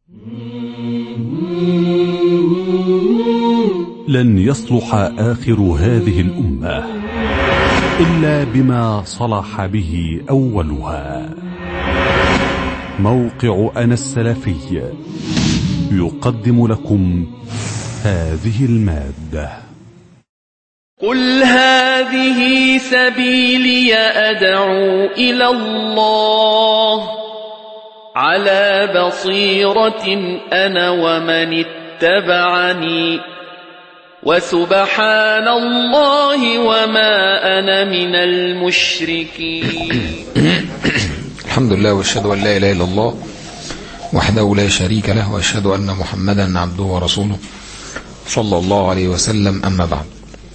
لن يصلح آخر هذه الأمة إلا بما صلح به أولها موقع أنا السلفي يقدم لكم هذه المادة قل هذه سبيلي أدعو إلى الله على بصيرة أنا ومن اتبعني وسبحان الله وما أنا من المشركين الحمد لله واشهد ان لا اله الا الله وحده لا شريك له واشهد ان محمدا عبده ورسوله صلى الله عليه وسلم اما بعد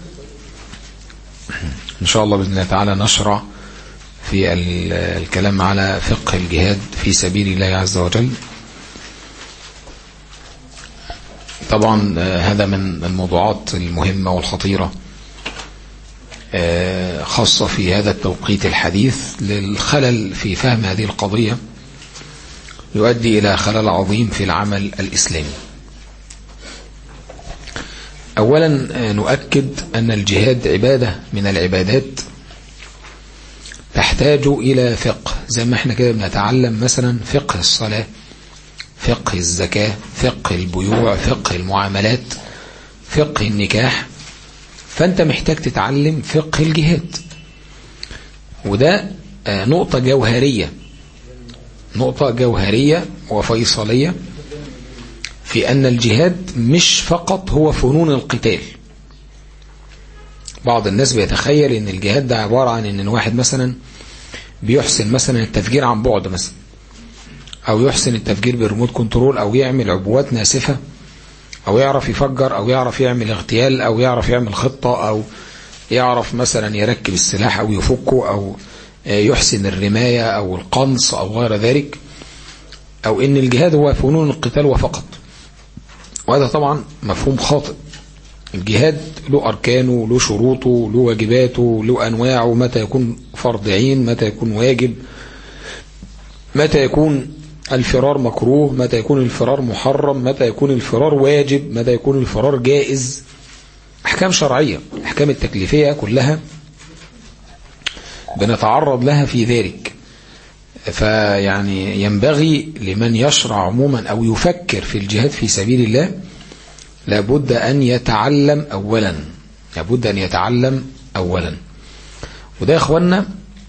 ان شاء الله باذن الله تعالى نشرع في الكلام على فقه الجهاد في سبيل الله عز وجل طبعا هذا من الموضوعات المهمة والخطيرة خاصة في هذا التوقيت الحديث للخلل في فهم هذه القضية يؤدي إلى خلل عظيم في العمل الإسلامي أولا نؤكد أن الجهاد عبادة من العبادات تحتاج إلى فقه زي ما احنا كده بنتعلم مثلا فقه الصلاة فقه الزكاة فقه البيوع فقه المعاملات فقه النكاح فأنت محتاج تتعلم فقه الجهاد وده نقطة جوهرية نقطة جوهرية وفيصلية في أن الجهاد مش فقط هو فنون القتال بعض الناس بيتخيل ان الجهاد ده عبارة عن ان الواحد مثلا بيحسن مثلا التفجير عن بعد مثلا او يحسن التفجير بريموت كنترول او يعمل عبوات ناسفة او يعرف يفجر او يعرف يعمل اغتيال او يعرف يعمل خطة او يعرف مثلا يركب السلاح او يفكه او يحسن الرماية او القنص او غير ذلك او ان الجهاد هو فنون القتال وفقط وهذا طبعا مفهوم خاطئ الجهاد له أركانه له شروطه له واجباته له أنواعه متى يكون فرض عين متى يكون واجب متى يكون الفرار مكروه متى يكون الفرار محرم متى يكون الفرار واجب متى يكون الفرار جائز أحكام شرعية الأحكام التكليفية كلها بنتعرض لها في ذلك فيعني ينبغي لمن يشرع عموما أو يفكر في الجهاد في سبيل الله لابد أن يتعلم أولا لابد أن يتعلم أولا وده يا أخوانا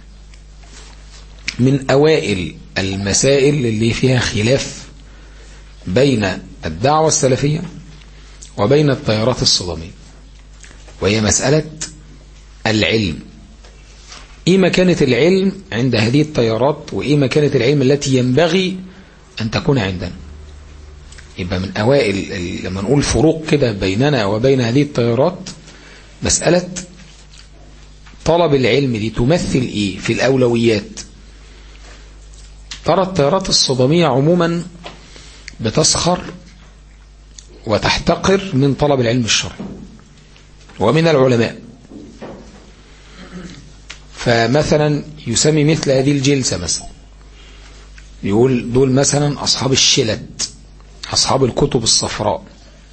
من أوائل المسائل اللي فيها خلاف بين الدعوة السلفية وبين التيارات الصدامية وهي مسألة العلم إيه مكانة العلم عند هذه التيارات وإيه مكانة العلم التي ينبغي أن تكون عندنا يبقى من أوائل لما نقول فروق كده بيننا وبين هذه التيارات مسألة طلب العلم دي تمثل إيه في الأولويات ترى التيارات الصدامية عموما بتسخر وتحتقر من طلب العلم الشرعي ومن العلماء فمثلا يسمي مثل هذه الجلسة مثلا يقول دول مثلا أصحاب الشلت أصحاب الكتب الصفراء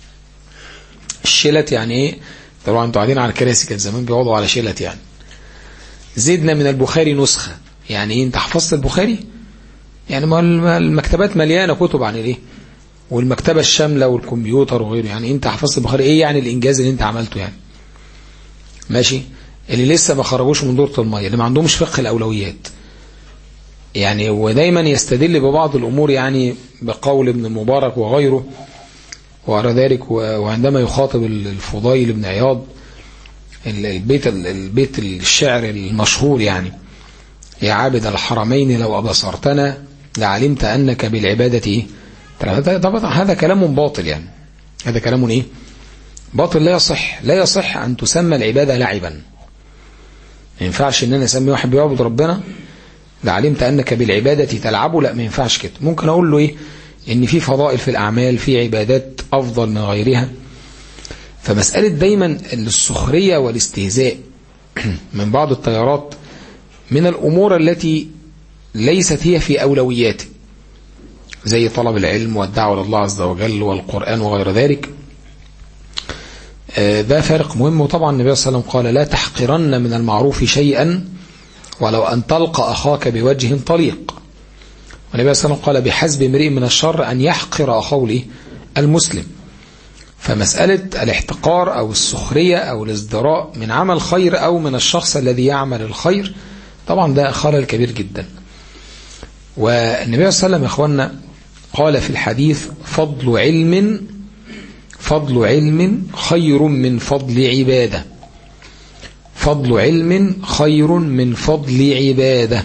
الشلت يعني إيه طبعا انتوا قاعدين على الكراسي كان زمان بيقعدوا على شلت يعني زدنا من البخاري نسخة يعني إيه انت حفظت البخاري يعني ما المكتبات مليانة كتب عن الايه والمكتبة الشاملة والكمبيوتر وغيره يعني انت حفظت البخاري ايه يعني الانجاز اللي انت عملته يعني ماشي اللي لسه ما خرجوش من دورة المية اللي ما عندهمش فقه الأولويات يعني ودايما يستدل ببعض الأمور يعني بقول ابن المبارك وغيره وعلى ذلك وعندما يخاطب الفضيل بن عياض البيت البيت الشعر المشهور يعني يا عابد الحرمين لو أبصرتنا لعلمت أنك بالعبادة إيه طبعا هذا كلام باطل يعني هذا كلام إيه باطل لا يصح لا يصح أن تسمى العبادة لعبا ما ينفعش ان انا اسمي واحد بيعبد ربنا لعلمت انك بالعبادة تلعبه لا ما ينفعش كده ممكن اقول له ايه ان في فضائل في الاعمال في عبادات افضل من غيرها فمسألة دايما السخرية والاستهزاء من بعض التيارات من الامور التي ليست هي في اولوياته زي طلب العلم والدعوة لله عز وجل والقرآن وغير ذلك ده فارق مهم وطبعا النبي صلى الله عليه وسلم قال لا تحقرن من المعروف شيئا ولو أن تلقى أخاك بوجه طليق والنبي صلى الله عليه وسلم قال بحسب امرئ من الشر أن يحقر أخوه المسلم فمسألة الاحتقار أو السخرية أو الازدراء من عمل خير أو من الشخص الذي يعمل الخير طبعا ده خلل كبير جدا والنبي صلى الله عليه وسلم يا اخوانا قال في الحديث فضل علم فضل علم خير من فضل عبادة فضل علم خير من فضل عبادة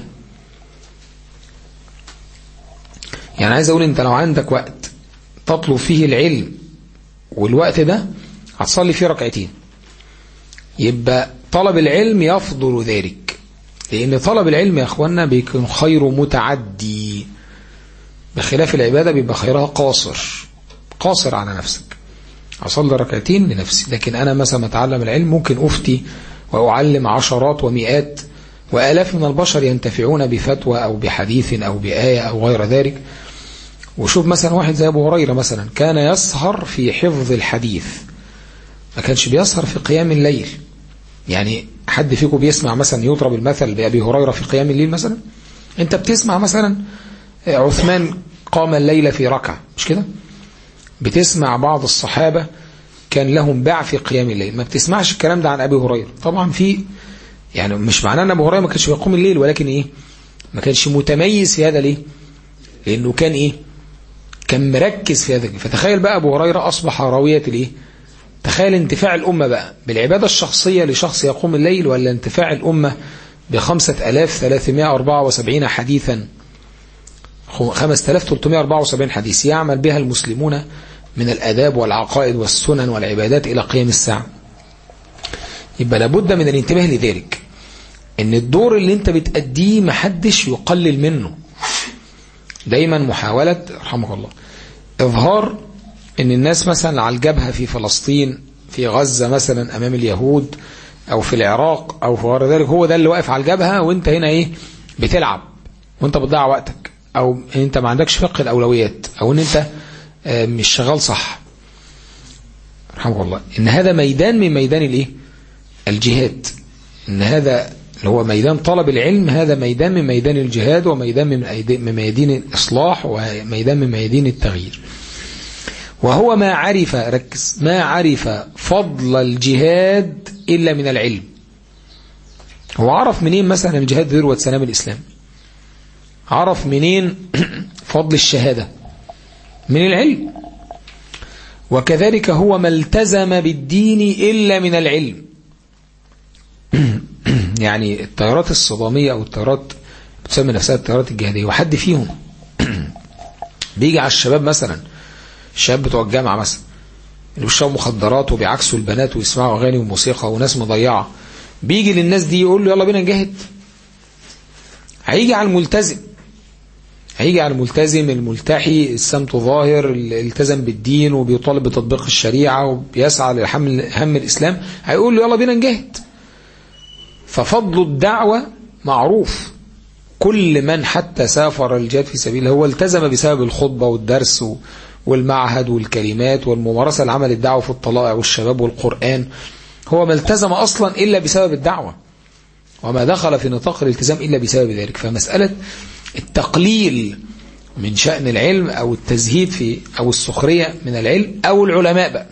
يعني عايز أقول أنت لو عندك وقت تطلب فيه العلم والوقت ده هتصلي فيه ركعتين يبقى طلب العلم يفضل ذلك لأن طلب العلم يا أخوانا بيكون خير متعدي بخلاف العبادة بيبقى خيرها قاصر قاصر على نفسك أصلي ركعتين لنفسي لكن أنا مثلا أتعلم العلم ممكن أفتي وأعلم عشرات ومئات وآلاف من البشر ينتفعون بفتوى أو بحديث أو بآية أو غير ذلك وشوف مثلا واحد زي أبو هريرة مثلا كان يسهر في حفظ الحديث ما كانش بيسهر في قيام الليل يعني حد فيكم بيسمع مثلا يضرب المثل بأبي هريرة في قيام الليل مثلا انت بتسمع مثلا عثمان قام الليل في ركعة مش كده بتسمع بعض الصحابة كان لهم باع في قيام الليل ما بتسمعش الكلام ده عن أبي هريرة طبعا في يعني مش معناه ان أبو هريرة ما كانش بيقوم الليل ولكن إيه ما كانش متميز في هذا ليه لأنه كان إيه كان مركز في هذا فتخيل بقى أبو هريرة أصبح راوية الإيه تخيل انتفاع الأمة بقى بالعبادة الشخصية لشخص يقوم الليل ولا انتفاع الأمة بخمسة ألاف ثلاثمائة أربعة وسبعين حديثا 5374 حديث يعمل بها المسلمون من الأداب والعقائد والسنن والعبادات إلى قيام الساعة يبقى لابد من الانتباه لذلك ان الدور اللي انت بتأديه محدش يقلل منه دايما محاولة رحمك الله اظهار ان الناس مثلا على الجبهة في فلسطين في غزة مثلا امام اليهود او في العراق او في غير ذلك هو ده اللي واقف على الجبهة وانت هنا ايه بتلعب وانت بتضيع وقتك او انت ما عندكش فقه الاولويات او ان انت مش شغال صح رحمه الله ان هذا ميدان من ميدان الايه الجهاد ان هذا اللي هو ميدان طلب العلم هذا ميدان من ميدان الجهاد وميدان من ميادين الاصلاح وميدان من ميادين التغيير وهو ما عرف ركز ما عرف فضل الجهاد الا من العلم هو عرف منين مثلا الجهاد ذروه سلام الاسلام عرف منين فضل الشهادة من العلم وكذلك هو ما التزم بالدين إلا من العلم يعني الطيارات الصدامية أو الطيارات بتسمى نفسها الطيارات الجهادية وحد فيهم بيجي على الشباب مثلا الشباب بتوع الجامعة مثلا اللي بيشربوا مخدرات وبيعكسوا البنات ويسمعوا أغاني وموسيقى وناس مضيعة بيجي للناس دي يقول له يلا بينا نجاهد هيجي على الملتزم هيجي على الملتزم الملتحي السمت ظاهر اللي التزم بالدين وبيطالب بتطبيق الشريعة وبيسعى لحمل هم الإسلام هيقول له يلا بينا نجاهد ففضل الدعوة معروف كل من حتى سافر الجهاد في سبيله هو التزم بسبب الخطبة والدرس والمعهد والكلمات والممارسة لعمل الدعوة في الطلائع والشباب والقرآن هو ما التزم أصلا إلا بسبب الدعوة وما دخل في نطاق الالتزام إلا بسبب ذلك فمسألة التقليل من شأن العلم أو التزهيد في أو السخرية من العلم أو العلماء بقى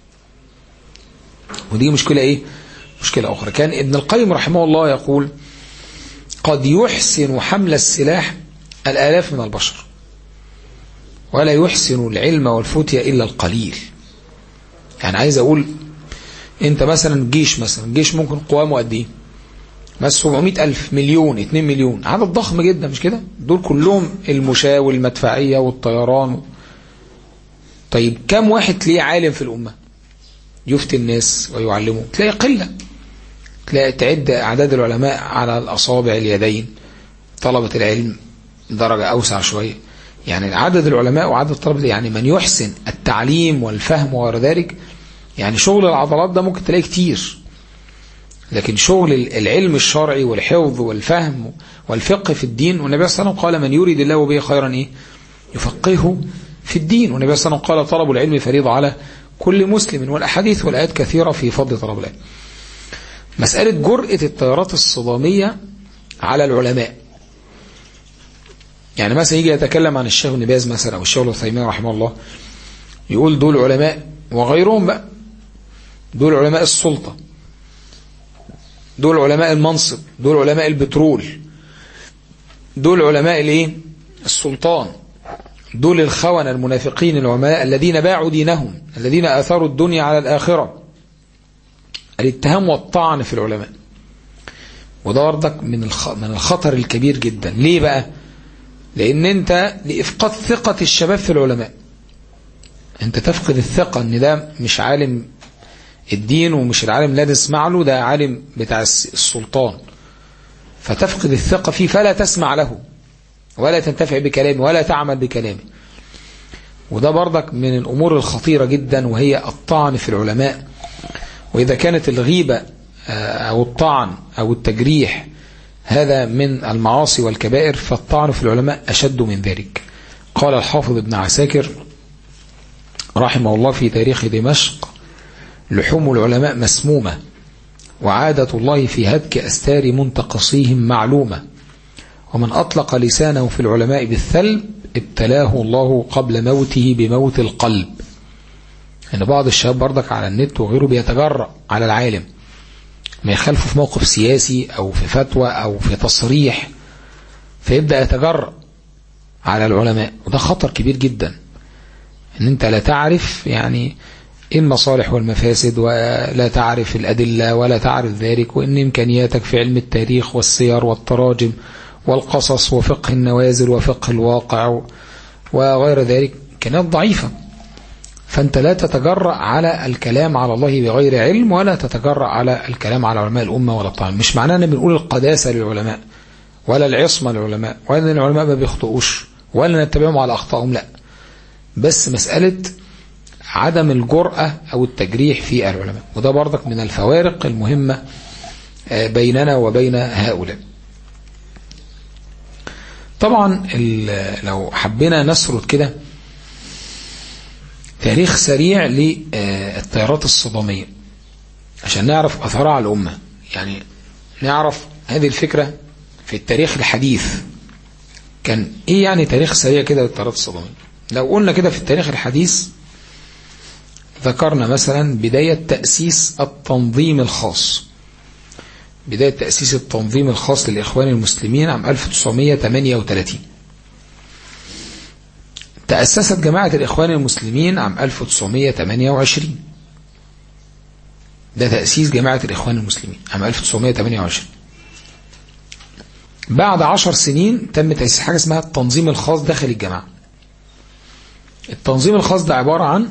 ودي مشكلة إيه مشكلة أخرى كان ابن القيم رحمه الله يقول قد يحسن حمل السلاح الآلاف من البشر ولا يحسن العلم والفتية إلا القليل يعني عايز أقول أنت مثلا جيش مثلا جيش ممكن قوامه قد إيه بس 700 ألف مليون 2 مليون عدد ضخم جدا مش كده دول كلهم المشاة والمدفعية والطيران طيب كم واحد تلاقيه عالم في الأمة يفتي الناس ويعلمه تلاقي قلة تلاقي تعد أعداد العلماء على الأصابع اليدين طلبة العلم درجة أوسع شوية يعني عدد العلماء وعدد طلبة يعني من يحسن التعليم والفهم وغير ذلك يعني شغل العضلات ده ممكن تلاقيه كتير لكن شغل العلم الشرعي والحفظ والفهم والفقه في الدين والنبي صلى الله عليه وسلم قال من يريد الله به خيرا ايه يفقهه في الدين والنبي صلى الله عليه وسلم قال طلب العلم فريضة على كل مسلم والأحاديث والآيات كثيرة في فضل طلب العلم مسألة جرأة التيارات الصدامية على العلماء يعني مثلا يجي يتكلم عن الشيخ ابن باز مثلا أو الشيخ العثيمين رحمه الله يقول دول علماء وغيرهم بقى دول علماء السلطة دول علماء المنصب دول علماء البترول دول علماء الايه السلطان دول الخونة المنافقين العلماء الذين باعوا دينهم الذين أثاروا الدنيا على الآخرة الاتهام والطعن في العلماء وده برضك من من الخطر الكبير جدا ليه بقى لأن أنت لإفقاد ثقة الشباب في العلماء أنت تفقد الثقة أن ده مش عالم الدين ومش العالم اللي نسمع له ده عالم بتاع السلطان فتفقد الثقة فيه فلا تسمع له ولا تنتفع بكلامه ولا تعمل بكلامه وده برضك من الأمور الخطيرة جدا وهي الطعن في العلماء وإذا كانت الغيبة أو الطعن أو التجريح هذا من المعاصي والكبائر فالطعن في العلماء أشد من ذلك قال الحافظ ابن عساكر رحمه الله في تاريخ دمشق لحوم العلماء مسمومة وعادة الله في هتك أستار منتقصيهم معلومة ومن أطلق لسانه في العلماء بالثلب ابتلاه الله قبل موته بموت القلب ان يعني بعض الشباب بردك على النت وغيره بيتجرأ على العالم ما يخالفه في موقف سياسي أو في فتوى أو في تصريح فيبدأ يتجرأ على العلماء وده خطر كبير جدا ان انت لا تعرف يعني المصالح والمفاسد ولا تعرف الأدلة ولا تعرف ذلك وإن إمكانياتك في علم التاريخ والسير والتراجم والقصص وفقه النوازل وفقه الواقع وغير ذلك كانت ضعيفة فأنت لا تتجرأ على الكلام على الله بغير علم ولا تتجرأ على الكلام على علماء الأمة ولا الطعام مش معناه أن بنقول القداسة للعلماء ولا العصمة للعلماء ولا أن العلماء ما بيخطئوش ولا نتبعهم على أخطائهم لا بس مسألة عدم الجرأة أو التجريح في العلماء وده برضك من الفوارق المهمة بيننا وبين هؤلاء طبعا لو حبينا نسرد كده تاريخ سريع للتيارات الصدامية عشان نعرف أثرها على الأمة يعني نعرف هذه الفكرة في التاريخ الحديث كان إيه يعني تاريخ سريع كده للتيارات الصدامية لو قلنا كده في التاريخ الحديث ذكرنا مثلا بداية تأسيس التنظيم الخاص بداية تأسيس التنظيم الخاص للإخوان المسلمين عام 1938 تأسست جماعة الإخوان المسلمين عام 1928 ده تأسيس جماعة الإخوان المسلمين عام 1928 بعد عشر سنين تم تأسيس حاجة اسمها التنظيم الخاص داخل الجماعة التنظيم الخاص ده عبارة عن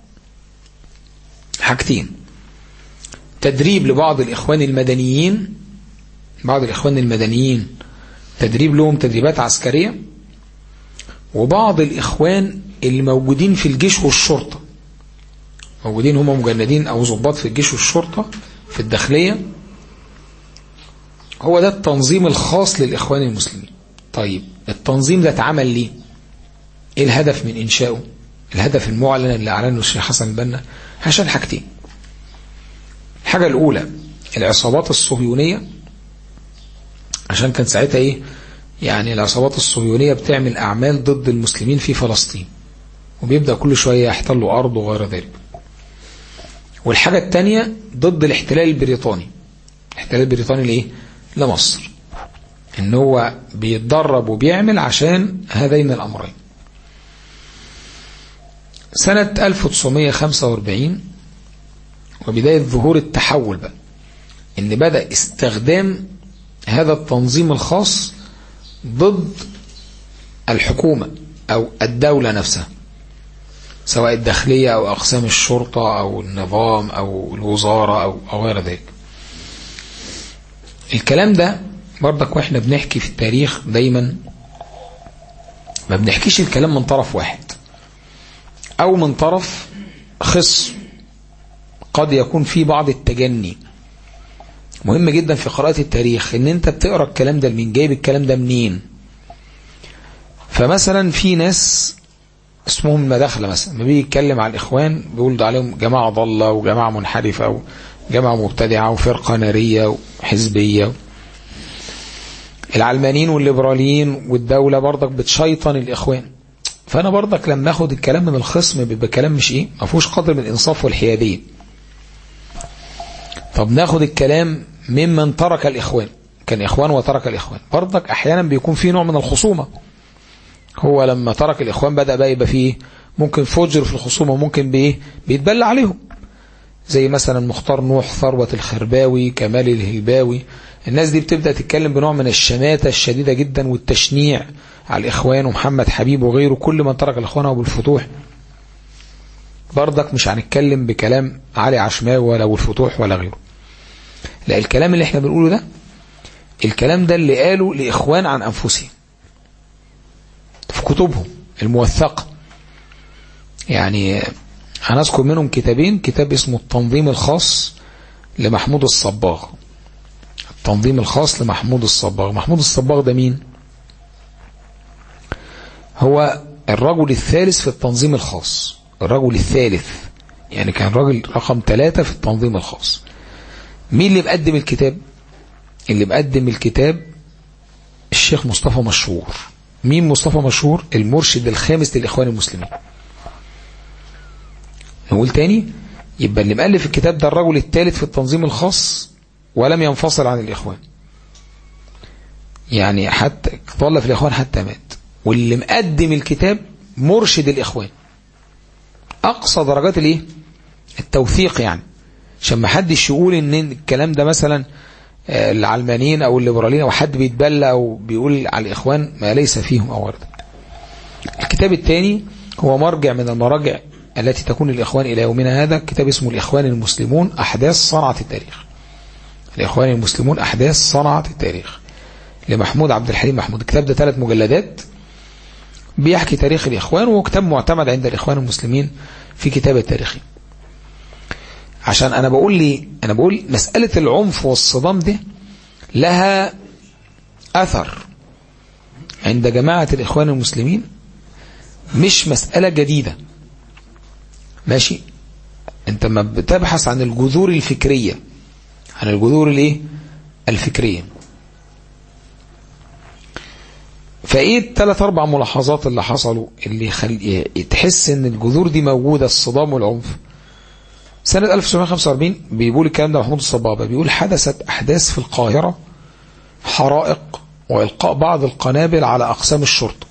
حاجتين تدريب لبعض الإخوان المدنيين بعض الإخوان المدنيين تدريب لهم تدريبات عسكرية وبعض الإخوان اللي موجودين في الجيش والشرطة موجودين هم مجندين أو ضباط في الجيش والشرطة في الداخلية هو ده التنظيم الخاص للإخوان المسلمين طيب التنظيم ده اتعمل ليه ايه الهدف من إنشائه الهدف المعلن اللي أعلنه الشيخ حسن البنا عشان حاجتين الحاجة الأولى العصابات الصهيونية عشان كان ساعتها إيه يعني العصابات الصهيونية بتعمل أعمال ضد المسلمين في فلسطين وبيبدأ كل شوية يحتلوا أرض وغير ذلك والحاجة الثانية ضد الاحتلال البريطاني الاحتلال البريطاني لإيه لمصر إن هو بيتدرب وبيعمل عشان هذين الأمرين سنة 1945 وبداية ظهور التحول بقى ان بدأ استخدام هذا التنظيم الخاص ضد الحكومة او الدولة نفسها سواء الداخلية او اقسام الشرطة او النظام او الوزارة او, أو غير ذلك الكلام ده برضك واحنا بنحكي في التاريخ دايما ما بنحكيش الكلام من طرف واحد او من طرف خصم قد يكون في بعض التجني مهم جدا في قراءة التاريخ ان انت بتقرأ الكلام ده من جايب الكلام ده منين فمثلا في ناس اسمهم المداخلة مثلا ما بيجي يتكلم على الإخوان بيقول ده عليهم جماعة ضالة وجماعة منحرفة وجماعة مبتدعة وفرقة نارية وحزبية العلمانيين والليبراليين والدولة برضك بتشيطن الإخوان فأنا برضك لما أخد الكلام من الخصم بيبقى كلام مش إيه ما فيهوش قدر من الإنصاف والحيادية طب ناخد الكلام ممن ترك الإخوان كان إخوان وترك الإخوان برضك أحيانا بيكون في نوع من الخصومة هو لما ترك الإخوان بدأ بقى يبقى فيه ممكن فجر في الخصومة ممكن بإيه بيتبلى عليهم زي مثلا مختار نوح ثروة الخرباوي كمال الهلباوي الناس دي بتبدأ تتكلم بنوع من الشماتة الشديدة جدا والتشنيع على الإخوان ومحمد حبيب وغيره كل من ترك الإخوان أبو الفتوح برضك مش هنتكلم بكلام علي عشماوي ولا أبو الفتوح ولا غيره لا الكلام اللي احنا بنقوله ده الكلام ده اللي قالوا لإخوان عن أنفسهم في كتبهم الموثقة يعني هنذكر منهم كتابين كتاب اسمه التنظيم الخاص لمحمود الصباغ التنظيم الخاص لمحمود الصباغ محمود الصباغ ده مين هو الرجل الثالث في التنظيم الخاص الرجل الثالث يعني كان راجل رقم ثلاثة في التنظيم الخاص مين اللي مقدم الكتاب اللي مقدم الكتاب الشيخ مصطفى مشهور مين مصطفى مشهور المرشد الخامس للإخوان المسلمين نقول تاني يبقى اللي مؤلف الكتاب ده الرجل الثالث في التنظيم الخاص ولم ينفصل عن الإخوان يعني حتى ظل في الإخوان حتى مات واللي مقدم الكتاب مرشد الإخوان أقصى درجات الايه التوثيق يعني عشان ما حدش يقول ان الكلام ده مثلا العلمانيين او الليبراليين او حد بيتبلى او بيقول على الاخوان ما ليس فيهم او ورد الكتاب الثاني هو مرجع من المراجع التي تكون الاخوان الى يومنا هذا كتاب اسمه الاخوان المسلمون احداث صنعة التاريخ الاخوان المسلمون احداث صنعة التاريخ لمحمود عبد الحليم محمود الكتاب ده ثلاث مجلدات بيحكي تاريخ الاخوان وهو كتاب معتمد عند الاخوان المسلمين في كتاب التاريخي عشان انا بقول لي انا بقول مسألة العنف والصدام دي لها اثر عند جماعة الاخوان المسلمين مش مسألة جديدة ماشي انت ما بتبحث عن الجذور الفكرية عن الجذور الايه الفكرية فايه الثلاث اربع ملاحظات اللي حصلوا اللي خل... تحس ان الجذور دي موجودة الصدام والعنف سنة 1945 بيقول الكلام ده محمود الصبابة بيقول حدثت أحداث في القاهرة حرائق وإلقاء بعض القنابل على أقسام الشرطة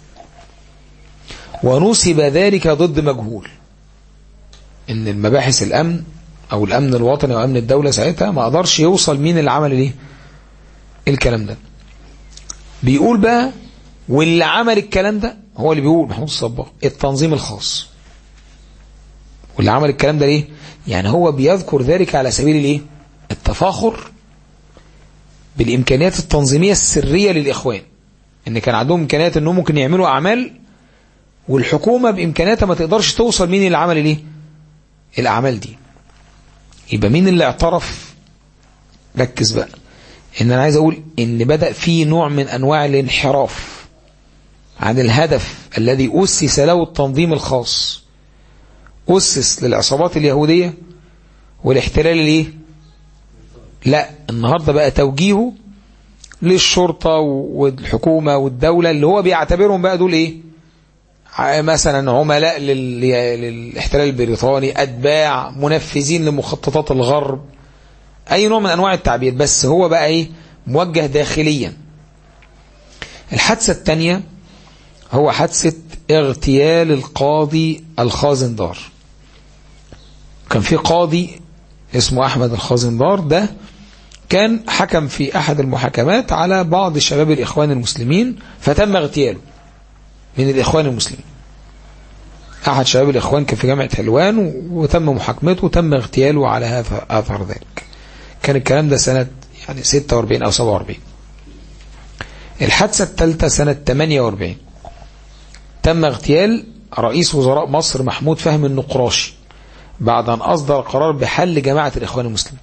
ونسب ذلك ضد مجهول إن المباحث الأمن أو الأمن الوطني أو أمن الدولة ساعتها ما قدرش يوصل مين اللي عمل ليه الكلام ده بيقول بقى واللي عمل الكلام ده هو اللي بيقول محمود الصباغ التنظيم الخاص واللي عمل الكلام ده ليه يعني هو بيذكر ذلك على سبيل الايه التفاخر بالامكانيات التنظيميه السريه للاخوان ان كان عندهم امكانيات انهم ممكن يعملوا اعمال والحكومه بامكانياتها ما تقدرش توصل مين اللي عمل الايه الاعمال دي يبقى مين اللي اعترف ركز بقى ان انا عايز اقول ان بدا في نوع من انواع الانحراف عن الهدف الذي اسس له التنظيم الخاص أسس للعصابات اليهودية والاحتلال الايه لا النهاردة بقى توجيهه للشرطة والحكومة والدولة اللي هو بيعتبرهم بقى دول ايه مثلا عملاء للاحتلال البريطاني أتباع منفذين لمخططات الغرب أي نوع من أنواع التعبير بس هو بقى ايه موجه داخليا الحادثة الثانية هو حادثة اغتيال القاضي الخازندار كان في قاضي اسمه أحمد الخازندار ده كان حكم في أحد المحاكمات على بعض شباب الإخوان المسلمين فتم اغتياله من الإخوان المسلمين أحد شباب الإخوان كان في جامعة حلوان وتم محاكمته وتم اغتياله على هذا أثر ذلك كان الكلام ده سنة يعني 46 أو 47 الحادثة الثالثة سنة 48 تم اغتيال رئيس وزراء مصر محمود فهمي النقراشي بعد أن أصدر قرار بحل جماعة الإخوان المسلمين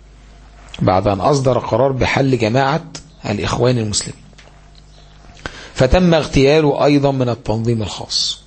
بعد أن أصدر قرار بحل جماعة الإخوان المسلمين فتم اغتياله أيضا من التنظيم الخاص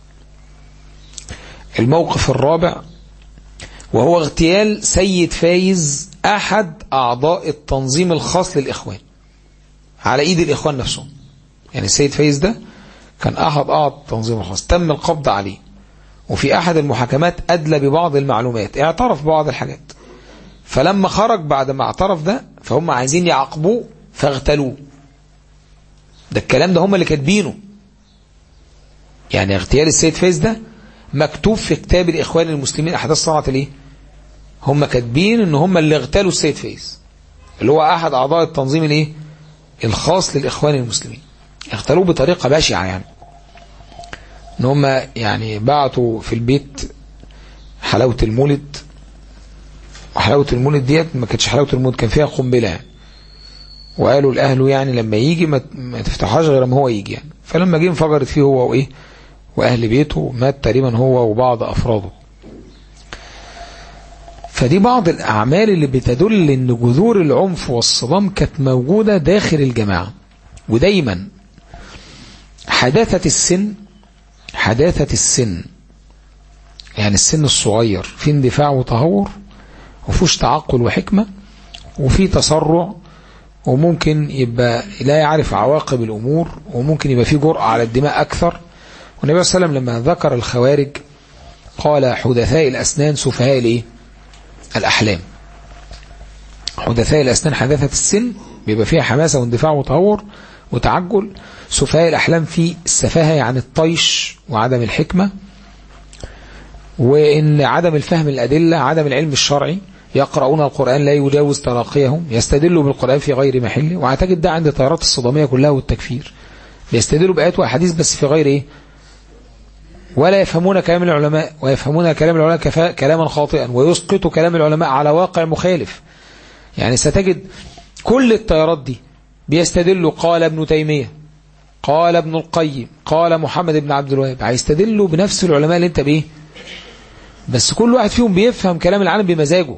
الموقف الرابع وهو اغتيال سيد فايز أحد أعضاء التنظيم الخاص للإخوان على إيد الإخوان نفسهم يعني السيد فايز ده كان أحد أعضاء التنظيم الخاص تم القبض عليه وفي أحد المحاكمات أدلى ببعض المعلومات اعترف ببعض الحاجات فلما خرج بعد ما اعترف ده فهم عايزين يعاقبوه فاغتالوه ده الكلام ده هم اللي كاتبينه يعني اغتيال السيد فايز ده مكتوب في كتاب الإخوان المسلمين أحداث صنعة الايه هم كاتبين ان هم اللي اغتالوا السيد فايز اللي هو أحد أعضاء التنظيم الايه الخاص للإخوان المسلمين اغتالوه بطريقة بشعة يعني ان هم يعني بعتوا في البيت حلاوة المولد وحلاوة المولد ديت ما كانتش حلاوة المولد كان فيها قنبلة يعني وقالوا لأهله يعني لما يجي ما, ما تفتحهاش غير ما هو يجي يعني فلما جه انفجرت فيه هو وإيه وأهل بيته مات تقريبا هو وبعض أفراده فدي بعض الأعمال اللي بتدل أن جذور العنف والصدام كانت موجودة داخل الجماعة ودايما حداثة السن حداثة السن يعني السن الصغير في اندفاع وتهور وفيهوش تعقل وحكمة وفي تسرع وممكن يبقى لا يعرف عواقب الأمور وممكن يبقى في جرأة على الدماء أكثر والنبي صلى الله عليه وسلم لما ذكر الخوارج قال حدثاء الأسنان سفهاء الإيه؟ الأحلام حدثاء الأسنان حداثة السن بيبقى فيها حماسة واندفاع وتهور وتعجل سفهاء الأحلام في السفاهة يعني الطيش وعدم الحكمة وإن عدم الفهم الأدلة عدم العلم الشرعي يقرؤون القرآن لا يجاوز تراقيهم يستدلوا بالقرآن في غير محله وأعتقد ده عند التيارات الصدامية كلها والتكفير بيستدلوا بآيات وأحاديث بس في غير إيه ولا يفهمون كلام العلماء ويفهمون كلام العلماء كلاما خاطئا ويسقط كلام العلماء على واقع مخالف يعني ستجد كل التيارات دي بيستدلوا قال ابن تيمية قال ابن القيم قال محمد بن عبد الوهاب هيستدلوا بنفس العلماء اللي انت بايه بس كل واحد فيهم بيفهم كلام العالم بمزاجه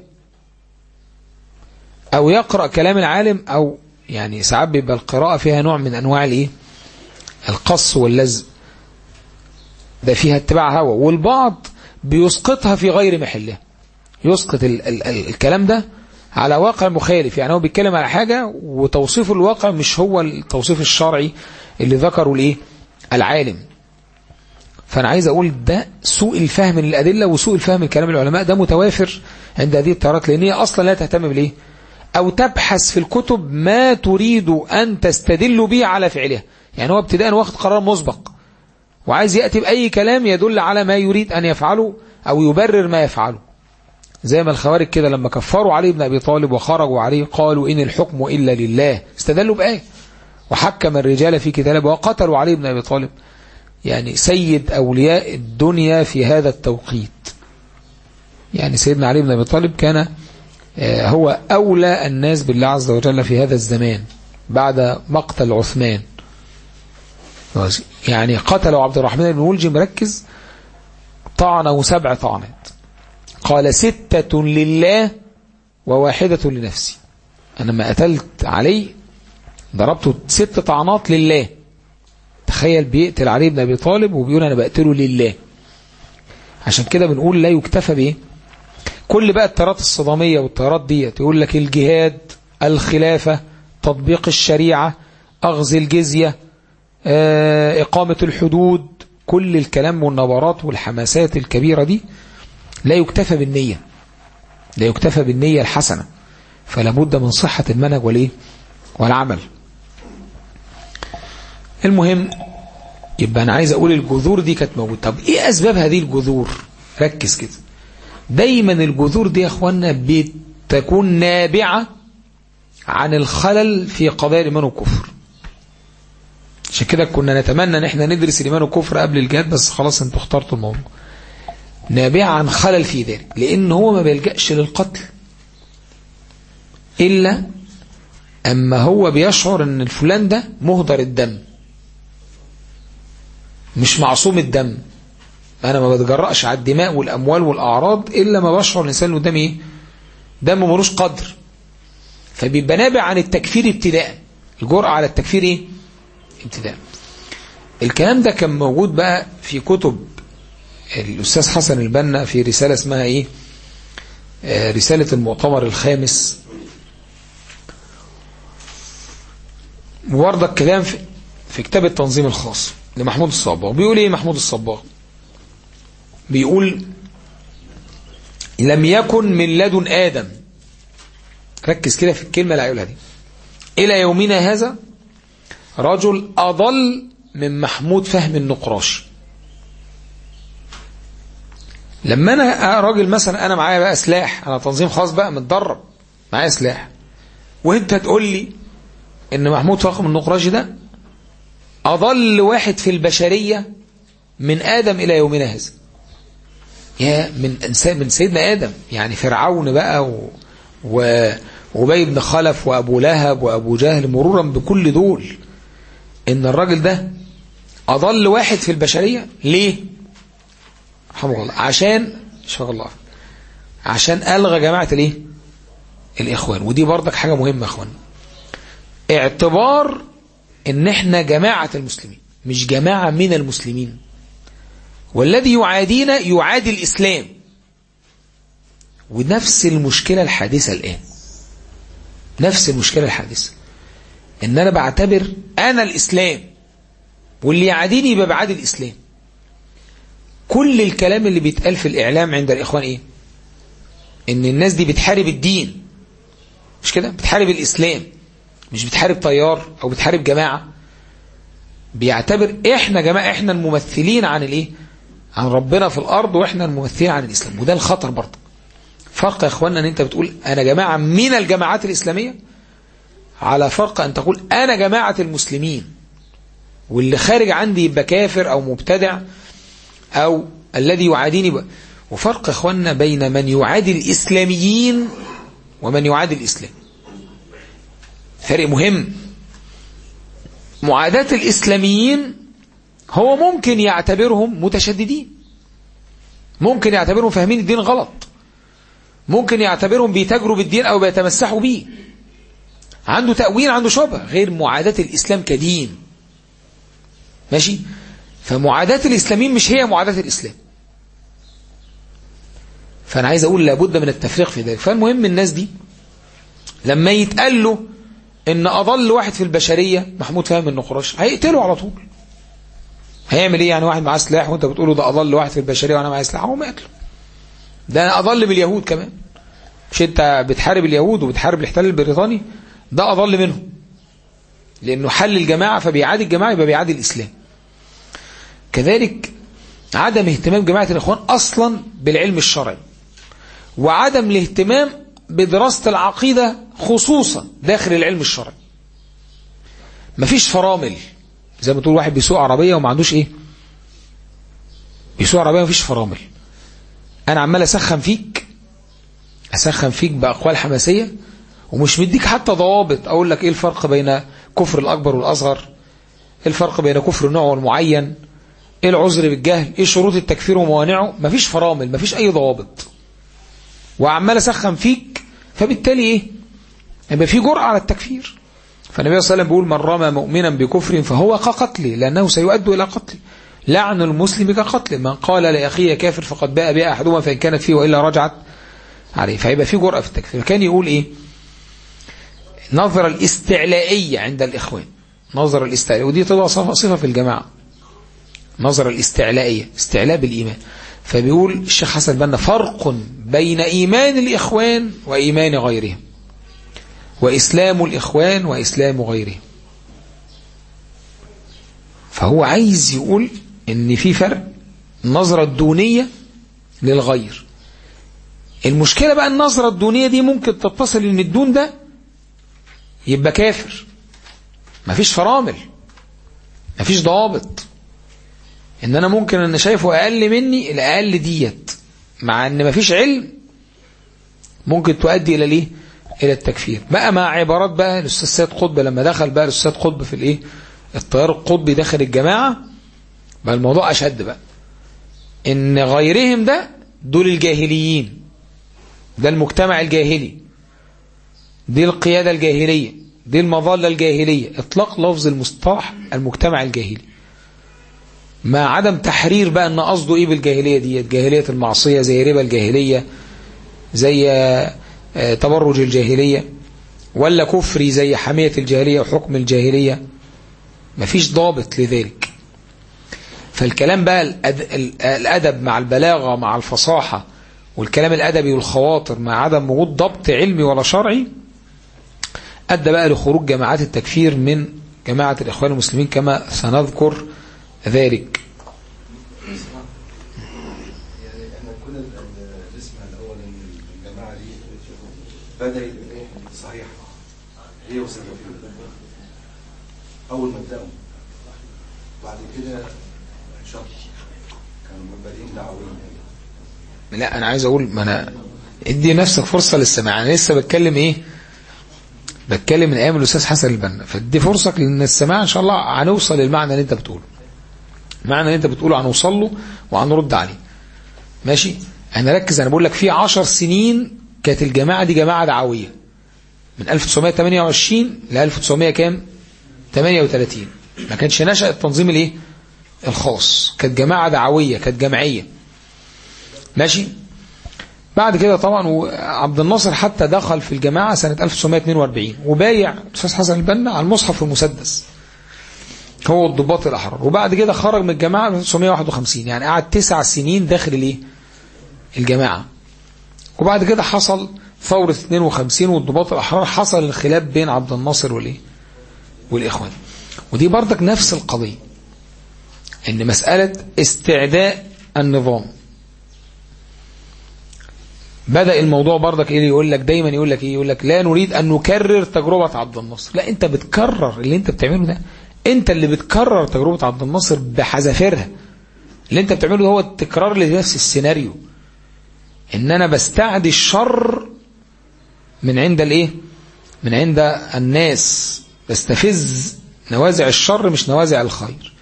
او يقرأ كلام العالم او يعني ساعات بيبقى القراءة فيها نوع من انواع الايه القص واللزم ده فيها اتباع هوى والبعض بيسقطها في غير محلها يسقط ال ال ال الكلام ده على واقع مخالف يعني هو بيتكلم على حاجة وتوصيف الواقع مش هو التوصيف الشرعي اللي ذكره الايه العالم فأنا عايز أقول ده سوء الفهم للأدلة وسوء الفهم لكلام العلماء ده متوافر عند هذه التيارات لأن هي أصلا لا تهتم بالإيه أو تبحث في الكتب ما تريد أن تستدل به على فعلها يعني هو ابتداء واخد قرار مسبق وعايز يأتي بأي كلام يدل على ما يريد أن يفعله أو يبرر ما يفعله زي ما الخوارج كده لما كفروا علي بن أبي طالب وخرجوا عليه قالوا إن الحكم إلا لله استدلوا بآية وحكم الرجال في كتابه وقتلوا علي بن أبي طالب يعني سيد أولياء الدنيا في هذا التوقيت يعني سيدنا علي بن أبي طالب كان هو أولى الناس بالله عز وجل في هذا الزمان بعد مقتل عثمان يعني قتلوا عبد الرحمن بن ملجم مركز طعنه سبع طعنات قال ستة لله وواحدة لنفسي أنا ما قتلت علي ضربته ست طعنات لله تخيل بيقتل علي بن أبي طالب وبيقول أنا بقتله لله عشان كده بنقول لا يكتفى بإيه كل بقى التيارات الصدامية والتيارات دي تقول لك الجهاد الخلافة تطبيق الشريعة أغز الجزية إقامة الحدود كل الكلام والنبرات والحماسات الكبيرة دي لا يكتفى بالنية لا يكتفى بالنية الحسنة فلا بد من صحة المنهج والإيه والعمل المهم يبقى أنا عايز أقول الجذور دي كانت موجودة طب إيه أسباب هذه الجذور ركز كده دايما الجذور دي يا أخوانا بتكون نابعة عن الخلل في قضايا الإيمان والكفر عشان كده كنا نتمنى ان احنا ندرس الايمان والكفر قبل الجهاد بس خلاص انتوا اخترتوا الموضوع نابعة عن خلل في ذلك لان هو ما بيلجأش للقتل الا اما هو بيشعر ان الفلان ده مهدر الدم مش معصوم الدم انا ما بتجرأش على الدماء والاموال والاعراض الا ما بشعر الانسان اللي قدامي ايه دم ملوش قدر فبيبقى نابع عن التكفير ابتداء الجرأة على التكفير ايه ابتداء الكلام ده كان موجود بقى في كتب الأستاذ حسن البنا في رسالة اسمها إيه آه رسالة المؤتمر الخامس وورد الكلام في, في كتاب التنظيم الخاص لمحمود الصباغ بيقول إيه محمود الصباغ بيقول لم يكن من لدن آدم ركز كده في الكلمة اللي هيقولها دي إلى يومنا هذا رجل أضل من محمود فهم النقراشي لما أنا راجل مثلا أنا معايا بقى سلاح أنا تنظيم خاص بقى متدرب معايا سلاح وانت تقول لي ان محمود فخم النقراشي ده أضل واحد في البشرية من آدم إلى يومنا هذا يا من إنسان من سيدنا آدم يعني فرعون بقى و... و... وبي بن خلف وأبو لهب وأبو جهل مرورا بكل دول إن الراجل ده أضل واحد في البشرية ليه رحمه الله عشان شاء الله عشان ألغى جماعة الايه الإخوان ودي برضك حاجة مهمة يا أخوان اعتبار ان احنا جماعة المسلمين مش جماعة من المسلمين والذي يعادينا يعادي الإسلام ونفس المشكلة الحادثة الآن نفس المشكلة الحادثة ان انا بعتبر انا الاسلام واللي يعاديني يبقى بعادي الاسلام كل الكلام اللي بيتقال في الاعلام عند الاخوان ايه ان الناس دي بتحارب الدين مش كده بتحارب الاسلام مش بتحارب طيار او بتحارب جماعة بيعتبر احنا جماعة احنا الممثلين عن الايه عن ربنا في الارض واحنا الممثلين عن الاسلام وده الخطر برضه فرق يا اخوانا ان انت بتقول انا جماعة من الجماعات الاسلامية على فرق ان تقول انا جماعة المسلمين واللي خارج عندي يبقى كافر او مبتدع او الذي يعاديني ب... وفرق يا اخوانا بين من يعادي الاسلاميين ومن يعادي الاسلام فرق مهم معاداة الإسلاميين هو ممكن يعتبرهم متشددين ممكن يعتبرهم فاهمين الدين غلط ممكن يعتبرهم بيتاجروا بالدين أو بيتمسحوا به عنده تأويل عنده شبه غير معاداة الإسلام كدين ماشي فمعاداة الإسلاميين مش هي معاداة الإسلام فأنا عايز أقول لابد من التفريق في ذلك فالمهم الناس دي لما يتقال له ان اضل واحد في البشرية محمود فهم النقراش هيقتله على طول هيعمل ايه يعني واحد معاه سلاح وانت بتقول له ده اضل واحد في البشرية وانا معايا سلاح هو ما يقتله ده انا اضل من اليهود كمان مش انت بتحارب اليهود وبتحارب الاحتلال البريطاني ده اضل منهم لانه حل الجماعة فبيعادي الجماعة يبقى بيعادي الاسلام كذلك عدم اهتمام جماعة الاخوان اصلا بالعلم الشرعي وعدم الاهتمام بدراسة العقيدة خصوصا داخل العلم الشرعي مفيش فرامل زي ما تقول واحد بيسوق عربية وما عندوش ايه بيسوق عربية مفيش فرامل انا عمال اسخن فيك اسخن فيك باقوال حماسية ومش مديك حتى ضوابط اقول لك ايه الفرق بين كفر الاكبر والاصغر ايه الفرق بين كفر النوع والمعين ايه العذر بالجهل ايه شروط التكفير وموانعه مفيش فرامل مفيش اي ضوابط وعمال اسخن فيك فبالتالي ايه يبقى في جرأة على التكفير فالنبي صلى الله عليه وسلم بيقول من رمى مؤمنا بكفر فهو كقتله لأنه سيؤدي إلى قتله لعن المسلم كقتله من قال لأخيه كافر فقد باء بها أحدهما فإن كانت فيه وإلا رجعت عليه فيبقى في جرأة في التكفير كان يقول إيه نظرة الاستعلائية عند الإخوان نظرة الاستعلائية ودي طبعا صفة في الجماعة نظرة الاستعلائية استعلاء بالإيمان فبيقول الشيخ حسن بنا فرق بين إيمان الإخوان وإيمان غيرهم وإسلام الإخوان وإسلام غيرهم فهو عايز يقول إن في فرق النظرة الدونية للغير المشكلة بقى النظرة الدونية دي ممكن تتصل إن الدون ده يبقى كافر مفيش فرامل مفيش ضوابط ان انا ممكن ان شايفه اقل مني الاقل ديت مع ان مفيش علم ممكن تؤدي الى الايه الى التكفير بقى مع عبارات بقى الاستاذ سيد قطب لما دخل بقى الاستاذ قطب في الايه التيار القطبي داخل الجماعه بقى الموضوع اشد بقى ان غيرهم ده دول الجاهليين ده المجتمع الجاهلي دي القياده الجاهليه دي المظله الجاهليه اطلاق لفظ المصطلح المجتمع الجاهلي مع عدم تحرير بقى ان قصده ايه بالجاهليه ديت جاهليه المعصيه زي ربا الجاهليه زي آه، تبرج الجاهليه ولا كفري زي حميه الجاهليه وحكم الجاهليه مفيش ضابط لذلك فالكلام بقى الأد- ال- الادب مع البلاغه مع الفصاحه والكلام الادبي والخواطر مع عدم وجود ضبط علمي ولا شرعي ادى بقى لخروج جماعات التكفير من جماعه الاخوان المسلمين كما سنذكر ذلك يعني احنا كنا ال- نسمع الاول ان الجماعه دي بدات بايه صحيح هي وسلفيه اول ما بداوا بعد كده شط كانوا بادئين دعويين لا انا عايز اقول ما انا ادي نفسك فرصه للسماع انا لسه بتكلم ايه بتكلم من ايام الاستاذ حسن البنا فدي فرصه لان السماع ان شاء الله هنوصل للمعنى اللي انت بتقوله المعنى اللي انت بتقوله هنوصل له وهنرد عليه ماشي انا ركز انا بقول لك في عشر سنين كانت الجماعه دي جماعه دعويه من 1928 ل 1900 كام 38 ما كانش نشأ التنظيم الايه الخاص كانت جماعه دعويه كانت جمعيه ماشي بعد كده طبعا و- عبد الناصر حتى دخل في الجماعة سنة 1942 وبايع الأستاذ حسن البنا على المصحف المسدس هو الضباط الأحرار وبعد كده خرج من الجماعة في 1951 يعني قعد تسع سنين داخل الايه الجماعة وبعد كده حصل ثورة 52 والضباط الأحرار حصل الخلاف بين عبد الناصر والايه والإخوان ودي برضك نفس القضية ان مسألة استعداء النظام بدأ الموضوع برضك ايه يقول لك دايما يقول لك ايه يقول لك لا نريد ان نكرر تجربة عبد الناصر لا انت بتكرر اللي انت بتعمله ده انت اللي بتكرر تجربة عبد الناصر بحذافيرها اللي انت بتعمله هو التكرار لنفس السيناريو ان انا بستعدي الشر من عند الايه من عند الناس بستفز نوازع الشر مش نوازع الخير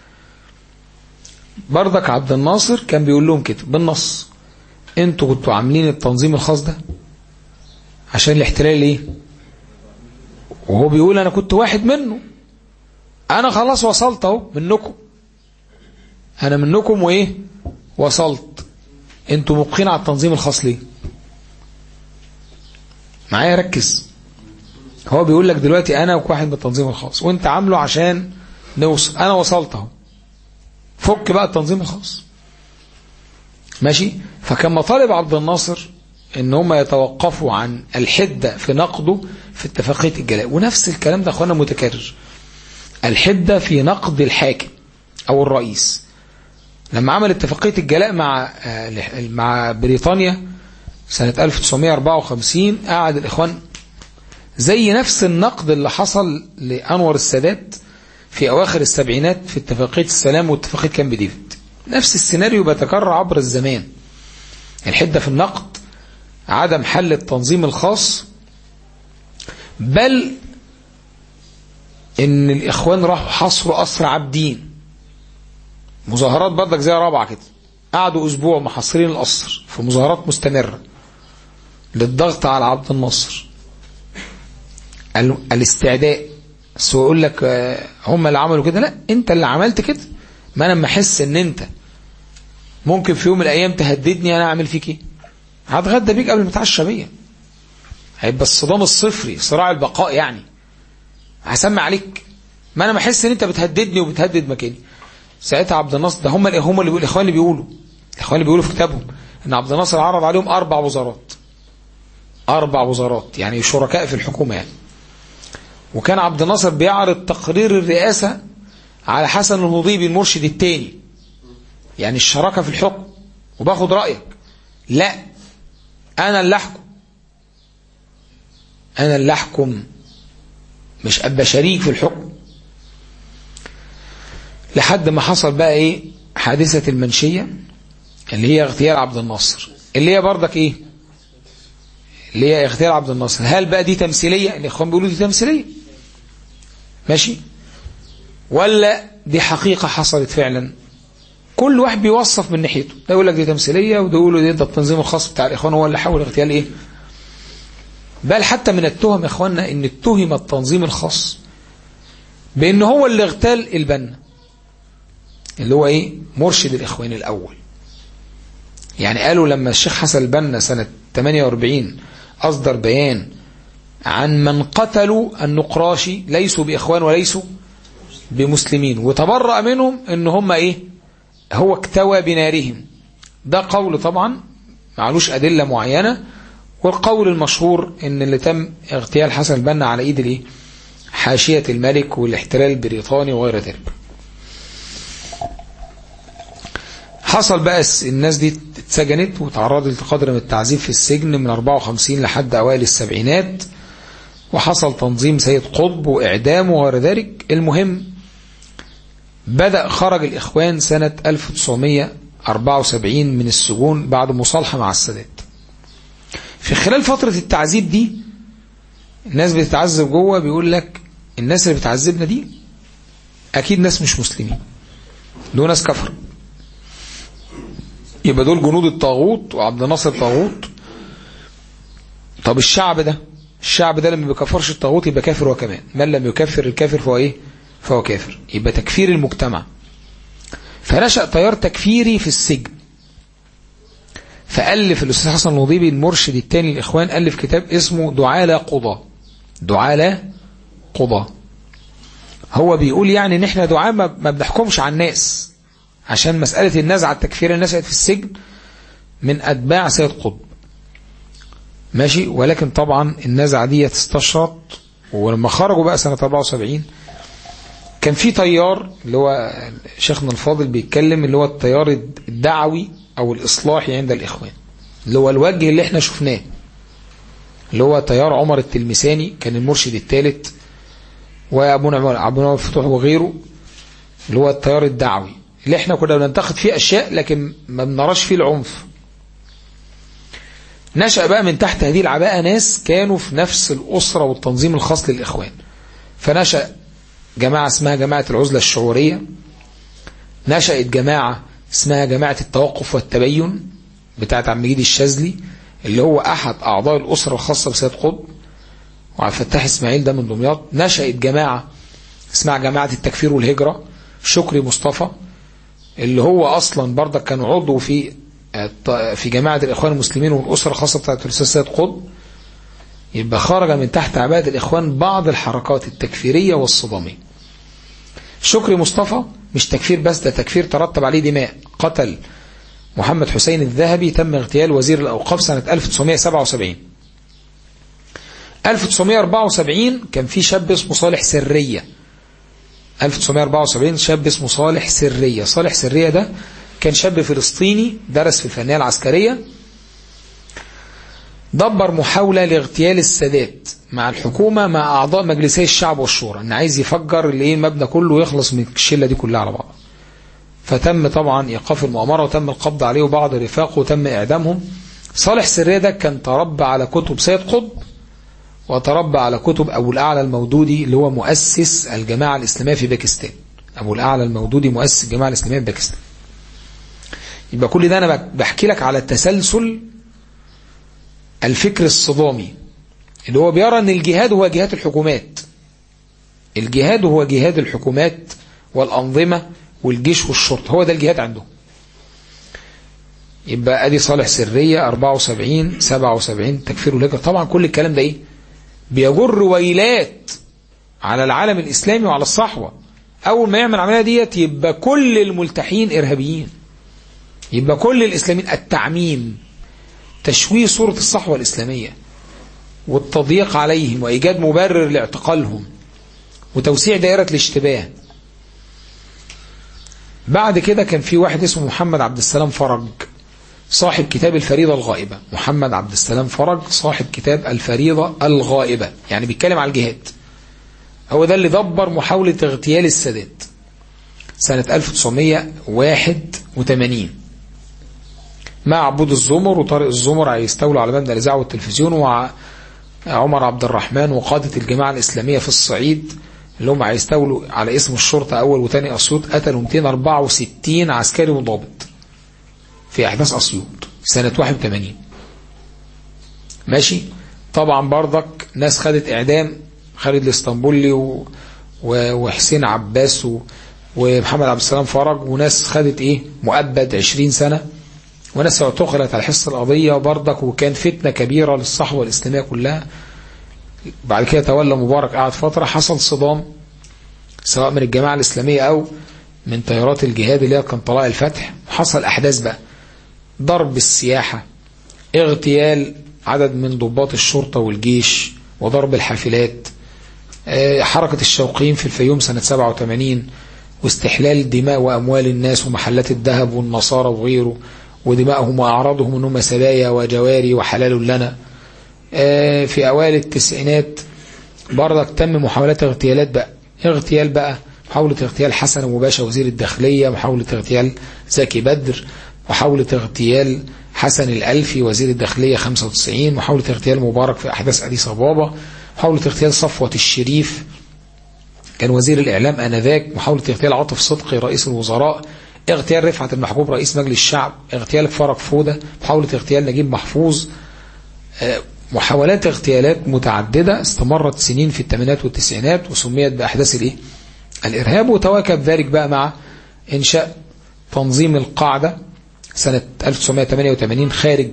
برضك عبد الناصر كان بيقول لهم كده بالنص انتوا كنتوا عاملين التنظيم الخاص ده عشان الاحتلال ايه وهو بيقول انا كنت واحد منه انا خلاص وصلت اهو منكم انا منكم وايه وصلت انتوا مبقين على التنظيم الخاص ليه معايا ركز هو بيقول لك دلوقتي انا واحد من التنظيم الخاص وانت عامله عشان نوصل انا وصلت اهو فك بقى التنظيم الخاص ماشي فكان مطالب عبد الناصر ان هم يتوقفوا عن الحدة في نقده في اتفاقية الجلاء ونفس الكلام ده اخوانا متكرر الحدة في نقد الحاكم او الرئيس لما عمل اتفاقية الجلاء مع آه، مع بريطانيا سنة 1954 قعد الإخوان زي نفس النقد اللي حصل لأنور السادات في أواخر السبعينات في اتفاقية السلام واتفاقية كامب ديفيد نفس السيناريو بيتكرر عبر الزمان الحدة في النقد عدم حل التنظيم الخاص بل ان الاخوان راحوا حصروا اسر عابدين مظاهرات برضك زي رابعه كده قعدوا اسبوع محاصرين القصر في مظاهرات مستمره للضغط على عبد الناصر ال- الاستعداء بس هو يقول لك آه، هم اللي عملوا كده لا انت اللي عملت كده ما انا لما احس ان انت ممكن في يوم من الايام تهددني انا اعمل فيك ايه هتغدى بيك قبل ما اتعشى بيا هيبقى الصدام الصفري صراع البقاء يعني هسمع عليك ما انا بحس ان انت بتهددني وبتهدد مكاني ساعتها عبد الناصر ده هم اللي هم اللي بيقولوا الاخوان اللي بيقولوا الاخوان اللي بيقولوا في كتابهم ان عبد الناصر عرض عليهم اربع وزارات اربع وزارات يعني شركاء في الحكومه يعني وكان عبد الناصر بيعرض تقرير الرئاسه على حسن المضيبي المرشد الثاني يعني الشراكه في الحكم وباخد رايك لا انا اللي احكم انا اللي احكم مش ابقى شريك في الحكم لحد ما حصل بقى ايه حادثة المنشية اللي هي اغتيال عبد الناصر اللي هي برضك ايه اللي هي اغتيال عبد الناصر هل بقى دي تمثيلية الاخوان بيقولوا دي تمثيلية ماشي ولا دي حقيقة حصلت فعلا كل واحد بيوصف من ناحيته ده يقول لك دي تمثيلية وده يقول له ده التنظيم الخاص بتاع الاخوان هو اللي حاول اغتيال ايه بل حتى من التهم يا اخواننا ان اتهم التنظيم الخاص بان هو اللي اغتال البنا اللي هو ايه مرشد الاخوان الاول يعني قالوا لما الشيخ حسن البنا سنة 48 اصدر بيان عن من قتلوا النقراشي ليسوا باخوان وليسوا بمسلمين وتبرأ منهم ان هم ايه هو اكتوى بنارهم ده قول طبعا معلوش ادلة معينة والقول المشهور ان اللي تم اغتيال حسن البنا على ايد الايه حاشية الملك والاحتلال البريطاني وغير ذلك حصل بقى الناس دي اتسجنت وتعرضت لقدر من التعذيب في السجن من 54 لحد اوائل السبعينات وحصل تنظيم سيد قطب واعدامه وغير ذلك المهم بدأ خرج الاخوان سنة 1974 من السجون بعد مصالحة مع السادات في خلال فترة التعذيب دي الناس بتتعذب جوه بيقول لك الناس اللي بتعذبنا دي اكيد ناس مش مسلمين دول ناس كفر يبقى دول جنود الطاغوت وعبد الناصر طاغوت طب الشعب ده الشعب ده لما بيكفرش الطاغوت يبقى كافر هو كمان من لم يكفر الكافر فهو ايه فهو كافر يبقى تكفير المجتمع فنشأ تيار تكفيري في السجن فألف الأستاذ حسن النضيبي المرشد الثاني للإخوان ألف كتاب اسمه دعالة قضاء دعالة قضاء هو بيقول يعني ان احنا دعاء ما بنحكمش على الناس عشان مسألة النزعة التكفير اللي نشأت في السجن من أتباع سيد قطب ماشي ولكن طبعا النزعة دي تستشرط ولما خرجوا بقى سنة 74 كان في تيار اللي هو شيخنا الفاضل بيتكلم اللي هو التيار الدعوي او الاصلاحي عند الاخوان اللي هو الوجه اللي احنا شفناه اللي هو تيار عمر التلمساني كان المرشد الثالث وابو نعمان ابو نعمان فتوح وغيره اللي هو التيار الدعوي اللي احنا كنا بننتقد فيه اشياء لكن ما بنراش فيه العنف نشأ بقى من تحت هذه العباءة ناس كانوا في نفس الأسرة والتنظيم الخاص للإخوان فنشأ جماعة اسمها جماعة العزلة الشعورية نشأت جماعة اسمها جماعة التوقف والتبين بتاعت عم مجيد الشاذلي اللي هو أحد أعضاء الأسرة الخاصة بسيد قطب وعبد الفتاح إسماعيل ده من دمياط نشأت جماعة اسمها جماعة التكفير والهجرة شكري مصطفى اللي هو أصلا برضك كان عضو في في جماعة الإخوان المسلمين والأسرة الخاصة بتاعت الأستاذ سيد قطب يبقى خرج من تحت عباءة الإخوان بعض الحركات التكفيرية والصدامية شكري مصطفى مش تكفير بس ده تكفير ترتب عليه دماء قتل محمد حسين الذهبي تم اغتيال وزير الأوقاف سنة 1977 1974 كان في شاب اسمه صالح سرية 1974 شاب اسمه صالح سرية صالح سرية ده كان شاب فلسطيني درس في الفنية العسكرية دبر محاولة لاغتيال السادات مع الحكومة مع أعضاء مجلسي الشعب والشورى إن عايز يفجر الايه المبنى كله ويخلص من الشلة دي كلها على بعض فتم طبعا إيقاف المؤامرة وتم القبض عليه وبعض رفاقه وتم إعدامهم صالح سرية ده كان تربى على كتب سيد قطب وتربى على كتب أبو الأعلى المودودي اللي هو مؤسس الجماعة الإسلامية في باكستان أبو الأعلى المودودي مؤسس الجماعة الإسلامية في باكستان يبقى كل ده أنا بحكي لك على تسلسل الفكر الصدامي اللي هو بيرى أن الجهاد هو جهاد الحكومات الجهاد هو جهاد الحكومات والأنظمة والجيش والشرطة هو ده الجهاد عندهم يبقى ادي صالح سرية 74 77 تكفير الهجرة طبعا كل الكلام ده ايه بيجر ويلات على العالم الاسلامي وعلى الصحوة اول ما يعمل العملية ديت يبقى كل الملتحين ارهابيين يبقى كل الاسلاميين التعميم تشويه صورة الصحوة الاسلامية والتضييق عليهم وايجاد مبرر لاعتقالهم وتوسيع دائرة الاشتباه بعد كده كان في واحد اسمه محمد عبد السلام فرج صاحب كتاب الفريضة الغائبة محمد عبد السلام فرج صاحب كتاب الفريضة الغائبة يعني بيتكلم على الجهاد هو ده اللي دبر محاولة اغتيال السادات سنة 1981 مع عبود الزمر وطارق الزمر هيستولوا على مبنى الإذاعة والتلفزيون وعمر عبد الرحمن وقادة الجماعة الإسلامية في الصعيد اللي هم هيستولوا على اسم الشرطة أول وتاني أسيوط قتلوا 264 عسكري وضابط في أحداث أسيوط سنة 81 ماشي طبعا برضك ناس خدت إعدام خالد الاسطنبولي و... و... وحسين عباس و... ومحمد عبد السلام فرج وناس خدت ايه مؤبد 20 سنة وناس اعتقلت على حس القضية وبرضك وكان فتنة كبيرة للصحوة الإسلامية كلها بعد كده تولى مبارك قعد فترة حصل صدام سواء من الجماعة الإسلامية أو من تيارات الجهاد اللي هي كان طلائع الفتح حصل أحداث بقى ضرب السياحة اغتيال عدد من ضباط الشرطة والجيش وضرب الحافلات حركة الشوقين في الفيوم سنة 87 واستحلال دماء وأموال الناس ومحلات الذهب والنصارى وغيره ودماءهم وأعراضهم أنهم سبايا وجواري وحلال لنا في أوائل التسعينات برضك تم محاولات اغتيالات بقى اغتيال بقى محاولة اغتيال حسن أبو باشا وزير الداخلية محاولة اغتيال زكي بدر محاولة اغتيال حسن الألفي وزير الداخلية 95 محاولة اغتيال مبارك في أحداث أديس أبابا محاولة اغتيال صفوة الشريف كان وزير الإعلام آنذاك محاولة اغتيال عاطف صدقي رئيس الوزراء اغتيال رفعت المحبوب رئيس مجلس الشعب اغتيال فرج فودة محاولة اغتيال نجيب محفوظ محاولات اغتيالات متعددة استمرت سنين في الثمانينات والتسعينات وسميت بأحداث الايه الإرهاب وتواكب ذلك بقى مع إنشاء تنظيم القاعدة سنة 1988 خارج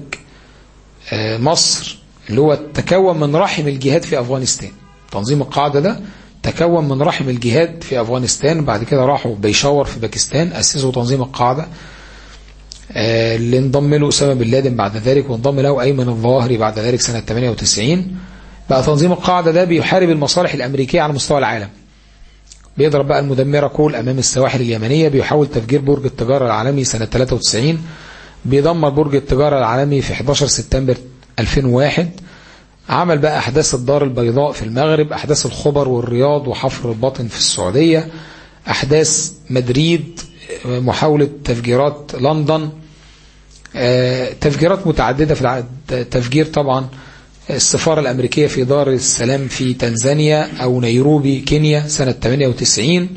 مصر اللي هو تكون من رحم الجهاد في أفغانستان تنظيم القاعدة ده تكون من رحم الجهاد في أفغانستان بعد كده راحوا بيشاور في باكستان أسسوا تنظيم القاعدة اللي انضم له أسامة بن لادن بعد ذلك وانضم له أيمن الظاهري بعد ذلك سنة 98 بقى تنظيم القاعدة ده بيحارب المصالح الأمريكية على مستوى العالم بيضرب بقى المدمرة كول أمام السواحل اليمنية بيحاول تفجير برج التجارة العالمي سنة 93 بيدمر برج التجارة العالمي في 11 سبتمبر 2001 عمل بقى أحداث الدار البيضاء في المغرب أحداث الخبر والرياض وحفر الباطن في السعودية أحداث مدريد محاولة تفجيرات لندن تفجيرات متعددة في تفجير طبعا السفارة الأمريكية في دار السلام في تنزانيا أو نيروبي كينيا سنة 98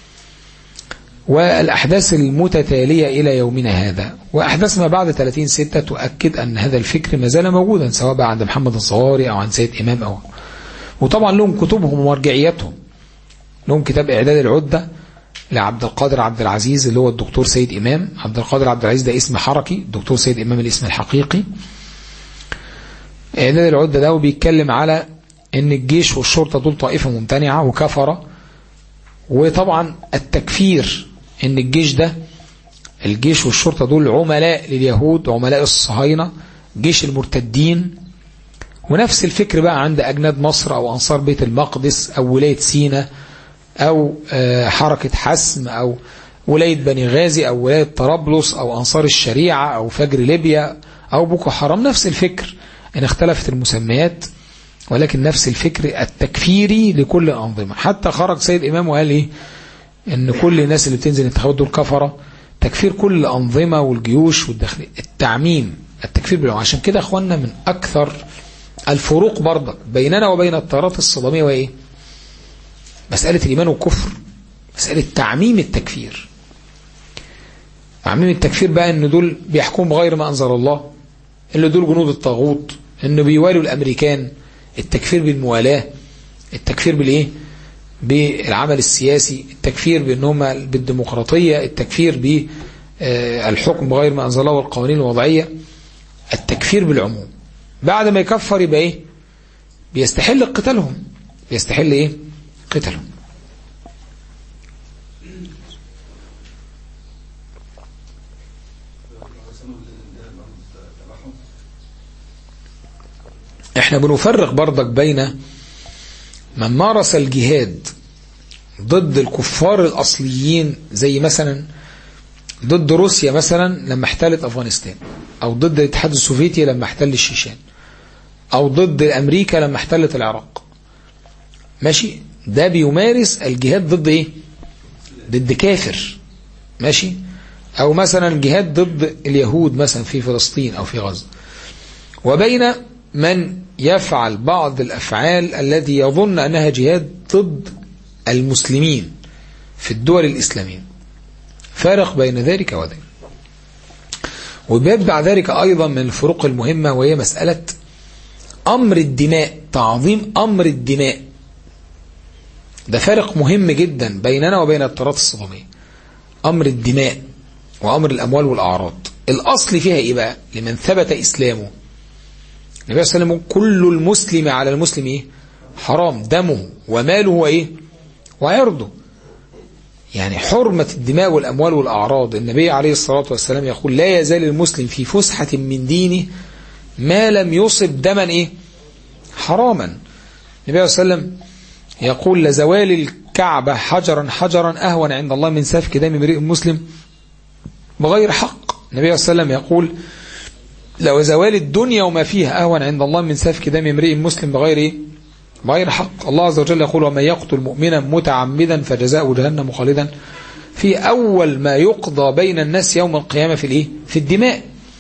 والأحداث المتتالية إلى يومنا هذا وأحداث ما بعد 30 ستة تؤكد أن هذا الفكر ما زال موجودا سواء بقى عند محمد الصواري أو عند سيد إمام أو وطبعا لهم كتبهم ومرجعياتهم لهم كتاب إعداد العدة لعبد القادر عبد العزيز اللي هو الدكتور سيد إمام عبد القادر عبد العزيز ده اسم حركي الدكتور سيد إمام الاسم الحقيقي إعداد العدة ده وبيتكلم على أن الجيش والشرطة دول طائفة ممتنعة وكفرة وطبعا التكفير أن الجيش ده الجيش والشرطة دول عملاء لليهود عملاء الصهاينة جيش المرتدين ونفس الفكر بقى عند أجناد مصر أو أنصار بيت المقدس أو ولاية سينا أو حركة حسم أو ولاية بني غازي أو ولاية طرابلس أو أنصار الشريعة أو فجر ليبيا أو بوكو حرام نفس الفكر إن اختلفت المسميات ولكن نفس الفكر التكفيري لكل الأنظمة حتى خرج سيد إمام وقال إيه إن كل الناس اللي بتنزل الانتخابات دول كفرة تكفير كل الأنظمة والجيوش والداخلية التعميم التكفير بالعموم عشان كده أخوانا من أكثر الفروق برضك بيننا وبين التيارات الصدامية وإيه مسألة الإيمان والكفر مسألة تعميم التكفير تعميم التكفير بقى ان دول بيحكموا بغير ما أنزل الله اللي دول جنود الطاغوت انه بيوالوا الأمريكان التكفير بالموالاة التكفير بالإيه بالعمل السياسي التكفير بأنهم بالديمقراطية التكفير بالحكم بغير ما أنزل الله والقوانين الوضعية التكفير بالعموم بعد ما يكفر يبقى إيه بيستحل قتالهم بيستحل إيه قتالهم احنا بنفرق برضك بين من مارس الجهاد ضد الكفار الأصليين زي مثلا ضد روسيا مثلا لما احتلت أفغانستان أو ضد الاتحاد السوفيتي لما احتل الشيشان أو ضد أمريكا لما احتلت العراق ماشي ده بيمارس الجهاد ضد ايه ضد كافر ماشي او مثلا جهاد ضد اليهود مثلا في فلسطين او في غزة وبين من يفعل بعض الافعال التي يظن انها جهاد ضد المسلمين في الدول الاسلامية فارق بين ذلك وذلك وبيتبع ذلك ايضا من الفروق المهمة وهي مسألة امر الدماء تعظيم امر الدماء ده فارق مهم جدا بيننا وبين التيارات الصدامية أمر الدماء وأمر الأموال والأعراض الأصل فيها إيه بقى لمن ثبت إسلامه النبي صلى الله عليه وسلم كل المسلم على المسلم إيه حرام دمه وماله وإيه وعرضه يعني حرمة الدماء والأموال والأعراض النبي عليه الصلاة والسلام يقول لا يزال المسلم في فسحة من دينه ما لم يصب دما إيه حراما النبي صلى الله عليه وسلم يقول لزوال الكعبة حجرا حجرا أهون عند الله من سفك دم امرئ مسلم بغير حق النبي صلى الله عليه وسلم يقول لو زوال الدنيا وما فيها أهون عند الله من سفك دم امرئ مسلم بغير إيه؟ بغير حق الله عز وجل يقول ومن يقتل مؤمنا متعمدا فجزاؤه جهنم خالدا في أول ما يقضى بين الناس يوم القيامة في الإيه؟ في الدماء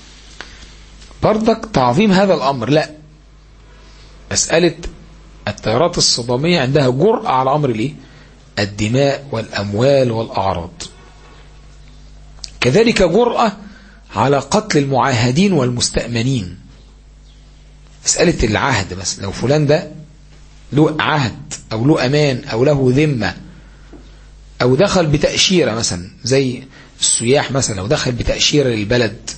برضك تعظيم هذا الأمر لا مسألة التيارات الصدامية عندها جرأة على أمر الإيه؟ الدماء والأموال والأعراض كذلك جرأة على قتل المعاهدين والمستأمنين مسألة العهد بس لو فلان ده له عهد أو له أمان أو له ذمة أو دخل بتأشيرة مثلا زي السياح مثلا لو دخل بتأشيرة للبلد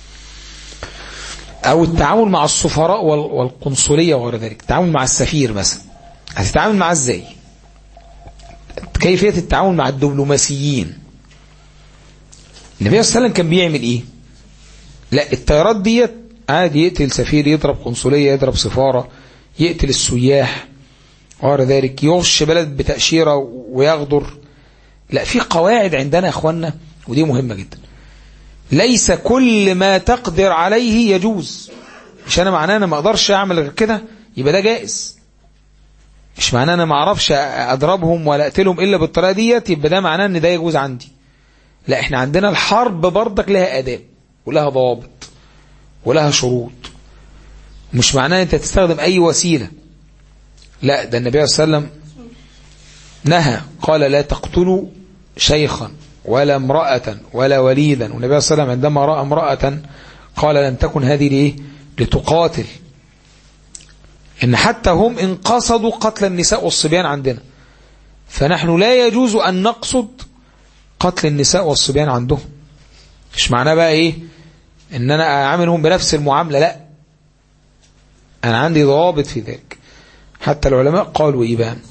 أو التعامل مع السفراء والقنصلية وغير ذلك التعامل مع السفير مثلا هتتعامل معاه ازاي كيفية التعامل مع الدبلوماسيين النبي صلى الله عليه وسلم كان بيعمل ايه لا الطيارات ديت عادي يقتل سفير يضرب قنصلية يضرب سفارة يقتل السياح وغير ذلك يغش بلد بتأشيرة ويغدر لا في قواعد عندنا يا اخوانا ودي مهمة جدا ليس كل ما تقدر عليه يجوز مش انا معناه انا ما اقدرش اعمل غير كده يبقى ده جائز مش معناه انا ما اعرفش اضربهم ولا اقتلهم الا بالطريقه ديت يبقى ده معناه ان ده يجوز عندي لا احنا عندنا الحرب برضك لها اداب ولها ضوابط ولها شروط مش معناه انت تستخدم اي وسيله لا ده النبي صلى الله عليه وسلم نهى قال لا تقتلوا شيخا ولا امرأة ولا وليدا والنبي صلى الله عليه وسلم عندما رأى امرأة قال لن تكن هذه لإيه لتقاتل إن حتى هم إن قصدوا قتل النساء والصبيان عندنا فنحن لا يجوز أن نقصد قتل النساء والصبيان عندهم مش معناه بقى إيه إن أنا أعاملهم بنفس المعاملة لا أنا عندي ضوابط في ذلك حتى العلماء قالوا إيه بقى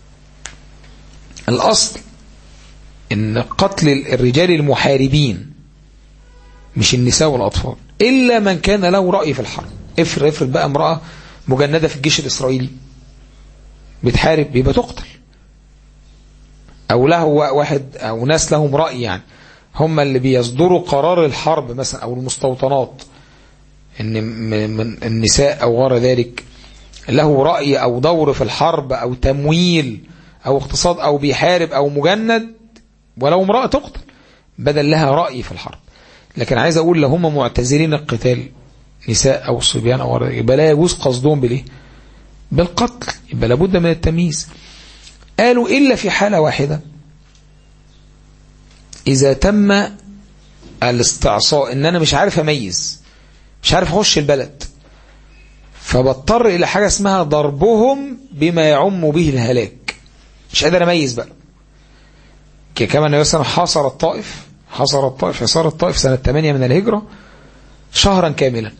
الأصل ان قتل الرجال المحاربين مش النساء والأطفال إلا من كان له رأي في الحرب افرض افرض بقى امرأة مجندة في الجيش الإسرائيلي بتحارب يبقى تقتل أو له واحد أو ناس لهم رأي يعني هم اللي بيصدروا قرار الحرب مثلا أو المستوطنات إن من النساء أو غير ذلك له رأي أو دور في الحرب أو تمويل أو اقتصاد أو بيحارب أو مجند ولو امرأة تقتل بدل لها رأي في الحرب لكن عايز أقول لو هم معتزلين القتال نساء أو صبيان أو غير يبقى لا يجوز قصدهم بالإيه بالقتل يبقى لابد من التمييز قالوا إلا في حالة واحدة إذا تم الاستعصاء إن أنا مش عارف أميز مش عارف أخش البلد فبضطر إلى حاجة اسمها ضربهم بما يعم به الهلاك مش قادر أميز بقى كما النبي صلى الله عليه وسلم حاصر الطائف حاصر الطائف حصار الطائف سنة 8 من الهجرة شهرا كاملا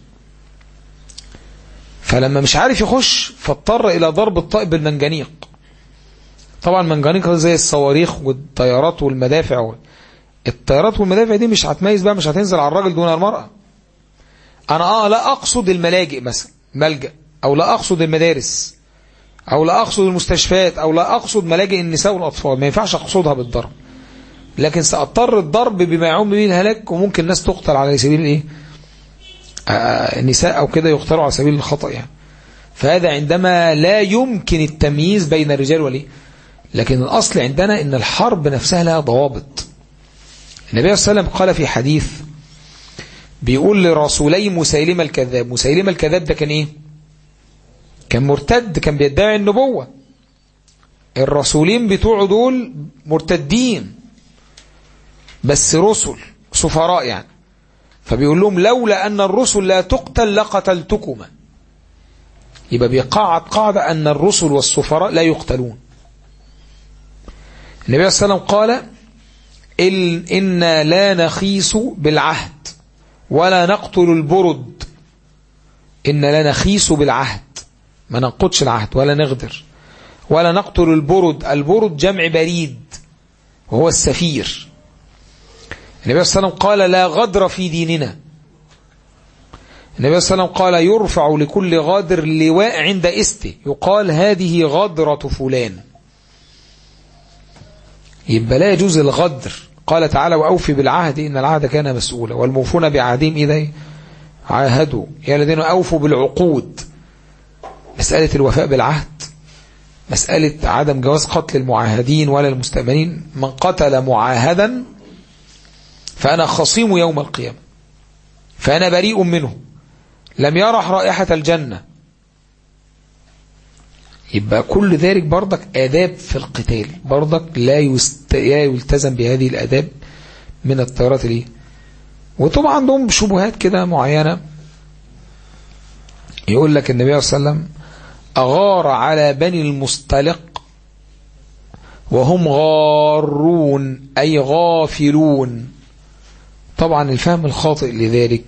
فلما مش عارف يخش فاضطر إلى ضرب الطائف بالمنجنيق طبعا المنجنيق زي الصواريخ والطيارات والمدافع الطيارات والمدافع دي مش هتميز بقى مش هتنزل على الراجل دون المرأة أنا آه لا أقصد الملاجئ مثلا ملجأ أو لا أقصد المدارس أو لا أقصد المستشفيات أو لا أقصد ملاجئ النساء والأطفال ما ينفعش أقصدها بالضرب لكن سأضطر الضرب بما يعم به الهلاك وممكن الناس تقتل على سبيل الايه النساء او كده يقتلوا على سبيل الخطأ يعني فهذا عندما لا يمكن التمييز بين الرجال والايه لكن الاصل عندنا ان الحرب نفسها لها ضوابط النبي صلى الله عليه وسلم قال في حديث بيقول لرسولي مسيلمة الكذاب مسيلمة الكذاب ده كان ايه كان مرتد كان بيدعي النبوة الرسولين بتوعه دول مرتدين بس رسل سفراء يعني فبيقول لهم لولا أن الرسل لا تقتل لقتلتكما يبقى بيقعد قاعدة أن الرسل والسفراء لا يقتلون النبي صلى الله عليه وسلم قال إن إنا لا نخيس بالعهد ولا نقتل البرد إن لا نخيس بالعهد ما ننقضش العهد ولا نغدر ولا نقتل البرد البرد جمع بريد وهو السفير النبي صلى الله عليه وسلم قال لا غدر في ديننا النبي صلى الله عليه وسلم قال يرفع لكل غادر لواء عند استه يقال هذه غدرة فلان يبقى لا يجوز الغدر قال تعالى وأوفي بالعهد إن العهد كان مسؤولا والموفون بعهدهم إذا عاهدوا يا الذين أوفوا بالعقود مسألة الوفاء بالعهد مسألة عدم جواز قتل المعاهدين ولا المستأمنين من قتل معاهدا فأنا خصيم يوم القيامة فأنا بريء منه لم يرح رائحة الجنة يبقى كل ذلك برضك آداب في القتال برضك لا, يست... لا يلتزم بهذه الآداب من الطيارات ليه وطبعا عندهم شبهات كده معينة يقول لك النبي صلى الله عليه وسلم أغار على بني المصطلق وهم غارون أي غافلون طبعا الفهم الخاطئ لذلك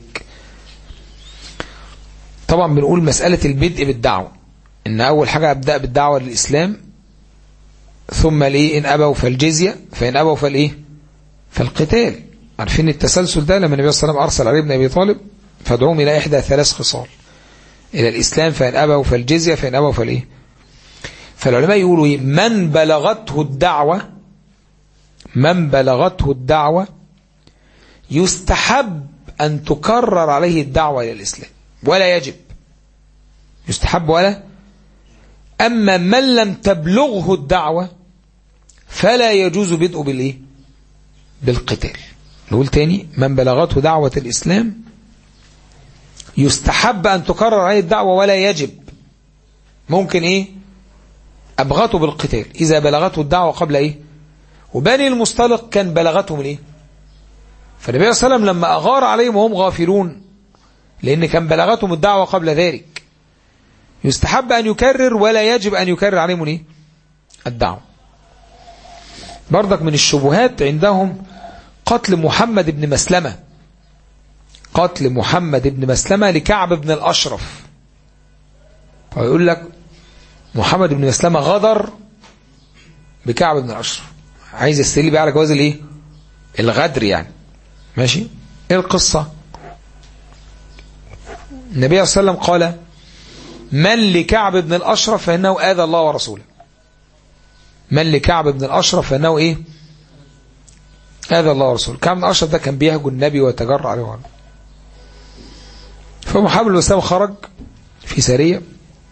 طبعا بنقول مسألة البدء بالدعوة إن أول حاجة أبدأ بالدعوة للإسلام ثم الإيه إن أبوا فالجزية فإن أبوا فالإيه فالقتال عارفين التسلسل ده لما النبي صلى الله عليه وسلم أرسل علي بن أبي طالب فادعوهم إلى إحدى ثلاث خصال إلى الإسلام فإن أبوا فالجزية فإن أبوا فالإيه فالعلماء يقولوا إيه من بلغته الدعوة من بلغته الدعوة يستحب أن تكرر عليه الدعوة إلى الإسلام ولا يجب يستحب ولا أما من لم تبلغه الدعوة فلا يجوز بدء بالإيه بالقتال نقول تاني من بلغته دعوة الإسلام يستحب أن تكرر عليه الدعوة ولا يجب ممكن إيه أبغته بالقتال إذا بلغته الدعوة قبل إيه وبني المصطلق كان بلغتهم الإيه فالنبي صلى الله عليه وسلم لما أغار عليهم وهم غافلون لأن كان بلغتهم الدعوة قبل ذلك يستحب أن يكرر ولا يجب أن يكرر عليهم إيه الدعوة برضك من الشبهات عندهم قتل محمد بن مسلمة قتل محمد بن مسلمة لكعب بن الأشرف فيقول لك محمد بن مسلمة غدر بكعب بن الأشرف عايز يستدل بقى على جواز الايه الغدر يعني ماشي ايه القصة النبي صلى الله عليه وسلم قال من لكعب بن الأشرف فإنه آذى الله ورسوله من لكعب بن الأشرف فإنه إيه آذى الله ورسوله كعب بن الأشرف ده كان بيهجو النبي ويتجرع عليه وعنه فمحمد بن مسلم خرج في سرية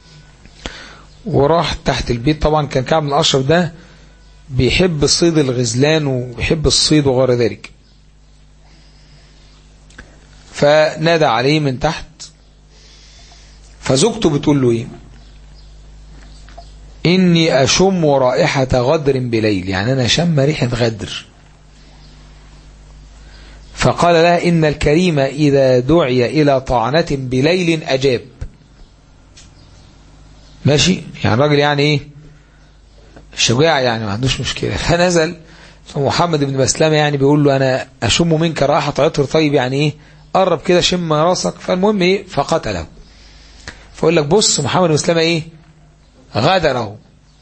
وراح تحت البيت طبعا كان كعب بن الأشرف ده بيحب الصيد الغزلان وبيحب الصيد وغير ذلك فنادى عليه من تحت فزوجته بتقول له ايه إني أشم رائحة غدر بليل يعني أنا شم ريحة غدر فقال لها إن الكريم إذا دعي إلى طعنة بليل أجاب ماشي يعني الراجل يعني إيه شجاع يعني ما عندوش مشكلة فنزل فمحمد بن مسلمة يعني بيقول له أنا أشم منك رائحة عطر طيب يعني إيه قرب كده شم راسك فالمهم إيه فقتله فأقول لك بص محمد بن مسلمة إيه غدره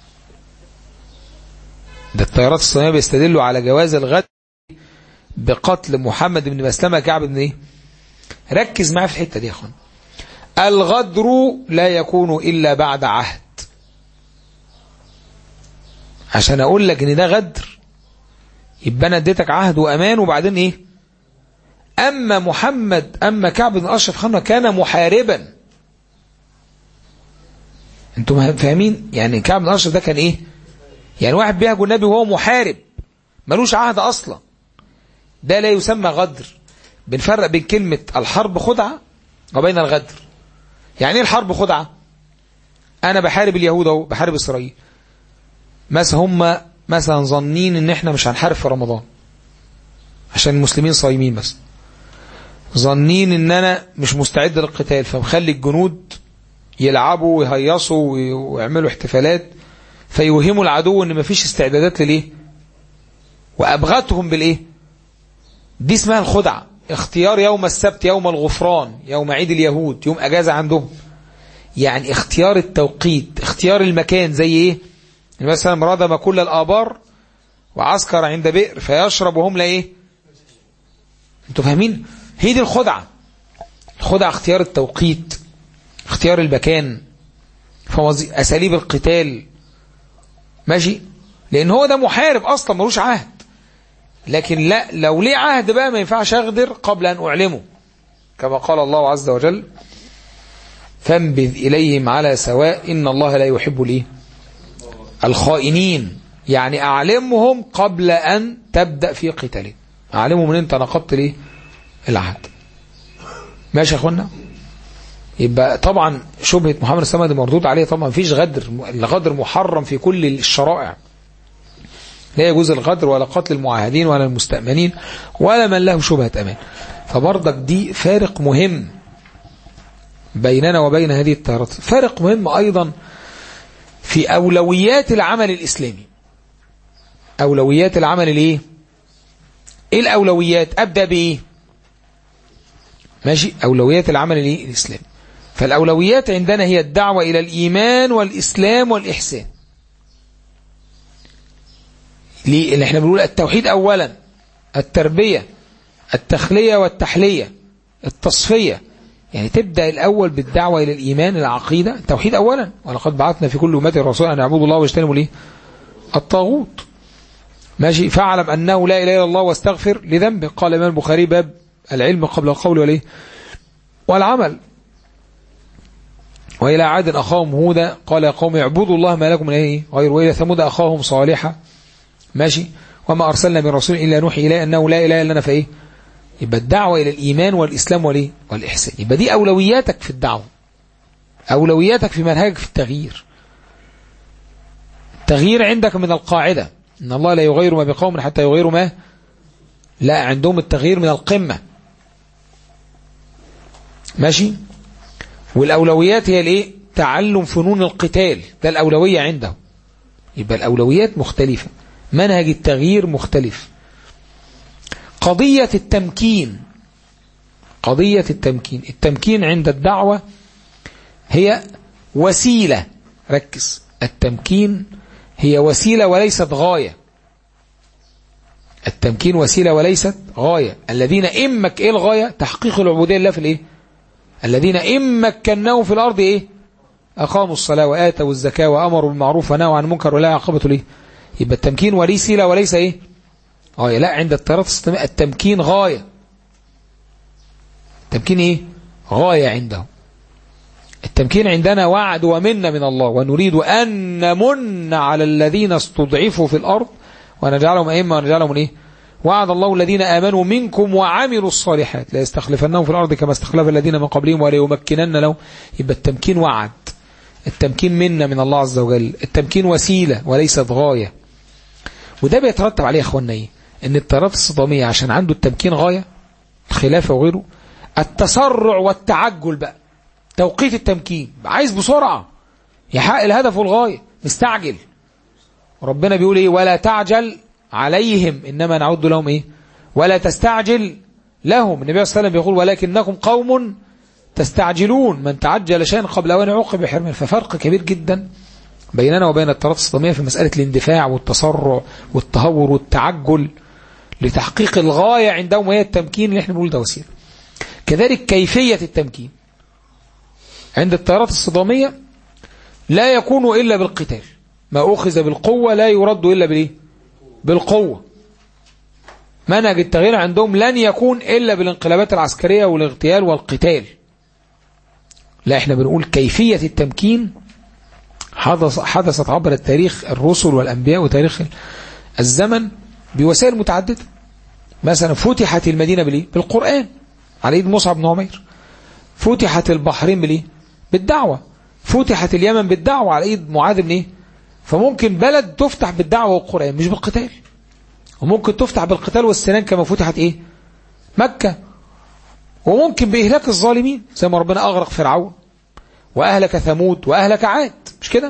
ده الطيارات الصينية بيستدلوا على جواز الغدر بقتل محمد بن مسلمة كعب بن ايه ركز معايا في الحتة دي يا اخوان الغدر لا يكون إلا بعد عهد عشان أقول لك إن ده غدر يبقى أنا اديتك عهد وأمان وبعدين إيه أما محمد أما كعب بن أشرف خمنا كان محاربا انتم فاهمين يعني كعب بن أشرف ده كان إيه يعني واحد بيهجو النبي وهو محارب ملوش عهد أصلا ده لا يسمى غدر بنفرق بين كلمة الحرب خدعة وبين الغدر يعني ايه الحرب خدعة انا بحارب اليهود اهو بحارب اسرائيل مثلا هم مثلا ظنين ان احنا مش هنحارب في رمضان عشان المسلمين صايمين مثلا ظنين ان انا مش مستعد للقتال فمخلي الجنود يلعبوا ويهيصوا ويعملوا احتفالات فيوهموا العدو ان مفيش استعدادات لليه وابغتهم بالايه دي اسمها الخدعة اختيار يوم السبت يوم الغفران يوم عيد اليهود يوم أجازة عندهم يعني اختيار التوقيت اختيار المكان زي ايه مثلا ردم كل الآبار وعسكر عند بئر فيشرب وهم لا ايه انتوا فاهمين هي دي الخدعة الخدعة اختيار التوقيت اختيار المكان فوزي... أساليب القتال ماشي لأن هو ده محارب أصلا ملوش عهد لكن لا لو ليه عهد بقى ما ينفعش أغدر قبل أن أعلمه كما قال الله عز وجل فانبذ إليهم على سواء إن الله لا يحب ليه الخائنين يعني أعلمهم قبل أن تبدأ في قتالهم أعلمهم أن أنت نقضت ليه العهد ماشي يا أخوانا يبقى طبعا شبهة محمد السلام دي مردود عليه طبعا مفيش غدر الغدر محرم في كل الشرائع لا يجوز الغدر ولا قتل المعاهدين ولا المستأمنين ولا من له شبهة أمان فبرضك دي فارق مهم بيننا وبين هذه التيارات فارق مهم أيضا في أولويات العمل الإسلامي أولويات العمل الإيه إيه الأولويات أبدأ بإيه ماشي أولويات العمل الإيه الإسلامي فالأولويات عندنا هي الدعوة إلى الإيمان والإسلام والإحسان ليه اللي احنا بنقول التوحيد أولا التربية التخلية والتحلية التصفية يعني تبدأ الأول بالدعوة إلى الإيمان العقيدة التوحيد أولا ولقد بعثنا في كل أمة رسولا أن يعبدوا الله واجتنبوا ليه الطاغوت ماشي فاعلم أنه لا إله إلا الله واستغفر لذنبه قال الإمام البخاري باب العلم قبل القول والإيه والعمل وإلى عاد أخاهم هودا قال يا قوم اعبدوا الله ما لكم من إيه غير وإلى ثمود أخاهم صالحا ماشي وما أرسلنا من رسول إلا نوحي إليه أنه لا إله إلا أنا فإيه يبقى الدعوة إلى الإيمان والإسلام والإيه والإحسان يبقى دي أولوياتك في الدعوة أولوياتك في منهجك في التغيير التغيير عندك من القاعدة إن الله لا يغير ما بقوم حتى يغيروا ما لا عندهم التغيير من القمة ماشي والأولويات هي الإيه تعلم فنون القتال ده الأولوية عنده يبقى الأولويات مختلفة منهج التغيير مختلف قضية التمكين قضية التمكين التمكين عند الدعوة هي وسيلة ركز التمكين هي وسيلة وليست غاية التمكين وسيلة وليست غاية الذين إمك إيه الغاية تحقيق العبودية لله في الإيه الذين إن مكناهم في الأرض إيه أقاموا الصلاة وآتوا الزكاة وأمروا بالمعروف ونهوا عن المنكر ولا عقبة ليه يبقى التمكين وسيلة وليس إيه غاية لا عند التيارات الاسلامية التمكين غاية التمكين إيه غاية عنده التمكين عندنا وعد ومنة من الله ونريد أن نمن على الذين استضعفوا في الأرض ونجعلهم أئمة ونجعلهم إيه وعد الله الذين آمنوا منكم وعملوا الصالحات لا يستخلفنهم في الأرض كما استخلف الذين من قبلهم ولا يمكنن لهم يبقى التمكين وعد التمكين منا من الله عز وجل التمكين وسيلة وليست غاية وده بيترتب عليه يا اخوانا ايه ان التيارات الصدامية عشان عنده التمكين غاية الخلافة وغيره التسرع والتعجل بقى توقيت التمكين عايز بسرعة يحقق الهدف والغاية مستعجل ربنا بيقول ايه ولا تعجل عليهم إنما نعد لهم إيه ولا تستعجل لهم النبي صلى الله عليه وسلم يقول ولكنكم قوم تستعجلون من تعجل شيئا قبل أوان عوقب بحرمان ففرق كبير جدا بيننا وبين التيارات الصدامية في مسألة الاندفاع والتسرع والتهور والتعجل لتحقيق الغاية عندهم وهي التمكين اللي احنا بنقول ده وسيلة كذلك كيفية التمكين عند التيارات الصدامية لا يكون إلا بالقتال ما أخذ بالقوة لا يرد إلا بالإيه بالقوة منهج التغيير عندهم لن يكون إلا بالانقلابات العسكرية والاغتيال والقتال لا احنا بنقول كيفية التمكين حدث حدثت عبر التاريخ الرسل والأنبياء وتاريخ الزمن بوسائل متعددة مثلا فتحت المدينة بالإيه؟ بالقرآن على إيد مصعب بن عمير فتحت البحرين بالإيه؟ بالدعوة فتحت اليمن بالدعوة على إيد معاذ بن إيه؟ فممكن بلد تفتح بالدعوة والقرآن مش بالقتال وممكن تفتح بالقتال والسنان كما فتحت ايه مكة وممكن بإهلاك الظالمين زي ما ربنا أغرق فرعون وأهلك ثمود وأهلك عاد مش كده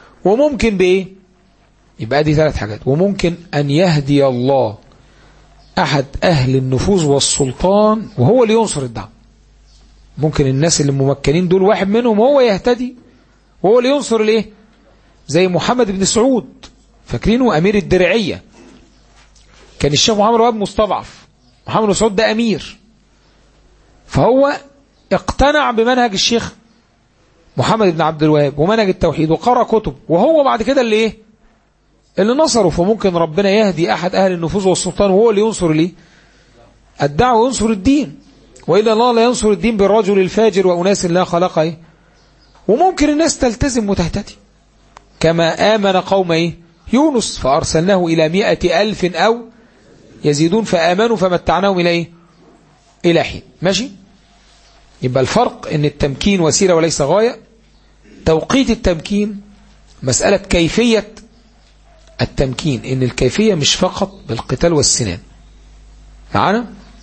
وممكن بإيه يبقى دي ثلاث حاجات وممكن أن يهدي الله أحد أهل النفوذ والسلطان وهو اللي ينصر الدعوة ممكن الناس اللي ممكنين دول واحد منهم هو يهتدي وهو اللي ينصر الايه زي محمد بن سعود فاكرينه أمير الدرعية كان الشيخ محمد وهاب مستضعف محمد بن سعود ده أمير فهو اقتنع بمنهج الشيخ محمد بن عبد الوهاب ومنهج التوحيد وقرأ كتب وهو بعد كده اللي ايه اللي نصره فممكن ربنا يهدي أحد أهل النفوذ والسلطان وهو اللي ينصر ليه الدعوة ينصر الدين وإلا الله لا ينصر الدين بالرجل الفاجر وأناس لا خلق إيه وممكن الناس تلتزم وتهتدي كما آمن قوم إيه يونس فأرسلناه إلى مئة ألف أو يزيدون فآمنوا فمتعناهم إلى إيه إلى حين ماشي يبقى الفرق ان التمكين وسيلة وليس غاية توقيت التمكين مسألة كيفية التمكين ان الكيفية مش فقط بالقتال والسنان معانا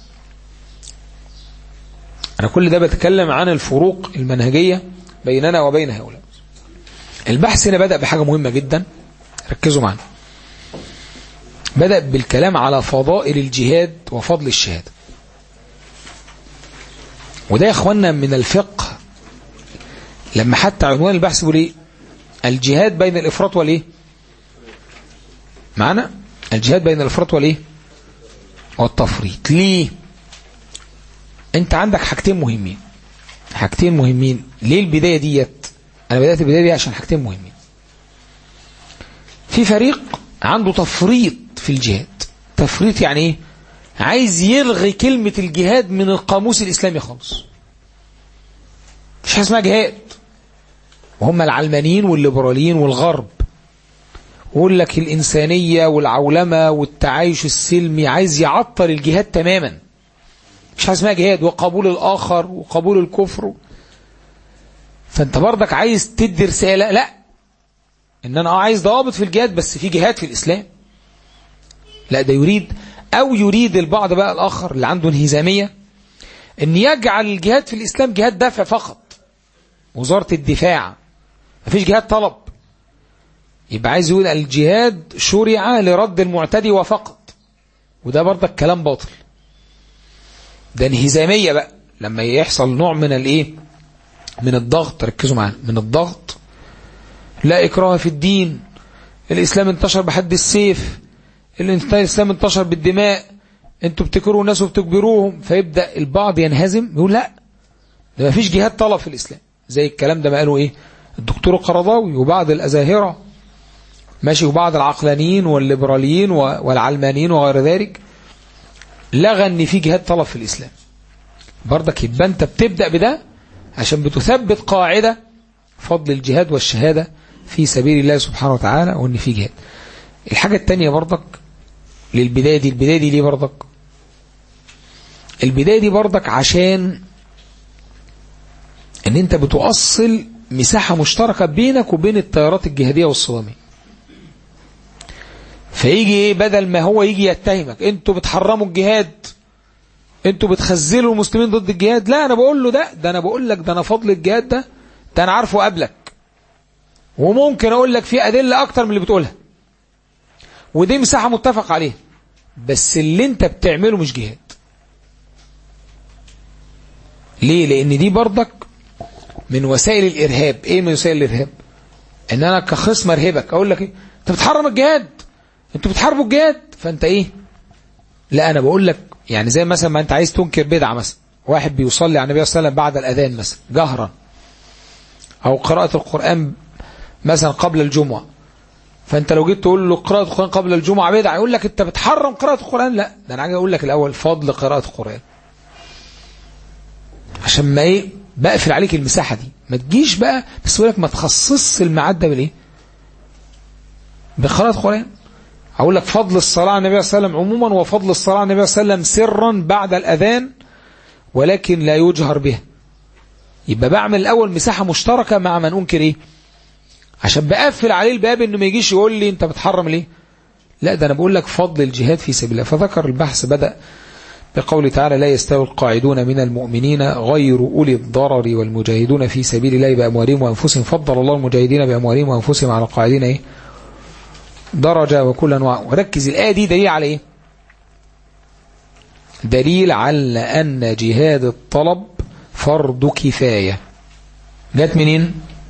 انا كل ده بتكلم عن الفروق المنهجية بيننا وبين هؤلاء البحث هنا بدأ بحاجة مهمة جدا ركزوا معنا بدأ بالكلام على فضائل الجهاد وفضل الشهاده وده يا اخوانا من الفقه لما حتى عنوان البحث بيقول ايه الجهاد بين الافراط والايه معنا الجهاد بين الافراط والايه والتفريط ليه انت عندك حاجتين مهمين حاجتين مهمين ليه البداية ديت انا بدأت البداية دي عشان حاجتين مهمين في فريق عنده تفريط في الجهاد تفريط يعني ايه عايز يلغي كلمة الجهاد من القاموس الإسلامي خالص مش حاجة اسمها جهاد وهم العلمانيين والليبراليين والغرب ويقول لك الإنسانية والعولمة والتعايش السلمي عايز يعطل الجهاد تماما مش حاجة اسمها جهاد وقبول الآخر وقبول الكفر فأنت برضك عايز تدي رسالة لا إن أنا عايز ضوابط في الجهاد بس في جهاد في الإسلام لا ده يريد أو يريد البعض بقى الآخر اللي عنده انهزامية أن يجعل الجهاد في الإسلام جهاد دافع فقط وزارة الدفاع مفيش جهاد طلب يبقى عايز يقول الجهاد شرع لرد المعتدي وفقط وده برضك كلام باطل ده انهزامية بقى لما يحصل نوع من الايه من الضغط ركزوا معانا من الضغط لا إكراه في الدين الإسلام انتشر بحد السيف الإسلام انتشر بالدماء انتوا بتكرهوا الناس وبتجبروهم فيبدأ البعض ينهزم يقول لا ده ما فيش جهاد طلب في الإسلام زي الكلام ده ما قالوا ايه الدكتور القرضاوي وبعض الأزاهرة ماشي وبعض العقلانيين والليبراليين والعلمانيين وغير ذلك لغى ان في جهاد طلب في الإسلام برضك يبقى انت بتبدأ بده عشان بتثبت قاعدة فضل الجهاد والشهادة في سبيل الله سبحانه وتعالى وان في جهاد الحاجة التانية برضك للبداية دي البداية دي ليه برضك البداية دي برضك عشان ان انت بتؤصل مساحة مشتركة بينك وبين التيارات الجهادية والصدامية فيجي ايه بدل ما هو يجي يتهمك انتوا بتحرموا الجهاد انتوا بتخزلوا المسلمين ضد الجهاد لا انا بقول له ده ده انا بقول لك ده انا فضل الجهاد ده ده انا عارفه قبلك وممكن اقول لك في ادله اكتر من اللي بتقولها ودي مساحة متفق عليها بس اللي انت بتعمله مش جهاد ليه لان دي برضك من وسائل الارهاب ايه من وسائل الارهاب ان انا كخصم ارهبك اقول لك ايه انت بتحرم الجهاد انتوا بتحاربوا الجهاد فانت ايه لا انا بقول لك يعني زي مثلا ما انت عايز تنكر بدعه مثلا واحد بيصلي على النبي صلى الله عليه وسلم بعد الاذان مثلا جهرا او قراءه القران مثلا قبل الجمعه فانت لو جيت تقول له قراءة القرآن قبل الجمعة بدعة يقول لك انت بتحرم قراءة القرآن لا ده انا عايز اقول لك الاول فضل قراءة القرآن عشان ما ايه بقفل عليك المساحة دي ما تجيش بقى بس يقول لك ما تخصصش الميعاد ده بالايه بقراءة القرآن اقول لك فضل الصلاة على النبي صلى الله عليه وسلم عموما وفضل الصلاة على النبي صلى الله عليه وسلم سرا بعد الاذان ولكن لا يجهر بها يبقى بعمل الاول مساحة مشتركة مع من انكر ايه عشان بقفل عليه الباب انه ما يجيش يقول لي انت بتحرم ليه لا ده انا بقول لك فضل الجهاد في سبيل الله فذكر البحث بدأ بقول تعالى لا يستوي القاعدون من المؤمنين غير أولي الضرر والمجاهدون في سبيل الله بأموالهم وأنفسهم فضل الله المجاهدين بأموالهم وأنفسهم على القاعدين إيه درجة وكل أنواع وركز الآية دي دليل على إيه دليل على أن جهاد الطلب فرض كفاية جت منين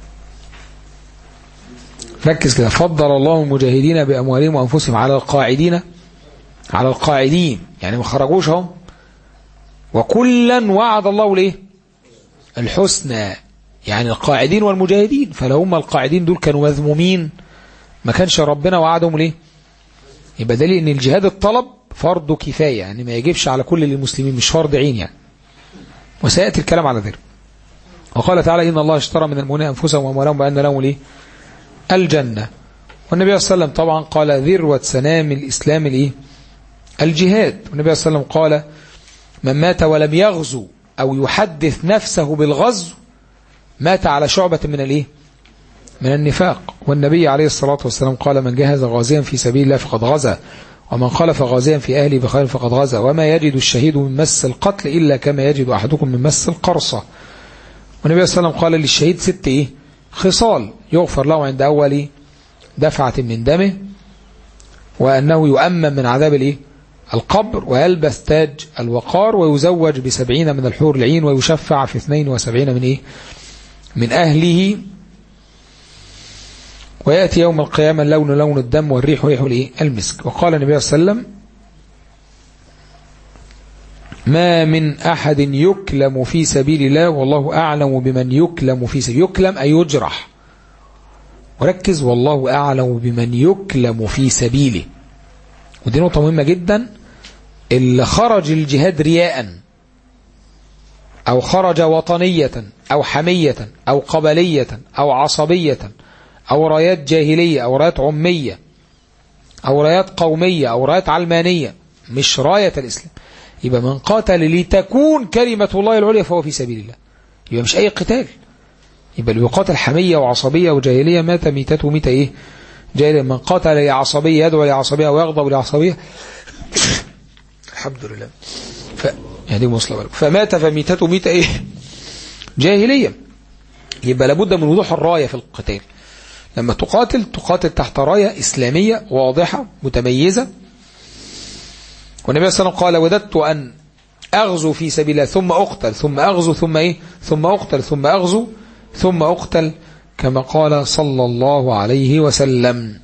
ركز كده فضل الله المجاهدين بأموالهم وأنفسهم على القاعدين على القاعدين يعني ما خرجوش هم وكلا وعد الله ليه الحسنى يعني القاعدين والمجاهدين فلو هم القاعدين دول كانوا مذمومين ما كانش ربنا وعدهم ليه يبقى دليل ان الجهاد الطلب فرض كفاية يعني ما يجبش على كل المسلمين مش فرض عين يعني وسيأتي الكلام على ذلك وقال تعالى إن الله اشترى من المؤمنين أنفسهم وأموالهم بأن لهم ليه الجنة والنبي صلى الله عليه وسلم طبعا قال ذروة سنام الإسلام الإيه الجهاد والنبي صلى الله عليه وسلم قال من مات ولم يغزو أو يحدث نفسه بالغزو مات على شعبة من الإيه من النفاق والنبي عليه الصلاة والسلام قال من جهز غازيا في سبيل الله فقد غزا ومن خلف غازيا في أهله بخير فقد غزا وما يجد الشهيد من مس القتل إلا كما يجد أحدكم من مس القرصة والنبي صلى الله عليه وسلم قال للشهيد ست إيه خصال يغفر له عند أول دفعة من دمه وأنه يؤمن من عذاب الإيه القبر ويلبس تاج الوقار ويزوج بسبعين من الحور العين ويشفع في اثنين وسبعين من إيه من أهله ويأتي يوم القيامة اللون لون الدم والريح ريح الإيه المسك وقال النبي صلى الله عليه وسلم ما من أحد يكلم في سبيل الله والله أعلم بمن يكلم في سبيل يكلم أي يجرح وركز والله أعلم بمن يكلم في سبيله ودي نقطة مهمة جدا اللي خرج الجهاد رياء أو خرج وطنية أو حمية أو قبلية أو عصبية أو رايات جاهلية أو رايات عمية أو رايات قومية أو رايات علمانية مش راية الإسلام يبقى من قاتل لتكون كلمة الله العليا فهو في سبيل الله يبقى مش أي قتال يبقى اللي يقاتل حمية وعصبية وجاهلية مات ميتته ميتة إيه جاهلية من قاتل لعصبية يدعو لعصبية ويغضب لعصبية الحمد لله ف... يعني دي مصلة بالك فمات فميتته ميتة إيه جاهلية يبقى لابد من وضوح الراية في القتال لما تقاتل تقاتل تحت راية إسلامية واضحة متميزة والنبي صلى الله عليه وسلم قال وددت أن أغزو في سبيل الله ثم أقتل ثم أغزو ثم إيه ثم أقتل ثم أغزو ثم أقتل كما قال صلى الله عليه وسلم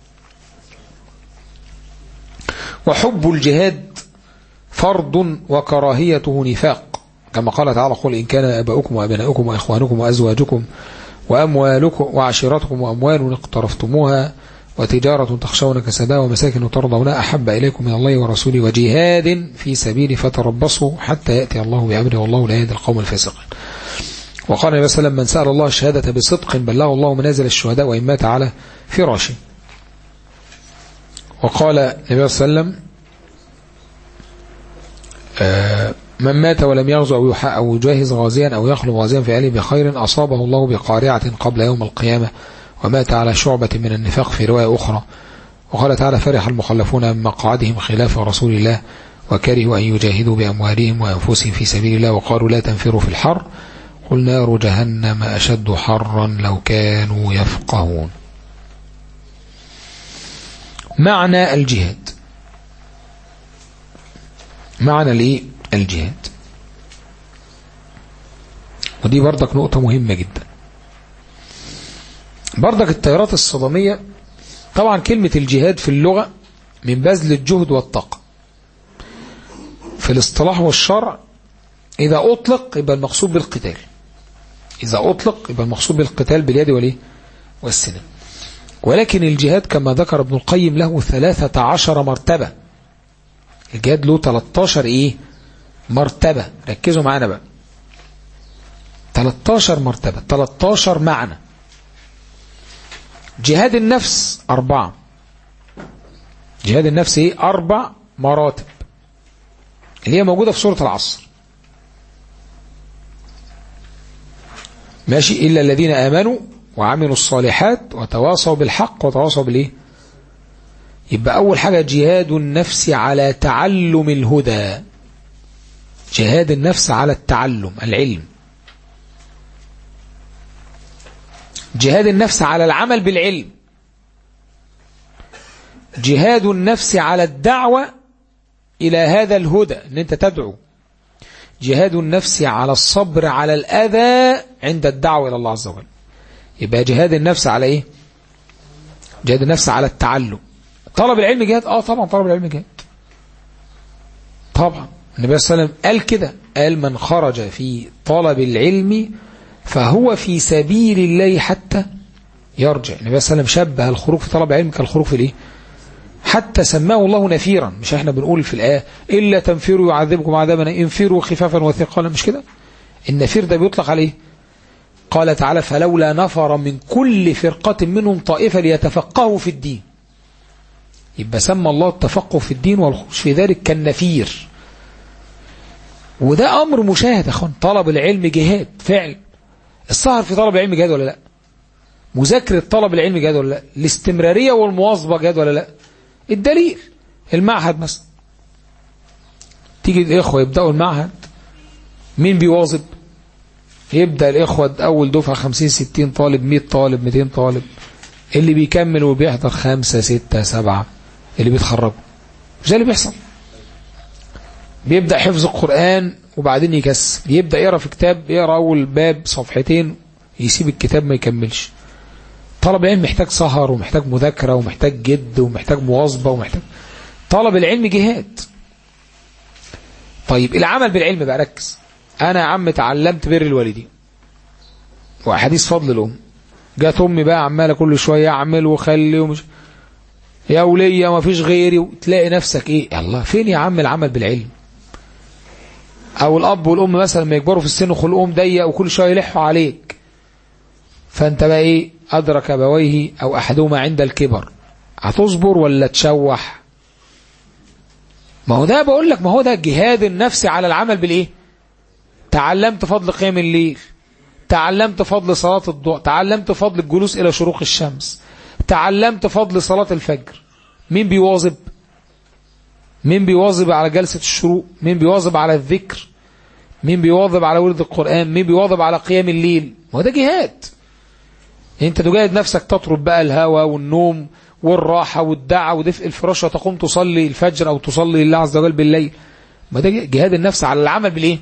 وحب الجهاد فرض وكراهيته نفاق كما قال تعالى قل إن كان أباؤكم وأبناؤكم وإخوانكم وأزواجكم وأموالكم وعشيرتكم وأموال اقترفتموها وتجارة تخشون كسبها ومساكن ترضونها أحب إليكم من الله ورسوله وجهاد في سبيل فتربصوا حتى يأتي الله بأمره والله لا يهدي القوم الفاسقين وقال النبي صلى الله عليه وسلم من سأل الله الشهادة بصدق بلغه الله منازل الشهداء وإن مات على فراشه وقال النبي صلى الله عليه وسلم آه من مات ولم يغزو أو, أو يجهز غازيا أو يخلو غازيا في أهله بخير أصابه الله بقارعة قبل يوم القيامة ومات على شعبة من النفاق في رواية أخرى وقال تعالى فرح المخلفون من مقعدهم خلاف رسول الله وكرهوا أن يجاهدوا بأموالهم وأنفسهم في سبيل الله وقالوا لا تنفروا في الحر قل نار جهنم أشد حرا لو كانوا يفقهون معنى الجهاد معنى الايه الجهاد ودي برضك نقطة مهمة جدا برضك التيارات الصدامية طبعا كلمة الجهاد في اللغة من بذل الجهد والطاقة في الاصطلاح والشرع إذا أطلق يبقى المقصود بالقتال إذا أطلق يبقى المقصود بالقتال باليد والإيه والسنة ولكن الجهاد كما ذكر ابن القيم له ثلاثة عشر مرتبة الجهاد له 13 إيه مرتبة ركزوا معانا بقى 13 مرتبة 13 معنى جهاد النفس أربعة جهاد النفس إيه أربع مراتب اللي هي موجودة في سورة العصر ماشي إلا الذين آمنوا وعملوا الصالحات وتواصوا بالحق وتواصوا بالإيه يبقى أول حاجة جهاد النفس على تعلم الهدى جهاد النفس على التعلم العلم جهاد النفس على العمل بالعلم جهاد النفس على الدعوة إلى هذا الهدى أن أنت تدعو جهاد النفس على الصبر على الأذى عند الدعوة إلى الله عز وجل يبقى جهاد النفس على إيه جهاد النفس على التعلم طلب العلم جهاد آه طبعا طلب العلم جهاد طبعا النبي صلى الله عليه وسلم قال كده قال من خرج في طلب العلم فهو في سبيل الله حتى يرجع النبي صلى الله عليه وسلم شبه الخروج في طلب العلم كالخروج في الايه حتى سماه الله نفيرا مش احنا بنقول في الآية إلا تنفروا يعذبكم عذابا انفروا خفافا وثقالا مش كده النفير ده بيطلق عليه قال تعالى فلولا نفر من كل فرقة منهم طائفة ليتفقهوا في الدين يبقى سمى الله التفقه في الدين والخروج في ذلك كالنفير وده أمر مشاهد أخوان طلب العلم جهاد فعل السهر في طلب العلم جهاد ولا لا مذاكرة طلب العلم جهاد ولا لا الاستمرارية والمواظبة جهاد ولا لا الدليل المعهد مثلا تيجي الإخوة يبدأوا المعهد مين بيواظب يبدأ الإخوة أول دفعة 50 60 طالب 100 طالب 200 طالب اللي بيكمل وبيحضر خمسة ستة سبعة اللي بيتخرجوا مش ده اللي بيحصل بيبدأ حفظ القرآن وبعدين يكسب يبدأ يقرأ في كتاب يقرأ أول باب صفحتين يسيب الكتاب ما يكملش طلب العلم محتاج سهر ومحتاج مذاكرة ومحتاج جد ومحتاج مواظبة ومحتاج طلب العلم جهاد طيب العمل بالعلم بقى ركز أنا يا عم تعلمت بر الوالدين وأحاديث فضل الأم جات أمي بقى عمالة كل شوية أعمل وخلي ومش يا ولية ما فيش غيري وتلاقي نفسك إيه يا الله فين يا عم العمل بالعلم أو الأب والأم مثلا لما يكبروا في السن وخلقهم ضيق وكل شوية يلحوا عليك فأنت بقى إيه أدرك أبويه أو أحدهما عند الكبر هتصبر ولا تشوح ما هو ده بقول لك ما هو ده جهاد النفس على العمل بالإيه تعلمت فضل قيام الليل تعلمت فضل صلاة الضوء تعلمت فضل الجلوس إلى شروق الشمس تعلمت فضل صلاة الفجر مين بيواظب مين بيواظب على جلسة الشروق مين بيواظب على الذكر مين بيواظب على ورد القرآن مين بيواظب على قيام الليل ما هو ده جهاد انت تجاهد نفسك تطرد بقى الهوى والنوم والراحة والدعة ودفء الفراش وتقوم تصلي الفجر أو تصلي لله عز وجل بالليل ما ده جهاد النفس على العمل بالإيه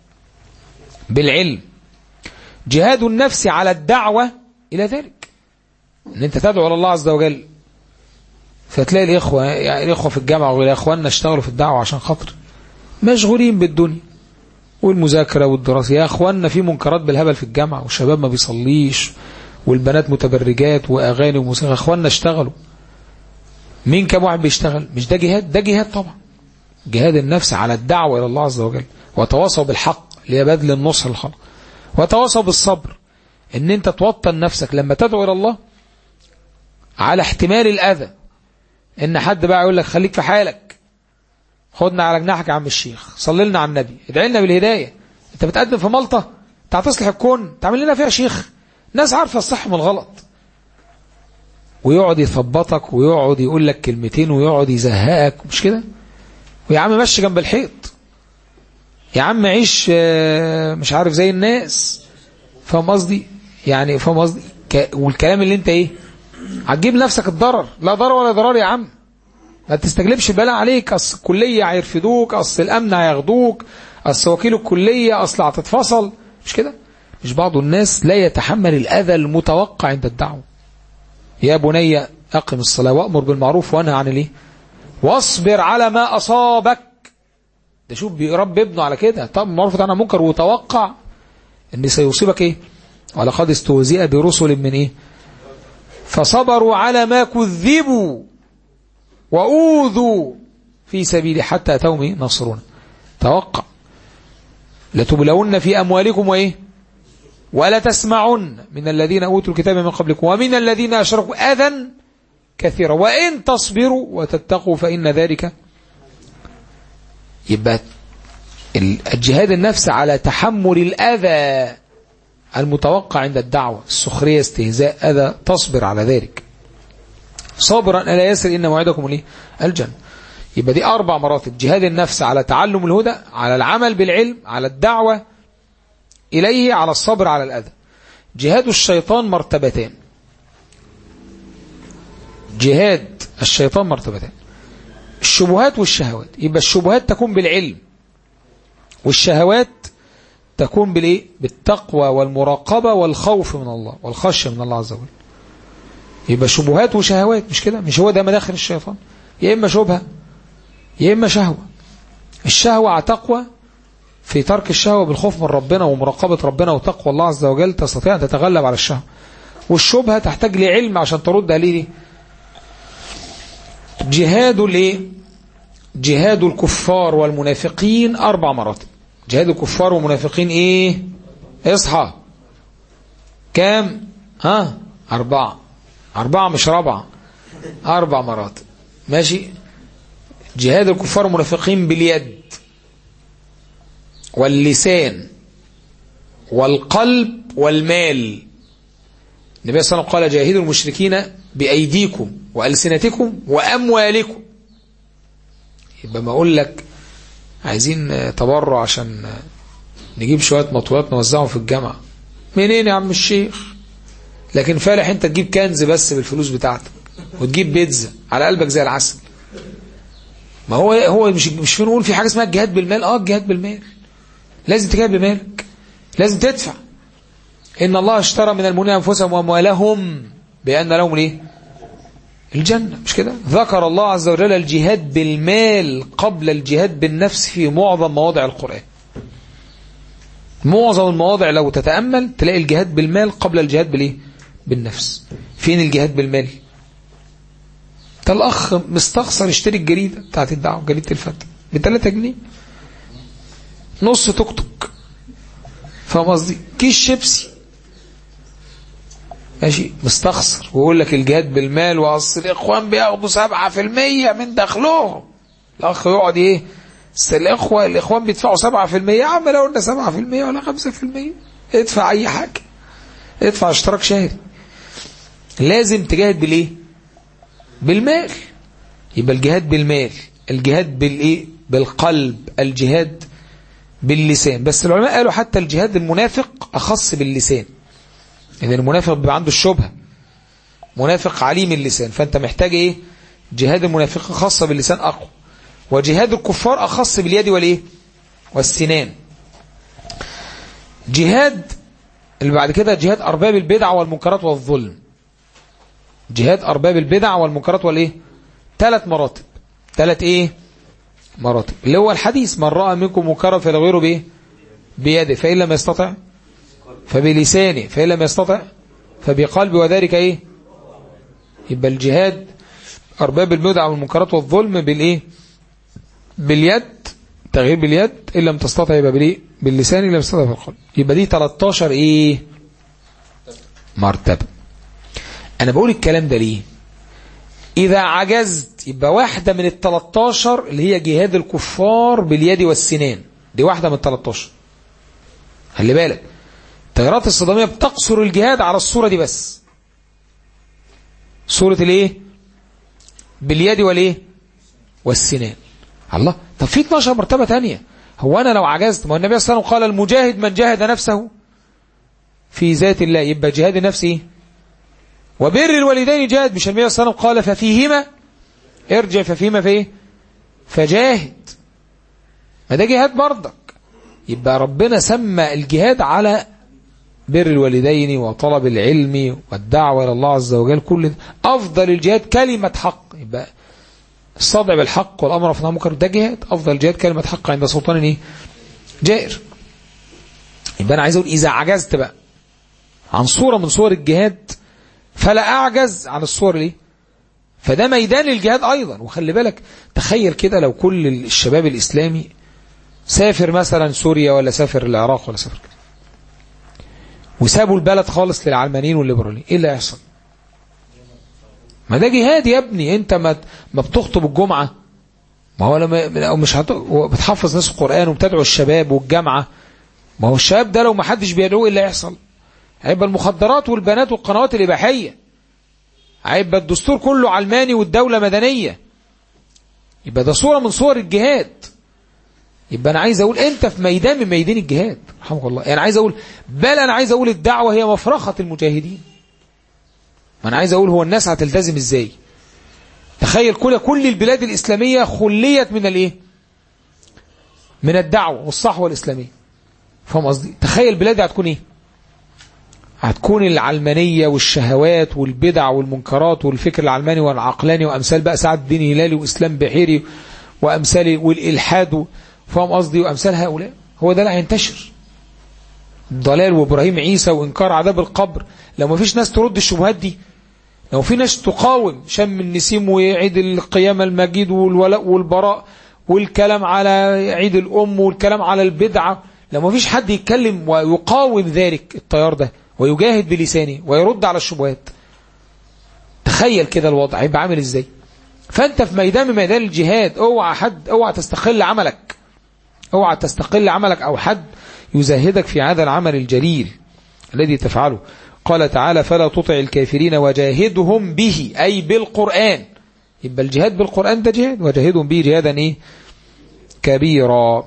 بالعلم جهاد النفس على الدعوة إلى ذلك ان انت تدعو على الله عز وجل فتلاقي الإخوة يعني الإخوة في الجامعة وغير إخواننا اشتغلوا في الدعوة عشان خاطر مشغولين بالدنيا والمذاكرة والدراسة يا أخواننا في منكرات بالهبل في الجامعة والشباب ما بيصليش والبنات متبرجات وأغاني وموسيقى أخواننا اشتغلوا مين كم واحد بيشتغل مش ده جهاد ده جهاد طبعا جهاد النفس على الدعوة إلى الله عز وجل وتواصوا بالحق ليبذل النصح للخلق وتواصوا بالصبر ان انت توطن نفسك لما تدعو إلى الله على احتمال الأذى ان حد بقى يقول لك خليك في حالك خدنا على جناحك يا عم الشيخ صلي لنا على النبي ادعي لنا بالهداية انت بتقدم في ملطة انت هتصلح الكون تعمل لنا فيها شيخ ناس عارفة الصح من الغلط ويقعد يثبطك ويقعد يقول لك كلمتين ويقعد يزهقك مش كده ويا عم مشي جنب الحيط يا عم عيش مش عارف زي الناس فاهم قصدي يعني فاهم قصدي والكلام اللي انت ايه هتجيب لنفسك الضرر لا ضرر ولا ضرر يا عم ما تستجلبش البلاء عليك اصل الكلية هيرفدوك اصل الامن هياخدوك اصل وكيل الكلية اصل هتتفصل مش كده مش بعض الناس لا يتحمل الأذى المتوقع عند الدعوة يا بني أقم الصلاة وأمر بالمعروف وانهى عن الايه واصبر على ما أصابك ده شوف بيرب ابنه على كده طب معروف عنها منكر وتوقع ان سيصيبك ايه ولقد استهزئ برسل من ايه فصبروا على ما كذبوا وأوذوا في سبيل حتى أتوهم إيه؟ نصرون توقع لتبلون في أموالكم وإيه ولا تسمعن من الذين أوتوا الكتاب من قبلكم ومن الذين أشركوا أذى كثيرا وإن تصبروا وتتقوا فإن ذلك يبقى الجهاد النفس على تحمل الأذى المتوقع عند الدعوة السخرية استهزاء أذى تصبر على ذلك صابرا ألا يسر إن موعدكم ليه الجنة يبقى دي أربع مراتب جهاد النفس على تعلم الهدى على العمل بالعلم على الدعوة إليه على الصبر على الأذى جهاد الشيطان مرتبتان جهاد الشيطان مرتبتان الشبهات والشهوات يبقى الشبهات تكون بالعلم والشهوات تكون بالايه بالتقوى والمراقبة والخوف من الله والخشية من الله عز وجل يبقى شبهات وشهوات مش كده مش هو ده مداخل الشيطان يا إما شبهة يا إما شهوة الشهوة على تقوى في ترك الشهوة بالخوف من ربنا ومراقبة ربنا وتقوى الله عز وجل تستطيع أن تتغلب على الشهوة والشبهة تحتاج لعلم عشان ترد عليه دي جهاد الايه جهاد الكفار والمنافقين أربع مراتب جهاد الكفار والمنافقين إيه اصحى كام ها أربعة أربعة مش رابعة أربع مراتب ماشي جهاد الكفار والمنافقين باليد واللسان والقلب والمال النبي صلى الله عليه وسلم قال جاهدوا المشركين بأيديكم وألسنتكم وأموالكم يبقى ما أقول لك عايزين تبرع عشان نجيب شوية مطويات نوزعهم في الجامعة منين يا عم الشيخ لكن فالح انت تجيب كنز بس بالفلوس بتاعتك وتجيب بيتزا على قلبك زي العسل ما هو هو مش مش فين نقول في حاجه اسمها الجهاد بالمال اه الجهاد بالمال لازم تجاهد بمالك لازم تدفع ان الله اشترى من المؤمنين انفسهم واموالهم بان لهم الايه الجنه مش كده ذكر الله عز وجل الجهاد بالمال قبل الجهاد بالنفس في معظم مواضع القران معظم المواضع لو تتامل تلاقي الجهاد بالمال قبل الجهاد بالايه بالنفس فين الجهاد بالمال ده الاخ مستخسر يشتري الجريده بتاعت الدعوه جريده الفتح ب 3 جنيه نص توك توك فاهم قصدي كيس شيبسي ماشي مستخسر ويقول لك الجهاد بالمال واصل الاخوان بياخدوا 7% من دخلهم الاخ يقعد ايه بس الاخوه الاخوان بيدفعوا 7% يا عم لو قلنا 7% ولا 5% ادفع اي حاجه ادفع اشتراك شهري لازم تجاهد بالايه بالمال يبقى الجهاد بالمال الجهاد بالايه بالقلب الجهاد باللسان بس العلماء قالوا حتى الجهاد المنافق اخص باللسان ان المنافق بيبقى عنده الشبهه منافق عليم اللسان فانت محتاج ايه جهاد المنافق خاصه باللسان اقوى وجهاد الكفار اخص باليد والايه والسنان جهاد اللي بعد كده جهاد ارباب البدع والمنكرات والظلم جهاد أرباب البدع والمنكرات والإيه ثلاث مراتب ثلاث إيه مراتب اللي هو الحديث من رأى منكم منكرا فلغيره بإيه بيده فإن لم يستطع فبلسانه فإن لم يستطع فبقلبه وذلك إيه يبقى الجهاد أرباب البدع والمنكرات والظلم بالإيه باليد تغيير باليد إن لم تستطع يبقى بالإيه باللسان إن لم تستطع بالقلب يبقى دي 13 إيه مرتبه أنا بقول الكلام ده ليه إذا عجزت يبقى واحدة من ال 13 اللي هي جهاد الكفار باليد والسنان دي واحدة من ال 13 خلي بالك التيارات الصدامية بتقصر الجهاد على الصورة دي بس صورة الايه باليد والايه والسنان الله طب في 12 مرتبة تانية هو أنا لو عجزت ما النبي صلى الله عليه وسلم قال المجاهد من جاهد نفسه في ذات الله يبقى جهاد النفس ايه وبر الوالدين جاهد مش النبي صلى الله عليه وسلم قال ففيهما ارجع ففيهما في ايه فجاهد ما ده جهاد برضك يبقى ربنا سمى الجهاد على بر الوالدين وطلب العلم والدعوة إلى الله عز وجل كل ده أفضل الجهاد كلمة حق يبقى الصدع بالحق والأمر في المنكر ده جهاد أفضل الجهاد كلمة حق عند سلطان إيه جائر يبقى أنا عايز أقول إذا عجزت بقى عن صورة من صور الجهاد فلا أعجز عن الصور ليه فده ميدان الجهاد أيضا وخلي بالك تخيل كده لو كل الشباب الإسلامي سافر مثلا سوريا ولا سافر العراق ولا سافر كده وسابوا البلد خالص للعلمانيين والليبراليين ايه اللي هيحصل ما ده جهاد يا ابني انت ما ما بتخطب الجمعه ما هو لما مش هت... بتحفظ ناس القران وبتدعو الشباب والجامعه ما هو الشباب ده لو ما حدش بيدعوه ايه اللي هيحصل هيبقى المخدرات والبنات والقنوات الاباحيه هيبقى الدستور كله علماني والدوله مدنيه يبقى ده صوره من صور الجهاد يبقى انا عايز اقول انت في ميدان من ميدان الجهاد رحمك الله يعني عايز اقول بل انا عايز اقول الدعوه هي مفرخه المجاهدين ما انا عايز اقول هو الناس هتلتزم ازاي تخيل كل كل البلاد الإسلامية خليت من الايه من الدعوة والصحوة الإسلامية فهم قصدي تخيل بلاد هتكون ايه هتكون العلمانية والشهوات والبدع والمنكرات والفكر العلماني والعقلاني وأمثال بقى سعد الدين هلالي وإسلام بحيري وأمثال والإلحاد فهم قصدي وأمثال هؤلاء هو ده اللي هينتشر ضلال وإبراهيم عيسى وإنكار عذاب القبر لو ما فيش ناس ترد الشبهات دي لو في ناس تقاوم شم النسيم وعيد القيامة المجيد والولاء والبراء والكلام على عيد الأم والكلام على البدعة لو ما فيش حد يتكلم ويقاوم ذلك التيار ده ويجاهد بلسانه ويرد على الشبهات تخيل كده الوضع هيبقى عامل ازاي فانت في ميدان من ميدان الجهاد اوعى حد اوعى تستقل عملك اوعى تستقل عملك او حد يزهدك في هذا العمل الجليل الذي تفعله قال تعالى فلا تطع الكافرين وجاهدهم به أي بالقرآن يبقى الجهاد بالقرآن ده جهاد وجاهدهم به جهادا إيه كبيرا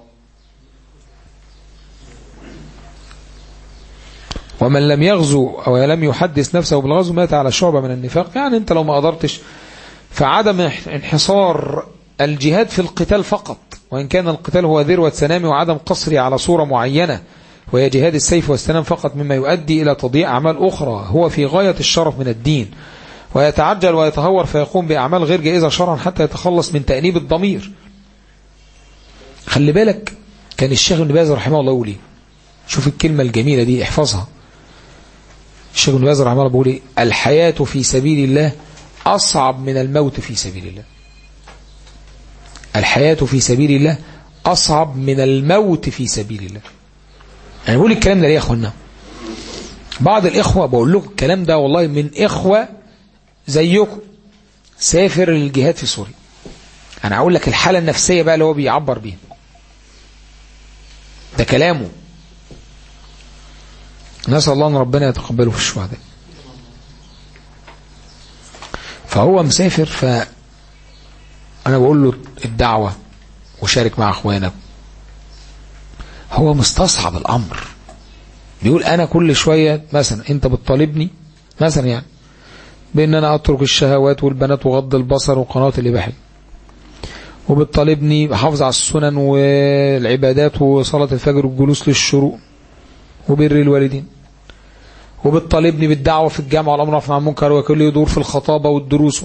ومن لم يغزو أو لم يحدث نفسه بالغزو مات على شعبة من النفاق يعني أنت لو ما قدرتش فعدم انحصار الجهاد في القتال فقط وإن كان القتال هو ذروة سنامي وعدم قصري على صورة معينة وهي جهاد السيف والسنام فقط مما يؤدي إلى تضييع أعمال أخرى هو في غاية الشرف من الدين ويتعجل ويتهور فيقوم بأعمال غير جائزة شرعا حتى يتخلص من تأنيب الضمير خلي بالك كان الشيخ ابن باز رحمه الله يقول ايه شوف الكلمة الجميلة دي احفظها الشيخ ابن باز رحمه الله بيقول ايه الحياة في سبيل الله أصعب من الموت في سبيل الله الحياة في سبيل الله أصعب من الموت في سبيل الله أنا بقول الكلام ده ليه يا أخوانا بعض الإخوة بقول لكم الكلام ده والله من إخوة زيكم سافر للجهاد في سوريا أنا أقول لك الحالة النفسية بقى اللي هو بيعبر بيها ده كلامه نسأل الله أن ربنا يتقبله في الشهداء فهو مسافر ف أنا بقول له الدعوة وشارك مع أخوانك هو مستصعب الأمر بيقول أنا كل شوية مثلا أنت بتطالبني مثلا يعني بأن أنا أترك الشهوات والبنات وغض البصر وقناة الإباحية وبتطالبني بحافظ على السنن والعبادات وصلاة الفجر والجلوس للشروق وبر الوالدين وبتطالبني بالدعوة في الجامعة والأمر عن المنكر وكل يدور في الخطابة والدروس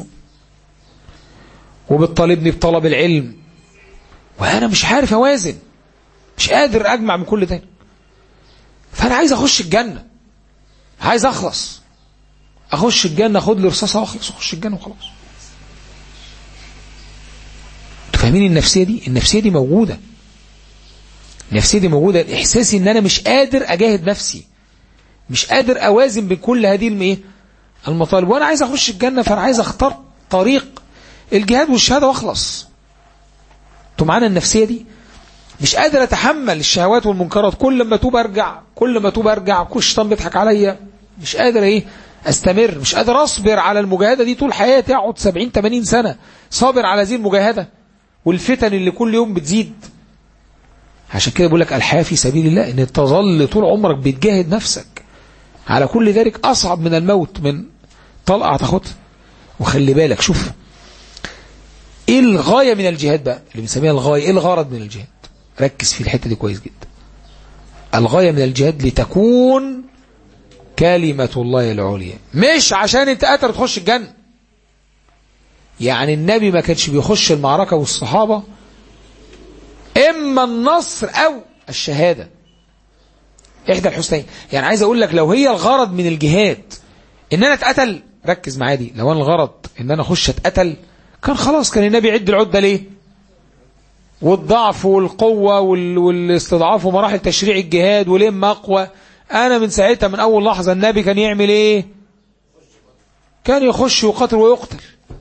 وبتطالبني بطلب العلم وأنا مش عارف أوازن مش قادر أجمع من كل ده فأنا عايز أخش الجنة عايز أخلص أخش الجنة أخد لي رصاصة وأخلص أخش الجنة وخلاص فاهمين النفسية دي النفسية دي موجودة النفسية دي موجودة الإحساس إن أنا مش قادر أجاهد نفسي مش قادر أوازن بين كل هذه المئة المطالب وأنا عايز أخش الجنة فأنا عايز أختار طريق الجهاد والشهادة وأخلص انتوا معانا النفسية دي مش قادر أتحمل الشهوات والمنكرات كل ما توب أرجع كل ما توب أرجع كل الشيطان بيضحك عليا مش قادر إيه أستمر مش قادر أصبر على المجاهدة دي طول حياتي أقعد 70 80 سنة صابر على هذه المجاهدة والفتن اللي كل يوم بتزيد عشان كده بقول لك الحياة في سبيل الله ان تظل طول عمرك بتجاهد نفسك على كل ذلك أصعب من الموت من طلقة هتاخدها وخلي بالك شوف ايه الغاية من الجهاد بقى اللي بنسميها الغاية ايه الغرض من الجهاد ركز في الحتة دي كويس جدا الغاية من الجهاد لتكون كلمة الله العليا مش عشان انت قادر تخش الجنة يعني النبي ما كانش بيخش المعركة والصحابة إما النصر أو الشهادة إحدى الحسنين يعني عايز أقول لك لو هي الغرض من الجهاد إن أنا اتقتل ركز معايا دي لو أنا الغرض إن أنا أخش اتقتل كان خلاص كان النبي يعد العدة ليه والضعف والقوة وال... والاستضعاف ومراحل تشريع الجهاد ولم أقوى أنا من ساعتها من أول لحظة النبي كان يعمل إيه كان يخش يقاتل ويقتل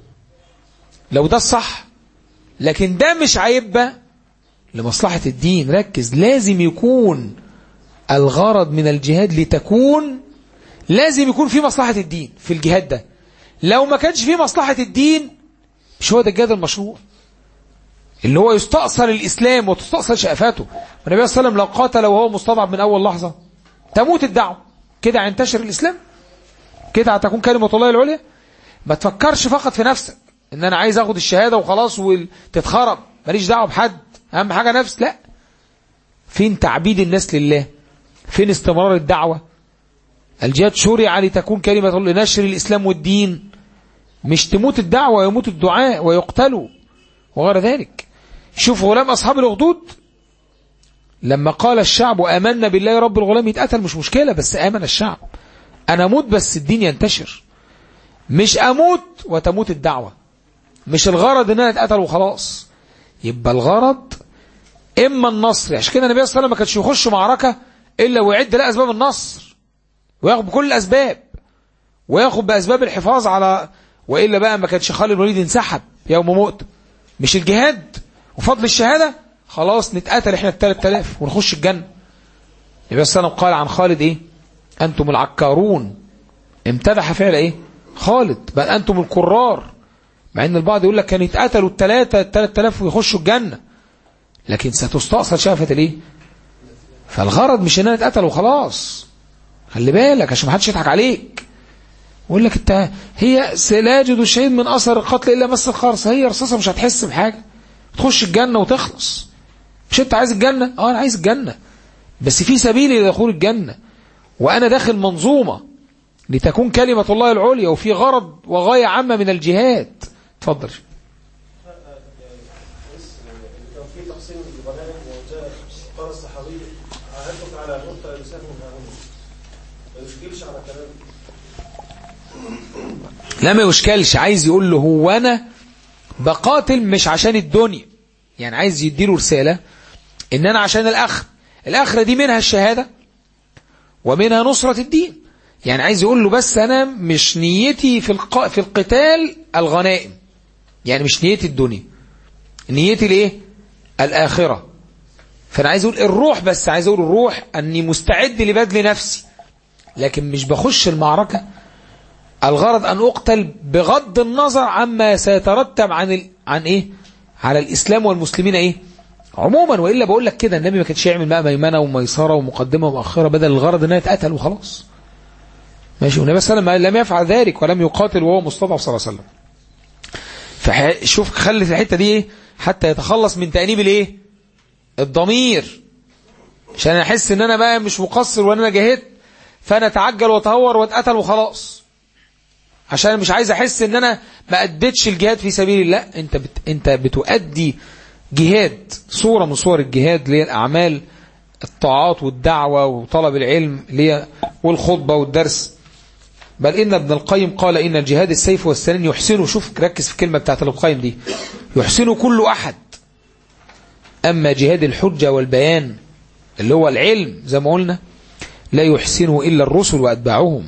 لو ده الصح لكن ده مش هيبقى لمصلحة الدين ركز لازم يكون الغرض من الجهاد لتكون لازم يكون في مصلحة الدين في الجهاد ده لو ما كانش في مصلحة الدين مش هو ده الجهاد المشروع اللي هو يستأصل الإسلام وتستأصل شقفاته والنبي صلى الله عليه وسلم لو قاتل وهو مستضعف من أول لحظة تموت الدعوة كده هينتشر الإسلام كده هتكون كلمة الله العليا ما تفكرش فقط في نفسك ان انا عايز اخد الشهادة وخلاص وتتخرب ماليش دعوة بحد اهم حاجة نفس لا فين تعبيد الناس لله فين استمرار الدعوة الجهاد شرع لتكون كلمة الله لنشر الإسلام والدين مش تموت الدعوة ويموت الدعاء ويقتلوا وغير ذلك شوف غلام أصحاب الأخدود لما قال الشعب آمنا بالله رب الغلام يتقتل مش مشكلة بس آمن الشعب أنا أموت بس الدين ينتشر مش أموت وتموت الدعوة مش الغرض ان انا اتقتل وخلاص يبقى الغرض اما النصر عشان كده النبي صلى الله عليه وسلم ما كانش يخش معركة الا ويعد لها اسباب النصر وياخد بكل الاسباب وياخد باسباب الحفاظ على والا بقى ما كانش خالد الوليد انسحب يوم موت مش الجهاد وفضل الشهادة خلاص نتقتل احنا ال 3000 ونخش الجنة النبي صلى الله عليه وسلم قال عن خالد ايه انتم العكارون امتدح فعل ايه خالد بل انتم الكرار مع ان البعض يقول لك كان يتقتلوا الثلاثة الثلاث آلاف ويخشوا الجنة لكن ستستأصل شافت ليه فالغرض مش ان انا اتقتل وخلاص خلي بالك عشان ما حدش يضحك عليك يقول لك انت هي لا يجد الشهيد من اثر القتل الا مس الخرص هي رصاصه مش هتحس بحاجه تخش الجنه وتخلص مش انت عايز الجنه اه انا عايز الجنه بس في سبيل لدخول الجنه وانا داخل منظومه لتكون كلمه الله العليا وفي غرض وغايه عامه من الجهاد اتفضل كان في تقسيم الغنائم وجاء قال الصحابي عهدتك على نقطة لسانه هنا ما يشكلش على كلام لا ما يشكلش عايز يقول له هو انا بقاتل مش عشان الدنيا يعني عايز يديله رسالة ان انا عشان الاخر الاخرة دي منها الشهادة ومنها نصرة الدين يعني عايز يقول له بس انا مش نيتي في الق... في القتال الغنائم يعني مش نيتي الدنيا نيتي الايه الاخرة فانا عايز اقول الروح بس عايز اقول الروح اني مستعد لبذل نفسي لكن مش بخش المعركة الغرض أن أقتل بغض النظر عما سيترتب عن ال... عن إيه على الإسلام والمسلمين إيه عموما وإلا بقول لك كده النبي ما كانش يعمل بقى ميمنة وميسرة ومقدمة ومؤخرة بدل الغرض أنه يتقتل وخلاص ماشي والنبي صلى الله عليه وسلم لم يفعل ذلك ولم يقاتل وهو مستضعف صلى الله عليه وسلم فشوف خلت الحتة دي إيه حتى يتخلص من تأنيب الإيه الضمير عشان احس ان انا بقى مش مقصر وان انا جاهدت فانا اتعجل واتهور واتقتل وخلاص عشان مش عايز احس ان انا ما اديتش الجهاد في سبيل الله انت بت... انت بتؤدي جهاد صورة من صور الجهاد اللي هي الاعمال الطاعات والدعوة وطلب العلم اللي هي والخطبة والدرس بل ان ابن القيم قال ان الجهاد السيف والسنين يحسنه شوف ركز في الكلمة بتاعت ابن القيم دي يحسنه كل احد اما جهاد الحجة والبيان اللي هو العلم زي ما قلنا لا يحسنه الا الرسل واتباعهم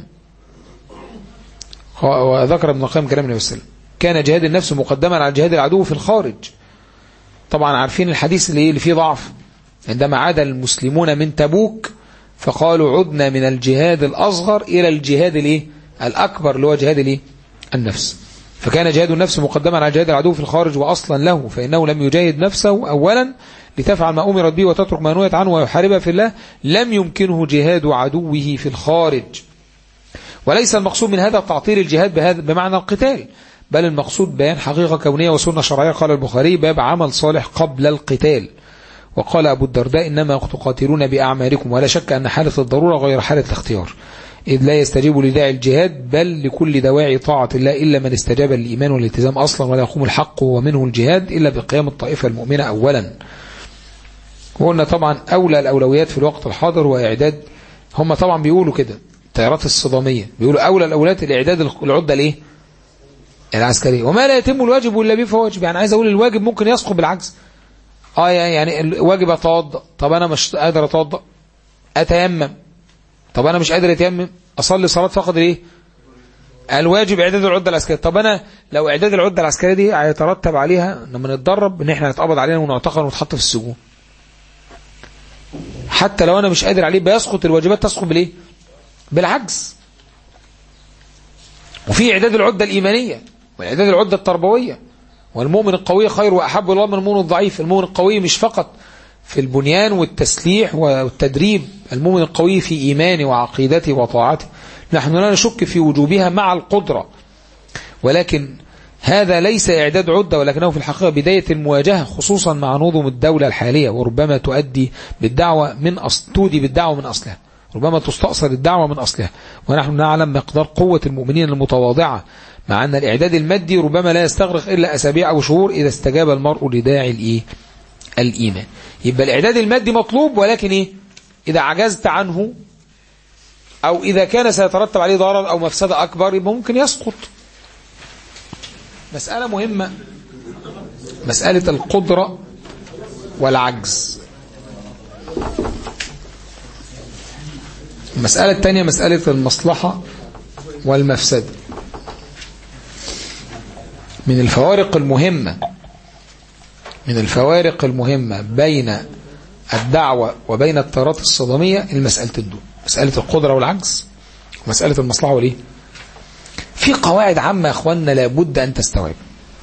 وذكر ابن القيم كلام النبي صلى الله عليه وسلم كان جهاد النفس مقدما على جهاد العدو في الخارج طبعا عارفين الحديث اللي اللي فيه ضعف عندما عاد المسلمون من تبوك فقالوا عدنا من الجهاد الأصغر إلى الجهاد الايه الأكبر اللي هو جهاد الايه النفس فكان جهاد النفس مقدما على جهاد العدو في الخارج وأصلا له فإنه لم يجاهد نفسه أولا لتفعل ما أمرت به وتترك ما نهيت عنه ويحاربها في الله لم يمكنه جهاد عدوه في الخارج وليس المقصود من هذا تعطيل الجهاد بهذا بمعنى القتال بل المقصود بيان حقيقة كونية وسنة شرعية قال البخاري باب عمل صالح قبل القتال وقال أبو الدرداء إنما تقاتلون بأعمالكم ولا شك أن حالة الضرورة غير حالة الاختيار إذ لا يستجيب لداعي الجهاد بل لكل دواعي طاعة الله إلا من استجاب للإيمان والالتزام أصلا ولا يقوم الحق ومنه الجهاد إلا بقيام الطائفة المؤمنة أولا وقلنا طبعا أولى الأولويات في الوقت الحاضر وإعداد هم طبعا بيقولوا كده الطيارات الصدامية بيقولوا أولى الأولويات الإعداد العدة ليه العسكرية وما لا يتم الواجب إلا به فهو واجب يعني عايز أقول الواجب ممكن يسقط بالعكس آه يعني الواجب أتوضأ طب أنا مش قادر أتوضأ أتيمم طب أنا مش قادر أتيمم أصلي صلاة فقط ليه الواجب إعداد العدة العسكرية طب أنا لو إعداد العدة العسكرية دي هيترتب عليها لما نتدرب إن إحنا نتقبض علينا ونعتقل ونتحط في السجون حتى لو أنا مش قادر عليه بيسقط الواجبات تسقط بالإيه بالعجز وفي إعداد العدة الإيمانية وإعداد العدة التربوية والمؤمن القوي خير وأحب الله من المؤمن الضعيف المؤمن القوي مش فقط في البنيان والتسليح والتدريب المؤمن القوي في إيمانه وعقيدته وطاعته نحن لا نشك في وجوبها مع القدرة ولكن هذا ليس إعداد عدة ولكنه في الحقيقة بداية المواجهة خصوصا مع نظم الدولة الحالية وربما تؤدي بالدعوة من أصل تودي بالدعوة من أصلها ربما تستأصل الدعوة من أصلها ونحن نعلم مقدار قوة المؤمنين المتواضعة مع أن الإعداد المادي ربما لا يستغرق إلا أسابيع أو شهور إذا استجاب المرء لداعي الإيه؟ الإيمان يبقى الإعداد المادي مطلوب ولكن إيه؟ إذا عجزت عنه أو إذا كان سيترتب عليه ضرر أو مفسدة أكبر يبقى ممكن يسقط مسألة مهمة مسألة القدرة والعجز المسألة الثانية مسألة المصلحة والمفسدة من الفوارق المهمة من الفوارق المهمة بين الدعوة وبين التيارات الصدامية المسألة الدول مسألة القدرة والعجز ومسألة المصلحة والإيه في قواعد عامة يا أخواننا لابد أن تستوعب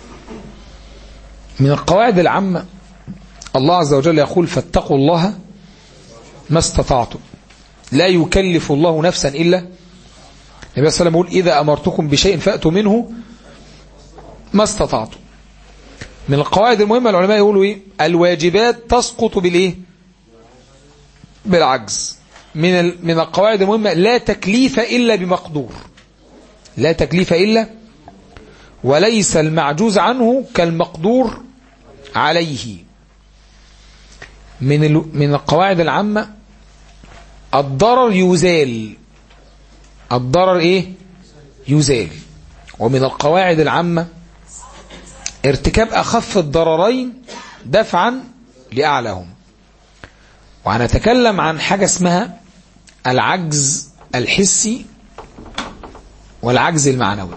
من القواعد العامة الله عز وجل يقول فاتقوا الله ما استطعتم لا يكلف الله نفسا إلا النبي صلى الله عليه وسلم يقول إذا أمرتكم بشيء فأتوا منه ما استطعتم من القواعد المهمة العلماء يقولوا إيه الواجبات تسقط بالإيه بالعجز من من القواعد المهمة لا تكليف إلا بمقدور لا تكليف إلا وليس المعجوز عنه كالمقدور عليه من من القواعد العامة الضرر يزال الضرر ايه يزال ومن القواعد العامة ارتكاب أخف الضررين دفعا لأعلاهم وهنتكلم عن حاجة اسمها العجز الحسي والعجز المعنوي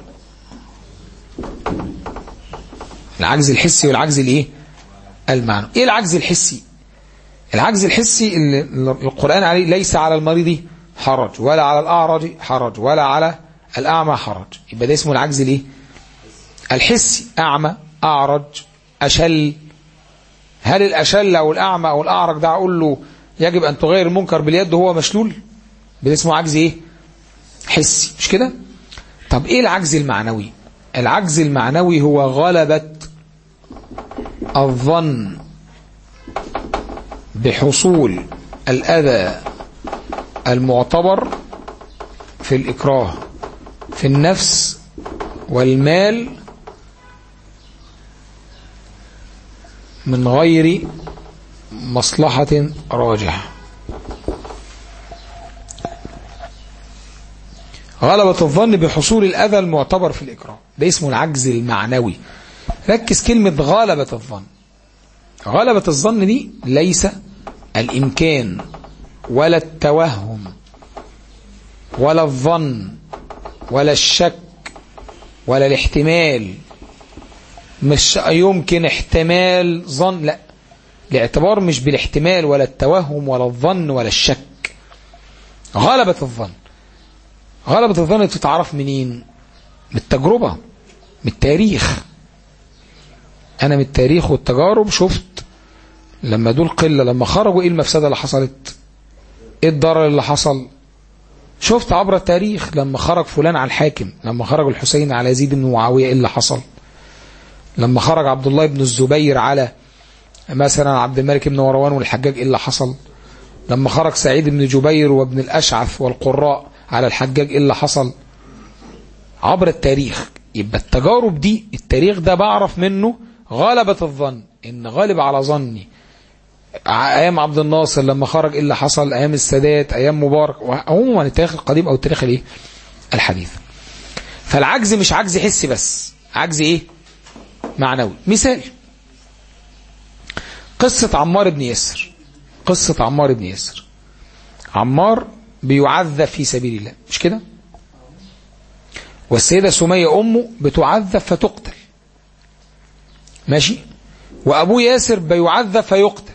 العجز الحسي والعجز الايه المعنوي ايه العجز الحسي العجز الحسي اللي القرآن عليه ليس على المريض حرج ولا على الأعرج حرج ولا على الأعمى حرج يبقى ده اسمه العجز الايه الحسي أعمى أعرج أشل هل الأشل أو الأعمى أو الأعرج ده أقول له يجب أن تغير المنكر باليد وهو مشلول ده اسمه عجز ايه حسي مش كده طب ايه العجز المعنوي العجز المعنوي هو غلبة الظن بحصول الأذى المعتبر في الإكراه في النفس والمال من غير مصلحة راجحة غلبة الظن بحصول الأذى المعتبر في الإكراه ده اسمه العجز المعنوي ركز كلمة غلبة الظن غلبة الظن دي ليس الإمكان ولا التوهم ولا الظن ولا الشك ولا الاحتمال مش يمكن احتمال ظن لا الاعتبار مش بالاحتمال ولا التوهم ولا الظن ولا الشك غلبة الظن غلبة الظن بتتعرف منين من التجربة من التاريخ أنا من التاريخ والتجارب شفت لما دول قلة لما خرجوا إيه المفسدة اللي حصلت إيه الضرر اللي حصل شفت عبر التاريخ لما خرج فلان على الحاكم لما خرج الحسين على يزيد بن معاوية إيه اللي حصل لما خرج عبد الله بن الزبير على مثلا عبد الملك بن مروان والحجاج إيه اللي حصل لما خرج سعيد بن جبير وابن الأشعث والقراء على الحجاج إيه اللي حصل عبر التاريخ يبقى التجارب دي التاريخ ده بعرف منه غلبة الظن ان غالب على ظني ايام عبد الناصر لما خرج ايه اللي حصل ايام السادات ايام مبارك عموما التاريخ القديم او التاريخ الايه الحديث فالعجز مش عجز حسي بس عجز ايه معنوي مثال قصة عمار بن ياسر قصة عمار بن ياسر عمار بيعذب في سبيل الله مش كده والسيدة سمية أمه بتعذب فتقتل ماشي وأبوه ياسر بيعذب فيقتل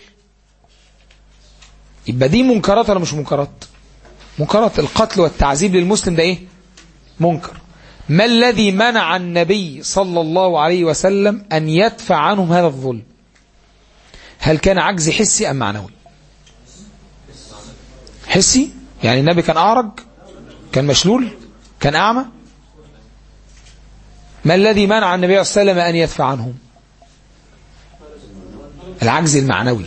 يبقى دي منكرات ولا مش منكرات منكرات القتل والتعذيب للمسلم ده ايه منكر ما الذي منع النبي صلى الله عليه وسلم أن يدفع عنهم هذا الظلم هل كان عجز حسي أم معنوي حسي يعني النبي كان أعرج كان مشلول كان أعمى ما الذي منع النبي صلى الله عليه وسلم أن يدفع عنهم العجز المعنوي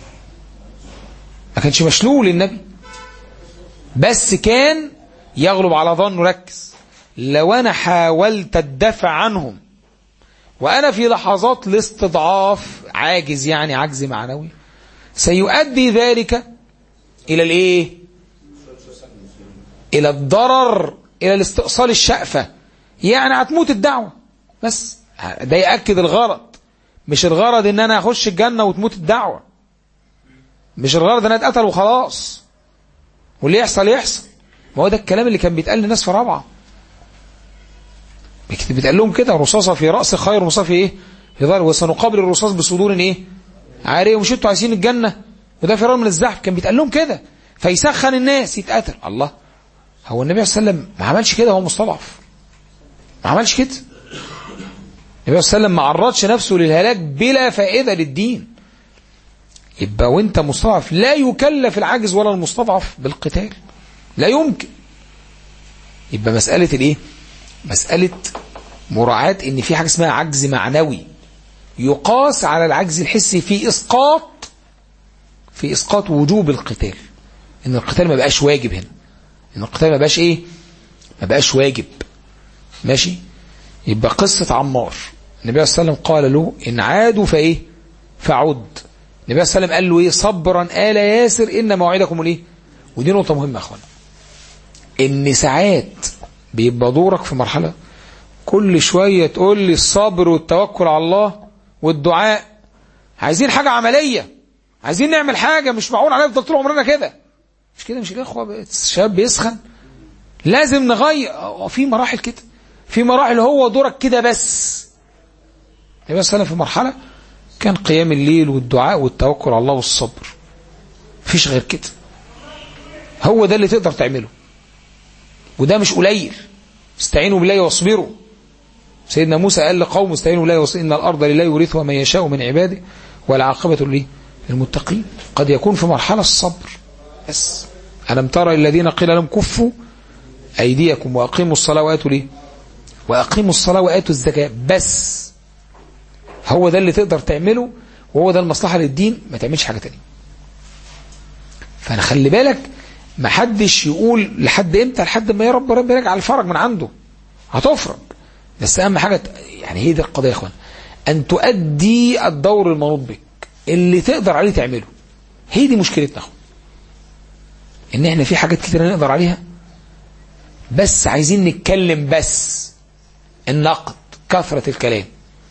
ما كانش مشلول النبي بس كان يغلب على ظنه ركز لو أنا حاولت الدفع عنهم وأنا في لحظات الاستضعاف عاجز يعني عجز معنوي سيؤدي ذلك إلى الإيه إلى الضرر إلى الاستئصال الشأفة يعني هتموت الدعوة بس ده يأكد الغرض مش الغرض ان انا اخش الجنة وتموت الدعوة مش الغرض ان انا اتقتل وخلاص واللي يحصل يحصل ما هو ده الكلام اللي كان بيتقال للناس في رابعة بيتقال لهم كده رصاصة في رأس خير رصاصة في ايه في ظهر وسنقابل الرصاص بصدور ايه عاريه ومش انتوا عايزين الجنة وده فرار من الزحف كان بيتقال لهم كده فيسخن الناس يتقتل الله هو النبي صلى الله عليه وسلم ما عملش كده هو مستضعف ما عملش كده النبي صلى الله عليه وسلم ما عرضش نفسه للهلاك بلا فائدة للدين يبقى وانت مستضعف لا يكلف العاجز ولا المستضعف بالقتال لا يمكن يبقى مسألة الايه مسألة مراعاة ان في حاجة اسمها عجز معنوي يقاس على العجز الحسي في اسقاط في اسقاط وجوب القتال ان القتال ما بقاش واجب هنا ان القتال ما بقاش ايه ما بقاش واجب ماشي يبقى قصة عمار النبي صلى الله عليه وسلم قال له إن عادوا فإيه فعد النبي صلى الله عليه وسلم قال له إيه صبرا آل ياسر إن موعدكم الإيه ودي نقطة مهمة يا أخوانا إن ساعات بيبقى دورك في مرحلة كل شوية تقول لي الصبر والتوكل على الله والدعاء عايزين حاجة عملية عايزين نعمل حاجة مش معقول علينا نفضل طول عمرنا كده مش كده مش الإخوة الشباب بيسخن لازم نغير في مراحل كده في مراحل هو دورك كده بس النبي صلى الله عليه وسلم في مرحلة كان قيام الليل والدعاء والتوكل على الله والصبر مفيش غير كده هو ده اللي تقدر تعمله وده مش قليل استعينوا بالله واصبروا سيدنا موسى قال لقوم استعينوا بالله واصبروا إن الأرض لله يورثها من يشاء من عباده والعاقبة ليه للمتقين قد يكون في مرحلة الصبر بس ألم ترى الذين قيل لهم كفوا أيديكم وأقيموا الصلاة وآتوا ليه وأقيموا الصلاة وآتوا الزكاة بس هو ده اللي تقدر تعمله وهو ده المصلحة للدين ما تعملش حاجة تانية فأنا خلي بالك ما حدش يقول لحد امتى لحد ما يا رب رب يرجع الفرج من عنده هتفرج بس أهم حاجة يعني هي دي القضية يا اخوان أن تؤدي الدور المنوط بك اللي تقدر عليه تعمله هي دي مشكلتنا اخوان ان احنا في حاجات كتير نقدر عليها بس عايزين نتكلم بس النقد كثرة الكلام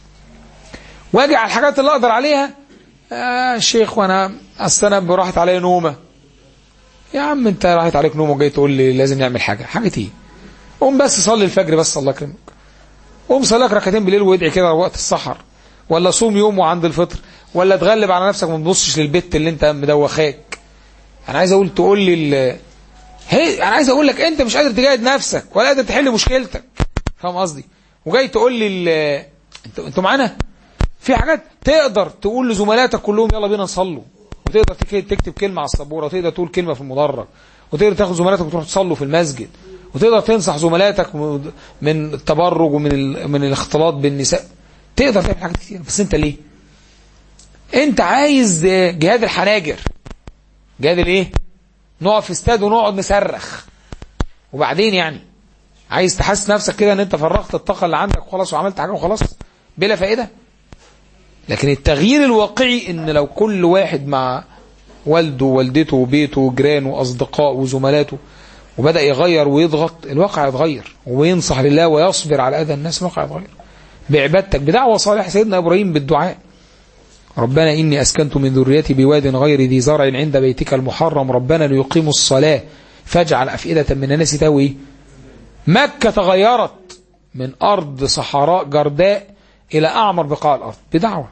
واجي على الحاجات اللي اقدر عليها آه شيخ وانا اصل انا راحت عليا نومه يا عم انت راحت عليك نومه وجاي تقول لي لازم نعمل حاجه حاجه ايه قوم بس صلي الفجر بس الله يكرمك قوم صلي لك ركعتين بالليل وادعي كده وقت السحر ولا صوم يوم وعند الفطر ولا تغلب على نفسك ما تبصش للبت اللي انت مدوخاك انا عايز اقول تقول لي هي انا عايز اقول لك انت مش قادر تجاهد نفسك ولا قادر تحل مشكلتك فاهم قصدي وجاي تقول لي ال... انتوا انتوا معانا في حاجات تقدر تقول لزملاتك كلهم يلا بينا نصلوا وتقدر تكتب كلمه على السبوره وتقدر تقول كلمه في المدرج وتقدر تاخد زملاتك وتروح تصلوا في المسجد وتقدر تنصح زملاتك من التبرج ومن ال... من الاختلاط بالنساء تقدر تعمل حاجات كتير بس انت ليه انت عايز جهاد الحناجر جهاد الايه نقف في استاد ونقعد نصرخ وبعدين يعني عايز تحس نفسك كده ان انت فرغت الطاقه اللي عندك وخلاص وعملت حاجه وخلاص بلا فائده لكن التغيير الواقعي ان لو كل واحد مع والده ووالدته وبيته وجيرانه واصدقائه وزملاته وبدا يغير ويضغط الواقع يتغير وينصح لله ويصبر على اذى الناس الواقع يتغير بعبادتك بدعوه صالحه سيدنا ابراهيم بالدعاء ربنا إني أسكنت من ذريتي بواد غير ذي زرع عند بيتك المحرم ربنا ليقيموا الصلاة فاجعل أفئدة من الناس تهوي مكة تغيرت من أرض صحراء جرداء إلى أعمر بقاع الأرض بدعوة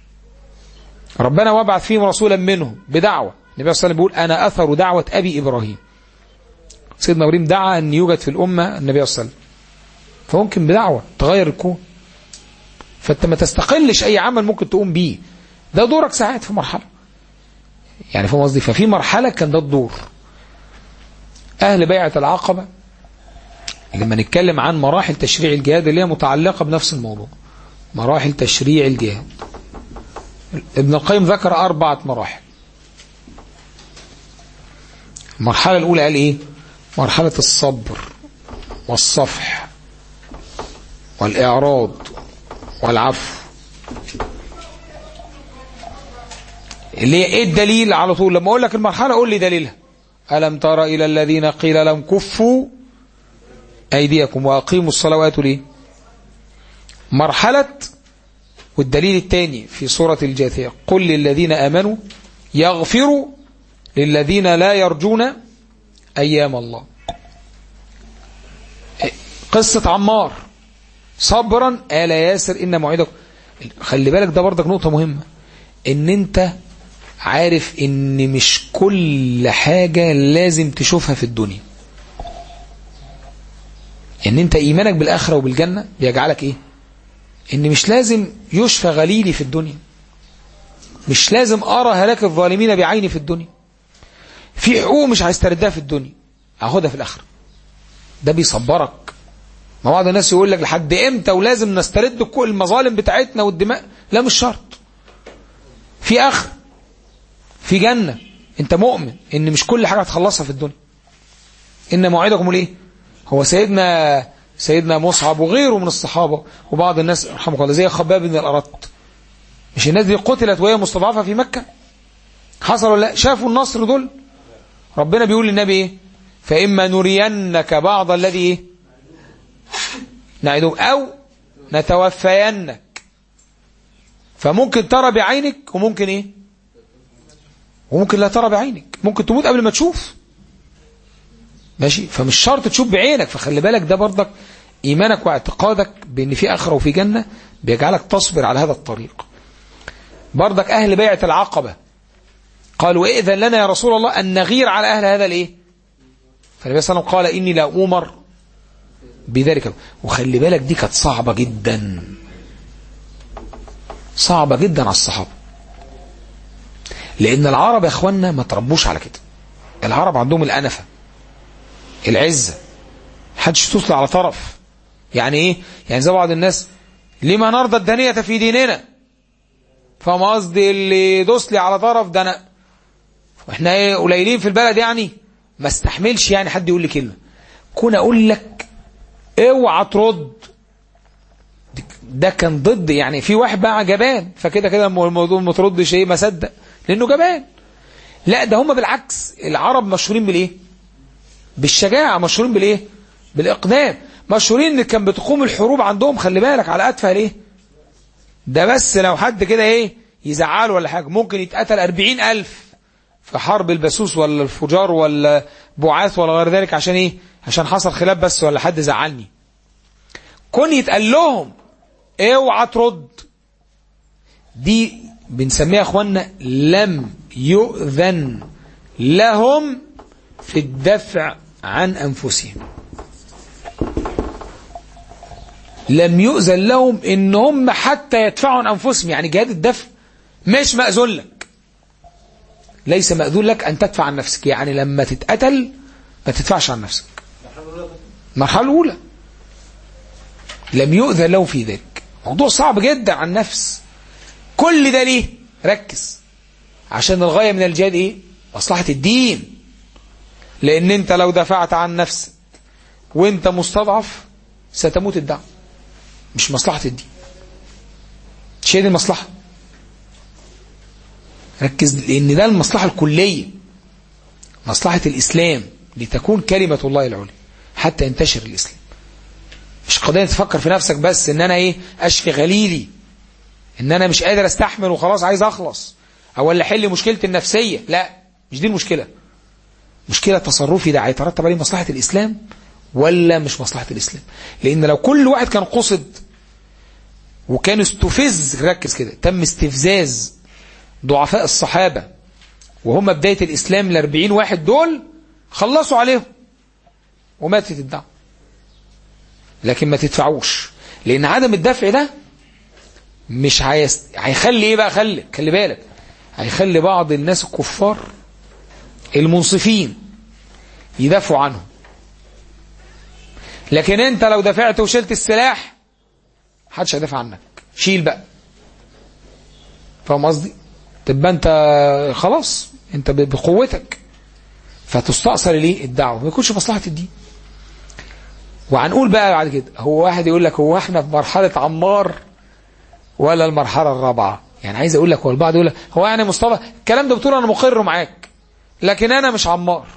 ربنا وابعث فيهم رسولا منهم بدعوة النبي صلى الله عليه وسلم بيقول أنا أثر دعوة أبي إبراهيم سيدنا إبراهيم دعا أن يوجد في الأمة النبي صلى الله عليه وسلم فممكن بدعوة تغير الكون فأنت ما تستقلش أي عمل ممكن تقوم بيه ده دورك ساعات في مرحلة يعني فاهم قصدي ففي مرحلة كان ده الدور أهل بيعة العقبة لما نتكلم عن مراحل تشريع الجهاد اللي هي متعلقة بنفس الموضوع مراحل تشريع الجهاد ابن القيم ذكر أربعة مراحل المرحلة الأولى قال إيه مرحلة الصبر والصفح والإعراض والعفو اللي هي ايه الدليل على طول لما اقول لك المرحله قول لي دليلها الم تر الى الذين قيل لهم كفوا ايديكم واقيموا الصلوات ليه مرحله والدليل الثاني في سوره الجاثيه قل للذين امنوا يغفروا للذين لا يرجون ايام الله قصه عمار صبرا آل ياسر إن موعدكم خلي بالك ده برضك نقطة مهمة إن أنت عارف إن مش كل حاجة لازم تشوفها في الدنيا إن أنت إيمانك بالآخرة وبالجنة بيجعلك إيه إن مش لازم يشفى غليلي في الدنيا مش لازم أرى هلاك الظالمين بعيني في الدنيا في حقوق مش هستردها في الدنيا أخدها في الآخرة ده بيصبرك ما بعض الناس يقول لك لحد امتى ولازم نسترد كل المظالم بتاعتنا والدماء لا مش شرط في اخر في جنة انت مؤمن ان مش كل حاجة هتخلصها في الدنيا ان موعدكم الايه هو سيدنا سيدنا مصعب وغيره من الصحابة وبعض الناس رحمه الله زي خباب بن الأرط مش الناس دي قتلت وهي مستضعفة في مكة حصل ولا لا شافوا النصر دول ربنا بيقول للنبي ايه فإما نرينك بعض الذي ايه نعدهم أو نتوفينك فممكن ترى بعينك وممكن إيه وممكن لا ترى بعينك ممكن تموت قبل ما تشوف ماشي فمش شرط تشوف بعينك فخلي بالك ده برضك إيمانك واعتقادك بأن في آخرة وفي جنة بيجعلك تصبر على هذا الطريق برضك أهل بيعة العقبة قالوا إذن لنا يا رسول الله أن نغير على أهل هذا الإيه فالنبي صلى الله عليه وسلم قال إني لا أمر بذلك وخلي بالك دي كانت صعبة جدا صعبة جدا على الصحابة لأن العرب يا أخوانا ما تربوش على كده العرب عندهم الأنفة العزة حدش تطلع على طرف يعني إيه يعني زي بعض الناس لما نرضى الدنية في ديننا فما قصدي اللي دوس لي على طرف ده أنا احنا ايه قليلين في البلد يعني ما استحملش يعني حد يقول لي كلمة كون أقول لك اوعى ترد ده كان ضد يعني في واحد بقى جبان فكده كده الموضوع ما تردش ايه ما صدق لانه جبان لا ده هم بالعكس العرب مشهورين بالايه بالشجاعه مشهورين بالايه بالاقدام مشهورين ان كان بتقوم الحروب عندهم خلي بالك على اتفه ليه ده بس لو حد كده ايه يزعله ولا حاجه ممكن يتقتل أربعين ألف في حرب البسوس ولا الفجار ولا بعاث ولا غير ذلك عشان ايه عشان حصل خلاف بس ولا حد زعلني كون يتقال لهم اوعى ترد دي بنسميها اخوانا لم يؤذن لهم في الدفع عن انفسهم لم يؤذن لهم ان هم حتى يدفعوا عن انفسهم يعني جهاد الدفع مش مأذون لك ليس مأذون لك ان تدفع عن نفسك يعني لما تتقتل ما تدفعش عن نفسك المرحلة الأولى لم يؤذن له في ذلك موضوع صعب جدا عن النفس كل ده ليه ركز عشان الغاية من الجهاد ايه مصلحة الدين لان انت لو دفعت عن نفسك وانت مستضعف ستموت الدعوة مش مصلحة الدين مش هي دي المصلحة ركز لان ده المصلحة الكلية مصلحة الاسلام لتكون كلمة الله العليا حتى ينتشر الاسلام مش قضية تفكر في نفسك بس ان انا ايه اشفي غليلي ان انا مش قادر استحمل وخلاص عايز اخلص او اللي احل مشكلتي النفسية لا مش دي المشكلة مشكلة تصرفي ده هيترتب عليه مصلحة الاسلام ولا مش مصلحة الاسلام لان لو كل واحد كان قصد وكان استفز ركز كده تم استفزاز ضعفاء الصحابة وهم بداية الاسلام الاربعين واحد دول خلصوا عليهم وماتت الدعوة لكن ما تدفعوش لان عدم الدفع ده مش هيست... هيخلي ايه بقى خلي خلي بالك هيخلي بعض الناس الكفار المنصفين يدافعوا عنهم لكن انت لو دفعت وشلت السلاح محدش هيدافع عنك شيل بقى فاهم قصدي تبقى انت خلاص انت ب- بقوتك فتستأصل ليه الدعوة ما يكونش مصلحة الدين وهنقول بقى بعد كده هو واحد يقول لك هو احنا في مرحلة عمار ولا المرحلة الرابعة يعني عايز اقول لك هو البعض يقول لك هو يعني مصطفى الكلام ده بتقول انا مقر معاك لكن انا مش عمار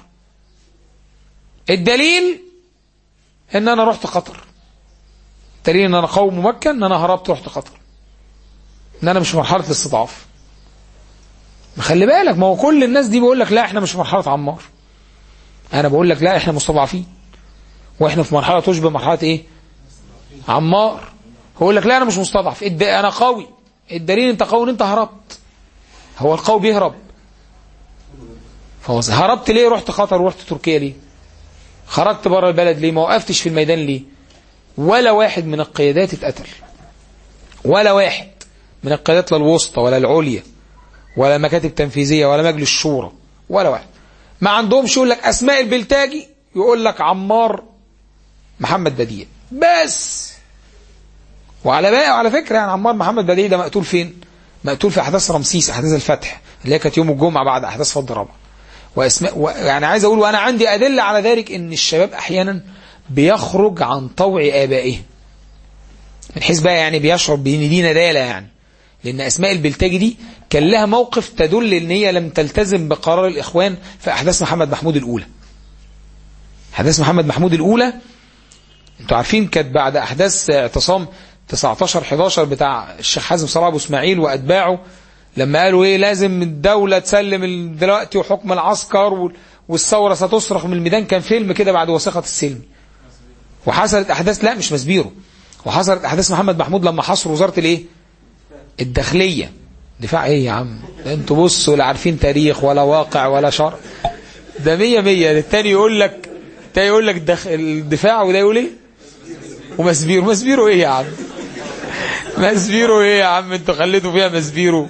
الدليل ان انا رحت قطر الدليل ان انا قوم مكة ان انا هربت رحت قطر ان انا مش في مرحلة الاستضعاف خلي بالك ما هو كل الناس دي بيقول لك لا احنا مش في مرحلة عمار انا بقول لك لا احنا مستضعفين واحنا في مرحلة تشبه مرحلة ايه عمار هو يقول لك لا انا مش مستضعف الد- انا قوي الدليل انت قوي ان انت هربت هو القوي بيهرب فهو هربت ليه رحت قطر ورحت تركيا ليه خرجت بره البلد ليه ما وقفتش في الميدان ليه ولا واحد من القيادات اتقتل ولا واحد من القيادات لا الوسطى ولا العليا ولا مكاتب تنفيذية ولا مجلس شورى ولا واحد ما عندهمش يقول لك أسماء البلتاجي يقول لك عمار محمد بديع بس وعلى بقى وعلى فكرة يعني عمار محمد بديع ده مقتول فين مقتول في أحداث رمسيس أحداث الفتح اللي هي كانت يوم الجمعة بعد أحداث فض رابعة واسماء و... يعني عايز أقول وأنا عندي أدلة على ذلك إن الشباب أحيانا بيخرج عن طوع آبائه من حيث بقى يعني بيشعر بإن دي ندالة يعني لأن أسماء البلتاجي دي كان لها موقف تدل إن هي لم تلتزم بقرار الإخوان في أحداث محمد محمود الأولى أحداث محمد محمود الأولى أنتوا عارفين كانت بعد أحداث اعتصام 19 11 بتاع الشيخ حازم صلاح أبو إسماعيل وأتباعه لما قالوا إيه لازم الدولة تسلم ال- دلوقتي وحكم العسكر وال- والثورة ستصرخ من الميدان كان فيلم كده بعد وثيقة السلم وحصلت أحداث لا مش مسبيرو وحصلت أحداث محمد محمود لما حصر وزارة الإيه الداخلية دفاع ايه يا عم ده انتوا بصوا لا عارفين تاريخ ولا واقع ولا شرع ده مية مية التاني يقول لك ده يقول لك دخ... الدفاع وده يقول ايه ومسبيرو مسبيرو ايه يا عم مسبيرو ايه يا عم انتوا خليتوا فيها مسبيرو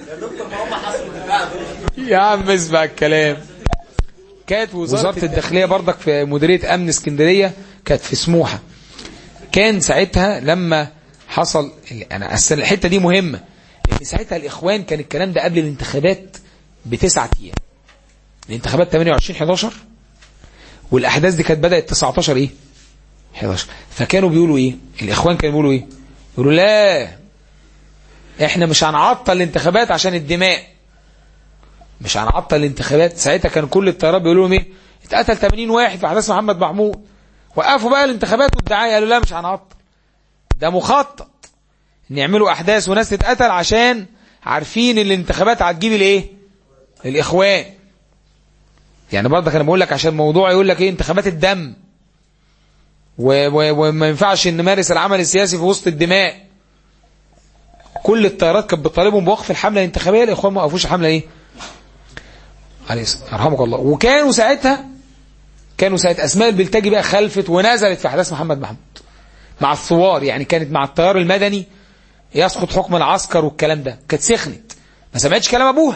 يا عم اسمع الكلام كانت وزارة, وزارة الداخلية برضك في مديرية امن اسكندرية كانت في سموحة كان ساعتها لما حصل انا أصل الحته دي مهمه لان ساعتها الاخوان كان الكلام ده قبل الانتخابات بتسعة ايام الانتخابات 28 11 والاحداث دي كانت بدات 19 ايه 11 فكانوا بيقولوا ايه الاخوان كانوا بيقولوا ايه يقولوا لا احنا مش هنعطل الانتخابات عشان الدماء مش هنعطل الانتخابات ساعتها كان كل الطيارات بيقولوا لهم ايه اتقتل 80 واحد في احداث محمد محمود وقفوا بقى الانتخابات والدعايه قالوا لا مش هنعطل ده مخطط ان يعملوا احداث وناس تتقتل عشان عارفين ان الانتخابات هتجيب الايه الاخوان يعني برضه انا بقول لك عشان موضوع يقول لك ايه انتخابات الدم و- و- وما ينفعش ان نمارس العمل السياسي في وسط الدماء كل التيارات كانت بتطالبهم بوقف الحمله الانتخابيه الاخوان ما وقفوش الحمله ايه عليه الصلاة- يرحمك الله وكانوا ساعتها كانوا ساعه اسماء البلتاجي بقى خلفت ونزلت في احداث محمد محمود مع الثوار يعني كانت مع التيار المدني يسقط حكم العسكر والكلام ده كانت سخنت ما سمعتش كلام ابوها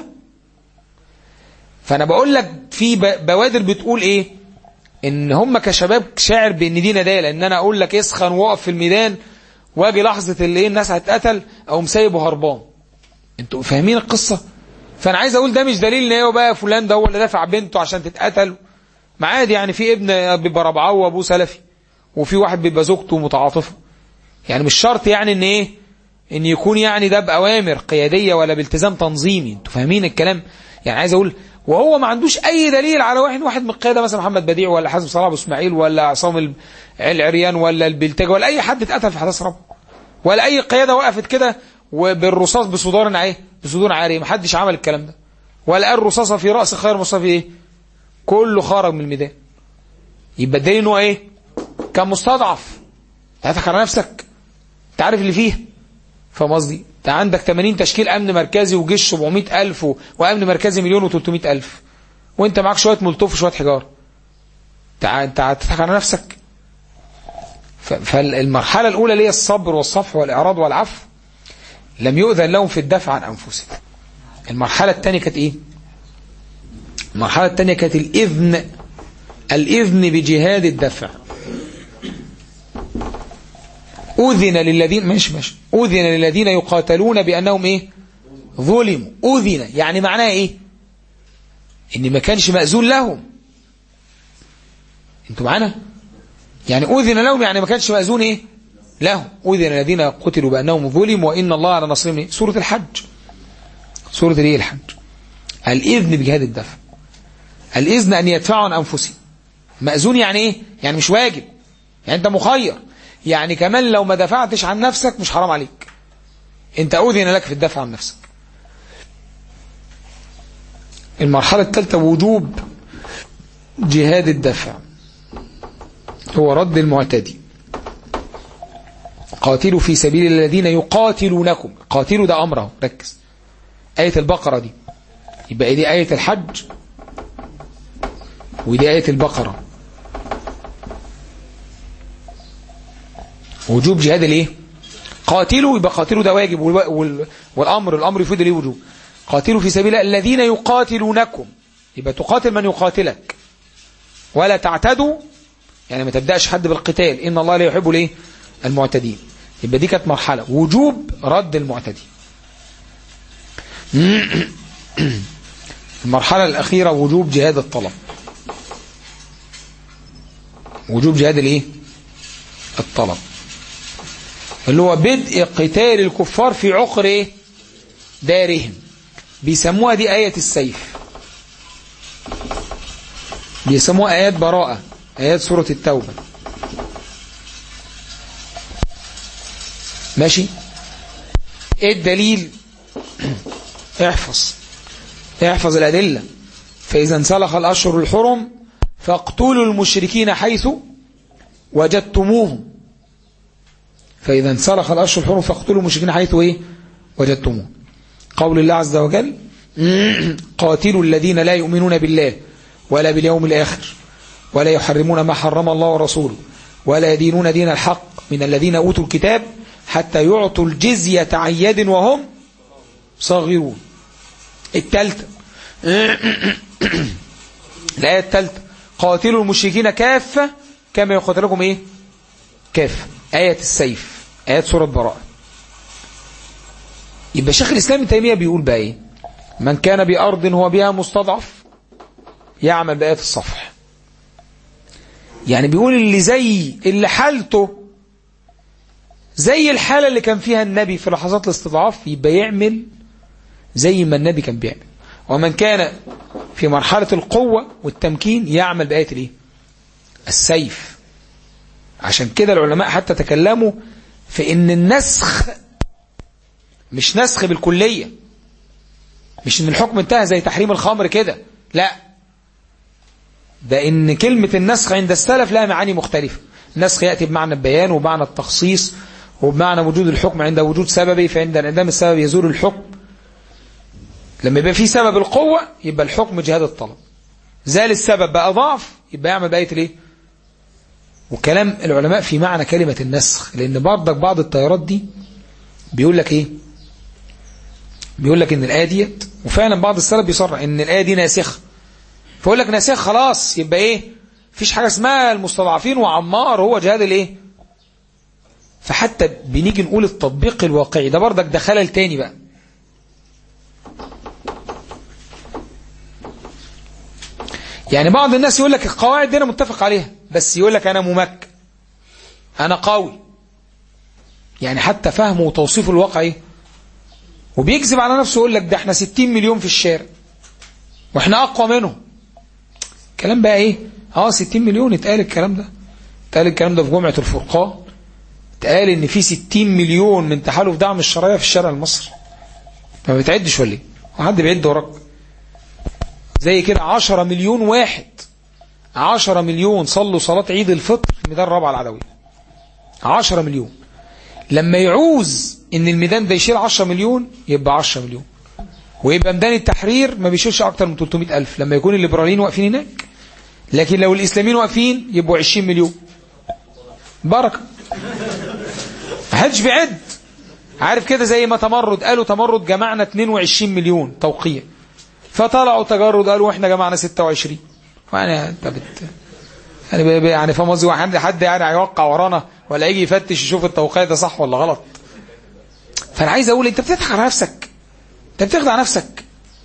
فانا بقول لك في ب- بوادر بتقول ايه ان هم كشباب شاعر بان دي نداله ان انا اقول لك اسخن وقف في الميدان واجي لحظه اللي ايه الناس هتقتل او سايبه هربان انتوا فاهمين القصه فانا عايز اقول ده مش دليل ان ايه بقى فلان ده هو اللي دفع بنته عشان تتقتل ما عادي يعني في ابن بيبقى ربعه وابوه سلفي وفي واحد بيبقى زوجته متعاطفه يعني مش شرط يعني ان ايه ان يكون يعني ده باوامر قياديه ولا بالتزام تنظيمي انتوا فاهمين الكلام يعني عايز اقول وهو ما عندوش اي دليل على واحد واحد من القياده مثلا محمد بديع ولا حازم صلاح ابو اسماعيل ولا عصام ال- العريان ولا البلتاج ولا اي حد اتقتل في حدث رب ولا اي قياده وقفت كده وبالرصاص بصدور ايه بصدور عاريه ما حدش عمل الكلام ده ولا قال رصاصه في راس خير مصطفى ايه كله خرج من الميدان يبقى الدليل ان هو ايه كان مستضعف تضحك على نفسك انت عارف اللي فيه فاهم قصدي انت عندك 80 تشكيل امن مركزي وجيش 700 الف و... وامن مركزي مليون و300 الف وانت معاك شويه ملتوف وشويه حجار انت ع- انت هتضحك على نفسك ف... فالمرحله الاولى اللي هي الصبر والصفح والاعراض والعفو لم يؤذن لهم في الدفع عن انفسهم المرحله الثانيه كانت ايه المرحله الثانيه كانت الاذن الاذن بجهاد الدفع أذن للذين مش مش أذن للذين يقاتلون بأنهم إيه ظلموا أذن يعني معناها إيه إن ما كانش مأذون لهم انتوا معانا يعني أذن لهم يعني ما كانش مأذون إيه لهم أذن الذين قتلوا بأنهم ظلموا وإن الله على نصرهم إيه؟ سورة الحج سورة الإيه الحج الإذن بجهاد الدفع الإذن أن يدفعوا عن أنفسهم مأذون يعني إيه يعني مش واجب يعني أنت مخير يعني كمان لو ما دفعتش عن نفسك مش حرام عليك أنت أذن لك في الدفع عن نفسك المرحلة الثالثة وجوب جهاد الدفع هو رد المعتدي قاتلوا في سبيل الذين يقاتلونكم قاتلوا ده أمره ركز آية البقرة دي يبقى دي آية الحج ودي آية البقرة وجوب جهاد الايه قاتلوا يبقى قاتلوا ده واجب والو- وال- والأمر الأمر يفيد ليه وجوب قاتلوا في سبيل الله الذين يقاتلونكم يبقى تقاتل من يقاتلك ولا تعتدوا يعني ما تبدأش حد بالقتال إن الله لا يحب الايه المعتدين يبقى دي كانت مرحلة وجوب رد المعتدي المرحلة الأخيرة وجوب جهاد الطلب وجوب جهاد الايه الطلب اللي هو بدء قتال الكفار في عقر ايه دارهم بيسموها دي آية السيف بيسموها آيات براءة آيات سورة التوبة ماشي ايه الدليل احفظ احفظ الأدلة فإذا انسلخ الأشهر الحرم فاقتلوا المشركين حيث وجدتموهم فإذا انسلخ الأشهر الحرم فاقتلوا المشركين حيث إيه وجدتموهم قول الله عز وجل قاتلوا الذين لا يؤمنون بالله ولا باليوم الآخر ولا يحرمون ما حرم الله ورسوله ولا يدينون دين الحق من الذين أوتوا الكتاب حتى يعطوا الجزية عن يد وهم صاغرون التالتة الآية التالتة قاتلوا المشركين كافة كما يقاتلكم إيه كافة آية السيف آيات سورة براءة يبقى شيخ الإسلام ابن تيمية بيقول بقى إيه من كان بأرض هو بها مستضعف يعمل بآيات الصفح يعني بيقول اللي زي اللي حالته زي الحالة اللي كان فيها النبي في لحظات الاستضعاف يبقى يعمل زي ما النبي كان بيعمل ومن كان في مرحلة القوة والتمكين يعمل بآية الايه السيف عشان كده العلماء حتى تكلموا في ان النسخ مش نسخ بالكلية مش ان الحكم انتهى زي تحريم الخمر كده لا ده ان كلمة النسخ عند السلف لها معاني مختلفة النسخ يأتي بمعنى البيان وبمعنى التخصيص وبمعنى وجود الحكم عند وجود سببي فعند انعدام السبب يزول الحكم لما يبقى في سبب القوة يبقى الحكم جهاد الطلب زال السبب بقى ضعف يبقى يعمل بآية الايه وكلام العلماء في معنى كلمة النسخ لأن برضك بعض التيارات دي بيقول لك ايه بيقول لك ان الآية ديت وفعلا بعض السلف بيصرح ان الآية دي ناسخة فيقول لك ناسخ خلاص يبقى ايه مفيش حاجة اسمها المستضعفين وعمار هو جهاد الايه فحتى بنيجي نقول التطبيق الواقعي ده برضك ده خلل تاني بقى يعني بعض الناس يقول لك القواعد دي انا متفق عليها بس يقول لك انا ممكن انا قوي يعني حتى فهمه وتوصيفه الواقعي وبيكذب على نفسه يقول لك ده احنا 60 مليون في الشارع واحنا اقوى منهم الكلام بقى ايه اه 60 مليون اتقال الكلام ده اتقال الكلام ده في جمعة الفرقان اتقال ان في 60 مليون من تحالف دعم الشرعية في الشارع المصري ما بتعدش ولا ايه حد بيعد وراك زي كده 10 مليون واحد 10 مليون صلوا صلاة عيد الفطر في ميدان رابعة العدوية 10 مليون لما يعوز ان الميدان ده يشيل 10 مليون يبقى 10 مليون ويبقى ميدان التحرير ما بيشيلش اكتر من 300 ألف لما يكون الليبراليين واقفين هناك لكن لو الإسلاميين واقفين يبقوا 20 مليون بركة ما حدش بيعد عارف كده زي ما تمرد قالوا تمرد جمعنا 22 مليون توقيع فطلعوا تجرد قالوا احنا جمعنا 26 وانا انت بت يعني ب- ب- يعني فاهم قصدي حد حد يعني هيوقع ورانا ولا يجي يفتش يشوف التوقيع ده صح ولا غلط فانا عايز اقول انت بتضحك على نفسك انت بتخدع نفسك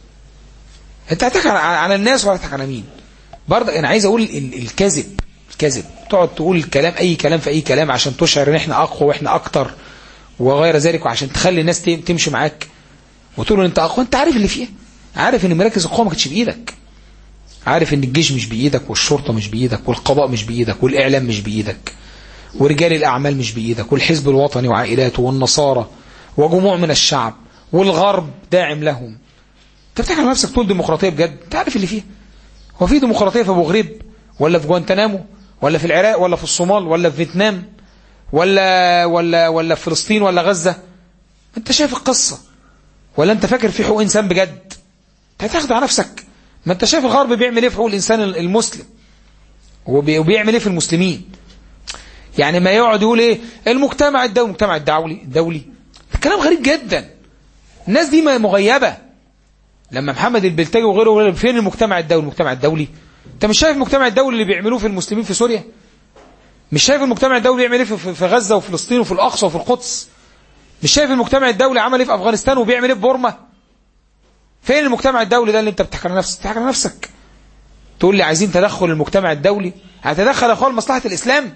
انت هتضحك على- على الناس ولا هتضحك على مين برضه انا عايز اقول ال- الكذب الكذب تقعد تقول الكلام اي كلام في اي كلام عشان تشعر ان احنا اقوى واحنا اكتر وغير ذلك وعشان تخلي الناس تم- تمشي معاك وتقول له انت اقوى انت عارف اللي فيها عارف ان مراكز القوه ما كانتش بايدك عارف ان الجيش مش بايدك والشرطه مش بايدك والقضاء مش بايدك والاعلام مش بايدك ورجال الاعمال مش بايدك والحزب الوطني وعائلاته والنصارى وجموع من الشعب والغرب داعم لهم انت بتحكي على نفسك تقول ديمقراطيه بجد انت عارف اللي فيها هو في ديمقراطيه في ابو غريب ولا في جوانتنامو ولا في العراق ولا في الصومال ولا في فيتنام ولا ولا ولا في فلسطين ولا غزه انت شايف القصه ولا انت فاكر في حقوق انسان بجد انت هتاخد على نفسك ما انت شايف الغرب بيعمل ايه في حقوق الانسان المسلم وبي- وبيعمل ايه في المسلمين يعني ما يقعد يقول ايه المجتمع الدولي المجتمع الدولي الدولي كلام غريب جدا الناس دي ما- مغيبه لما محمد البلتاجي وغيره يقول فين المجتمع الدولي المجتمع الدولي انت مش شايف المجتمع الدولي اللي بيعملوه في المسلمين في سوريا مش شايف المجتمع الدولي بيعمل ايه في- في في غزه وفلسطين وفي الاقصى وفي القدس مش شايف المجتمع الدولي عمل ايه في افغانستان وبيعمل ايه في بورما فين المجتمع الدولي ده اللي انت بتحكي على نفسك بتحكي على نفسك تقول لي عايزين تدخل المجتمع الدولي هتدخل يا اخوان مصلحه الاسلام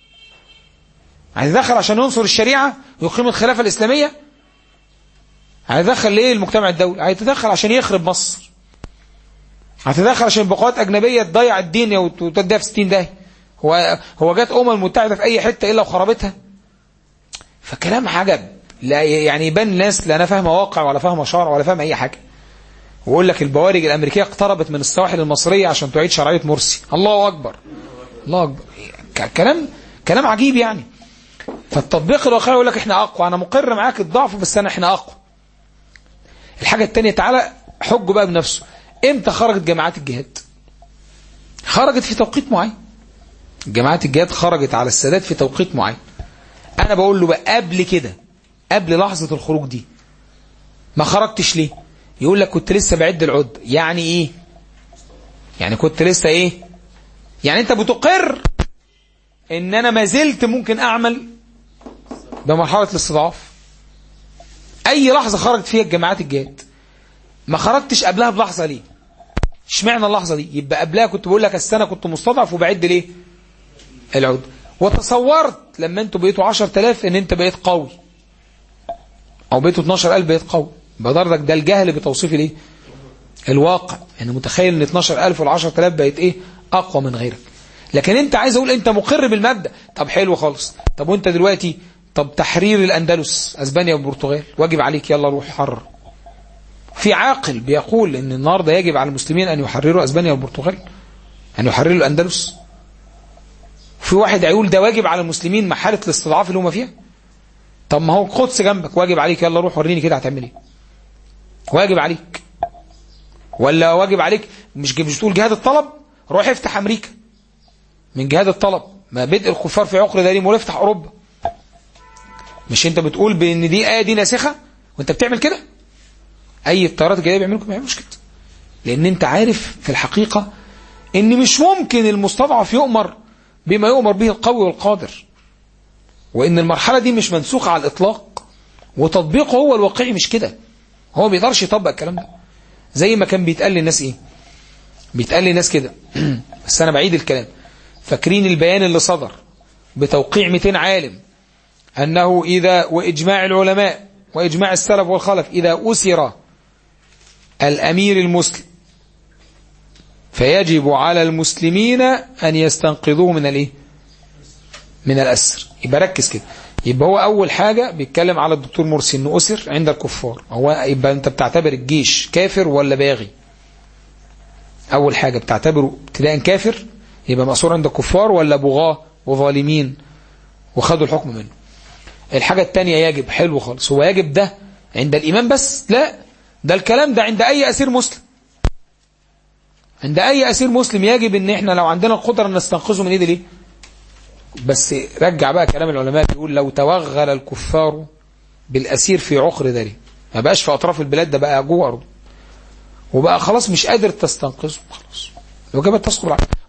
هيتدخل عشان ينصر الشريعه ويقيم الخلافه الاسلاميه هيتدخل ليه المجتمع الدولي هيتدخل عشان يخرب مصر هتدخل عشان بقوات اجنبيه تضيع الدين وت- وتوديها في 60 داهيه هو هو جت امم المتحده في اي حته الا وخربتها فكلام عجب لا يعني يبان الناس لا انا فاهمه واقع ولا فاهمه شرع ولا فاهمه اي حاجه ويقول لك البوارج الامريكيه اقتربت من السواحل المصريه عشان تعيد شرعيه مرسي الله اكبر الله اكبر ك- كلام كلام عجيب يعني فالتطبيق الواقعي يقول لك احنا اقوى انا مقر معاك الضعف بس انا احنا اقوى الحاجه الثانيه تعالى حجه بقى بنفسه امتى خرجت جماعات الجهاد خرجت في توقيت معين جماعات الجهاد خرجت على السادات في توقيت معين انا بقول له بقى قبل كده قبل لحظه الخروج دي ما خرجتش ليه يقول لك كنت لسه بعد العد يعني ايه يعني كنت لسه ايه يعني انت بتقر ان انا ما زلت ممكن اعمل بمرحله الاستضعاف اي لحظه خرجت فيها الجماعات الجهاد ما خرجتش قبلها بلحظه ليه اشمعنى اللحظه دي يبقى قبلها كنت بقول لك السنه كنت مستضعف وبعد ليه العود وتصورت لما انتوا بقيتوا 10000 ان انت بقيت قوي او بقيتوا 12000 بقيت قوي بدردك ده الجهل بتوصيف الايه الواقع يعني متخيل ان 12000 وال 10000 بقت ايه اقوى من غيرك لكن انت عايز اقول انت مقر بالمبدا طب حلو خالص طب وانت دلوقتي طب تحرير الاندلس اسبانيا والبرتغال واجب عليك يلا روح حرر في عاقل بيقول ان النهارده يجب على المسلمين ان يحرروا اسبانيا والبرتغال ان يحرروا الاندلس في واحد هيقول ده واجب على المسلمين مع حاله الاستضعاف اللي هم فيها طب ما هو القدس جنبك واجب عليك يلا روح وريني كده هتعمل ايه واجب عليك ولا واجب عليك مش مش تقول جهاد الطلب روح افتح امريكا من جهاد الطلب ما بدء الكفار في عقر داريم ولا افتح اوروبا مش انت بتقول بان دي ايه دي ناسخه وانت بتعمل كده اي الطيارات الجايه بيعملوا كده ما بيعملوش كده لان انت عارف في الحقيقه ان مش ممكن المستضعف يؤمر بما يؤمر به القوي والقادر وان المرحله دي مش منسوخه على الاطلاق وتطبيقه هو الواقعي مش كده هو ما بيقدرش يطبق الكلام ده زي ما كان بيتقال للناس ايه بيتقال للناس كده بس انا بعيد الكلام فاكرين البيان اللي صدر بتوقيع 200 عالم انه اذا واجماع العلماء واجماع السلف والخلف اذا اسر الامير المسلم فيجب على المسلمين ان يستنقذوه من الايه من الاسر يبقى ركز كده يبقى هو اول حاجه بيتكلم على الدكتور مرسي انه اسر عند الكفار هو يبقى انت بتعتبر الجيش كافر ولا باغي اول حاجه بتعتبره ابتداء كافر يبقى مأسور عند الكفار ولا بغاة وظالمين وخدوا الحكم منه الحاجة التانية يجب حلو خالص هو يجب ده عند الإمام بس لا ده الكلام ده عند أي أسير مسلم عند أي أسير مسلم يجب إن إحنا لو عندنا القدرة نستنقذه من إيد ليه بس رجع بقى كلام العلماء بيقول لو توغل الكفار بالأسير في عقر داره ما بقاش في أطراف البلاد ده بقى جوه أرض وبقى خلاص مش قادر تستنقذه خلاص الوجبات تسقط العقل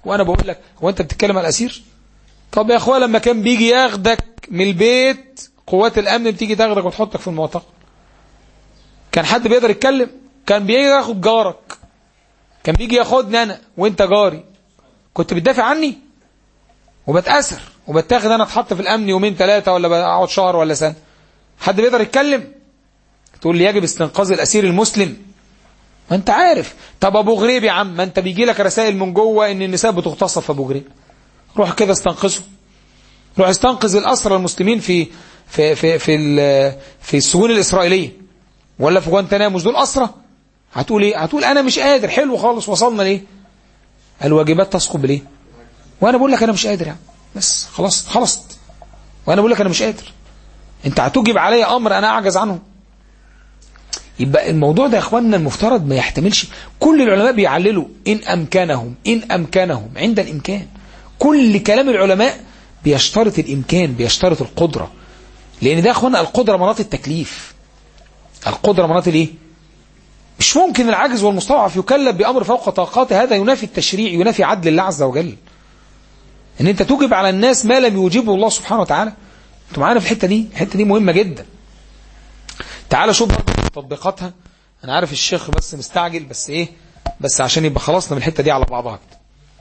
وانا بقول لك هو انت بتتكلم على الاسير طب يا اخويا لما كان بيجي ياخدك من البيت قوات الامن بتيجي تاخدك وتحطك في المعتقل كان حد بيقدر يتكلم كان بيجي ياخد جارك كان بيجي ياخدني انا وانت جاري كنت بتدافع عني وبتأثر وبتاخد انا اتحط في الامن يومين ثلاثة ولا بقعد شهر ولا سنة حد بيقدر يتكلم تقول لي يجب استنقاذ الاسير المسلم ما انت عارف طب ابو غريب يا عم ما انت بيجي لك رسائل من جوه ان النساء بتغتصب في ابو غريب روح كده استنقذه روح استنقذ الاسرى المسلمين في في في في ال- في السجون الاسرائيليه ولا في جوانتنامو مش دول اسرى هتقول ايه هتقول انا مش قادر حلو خالص وصلنا ليه الواجبات تسقط ليه وانا بقول لك انا مش قادر يعني بس خلاص خلصت وانا بقول لك انا مش قادر انت هتوجب علي امر انا اعجز عنه يبقى الموضوع ده يا اخواننا المفترض ما يحتملش كل العلماء بيعللوا ان امكنهم ان امكنهم عند الامكان كل كلام العلماء بيشترط الامكان بيشترط القدره لان ده يا اخوانا القدره مناط التكليف القدره مناط الايه مش ممكن العاجز والمستضعف يكلف بامر فوق طاقاته هذا ينافي التشريع ينافي عدل الله عز وجل ان انت توجب على الناس ما لم يوجبه الله سبحانه وتعالى انتوا معانا في الحته دي الحته دي مهمه جدا تعال شوف برضه تطبيقاتها انا عارف الشيخ بس مستعجل بس ايه بس عشان يبقى خلصنا من الحته دي على بعضها كده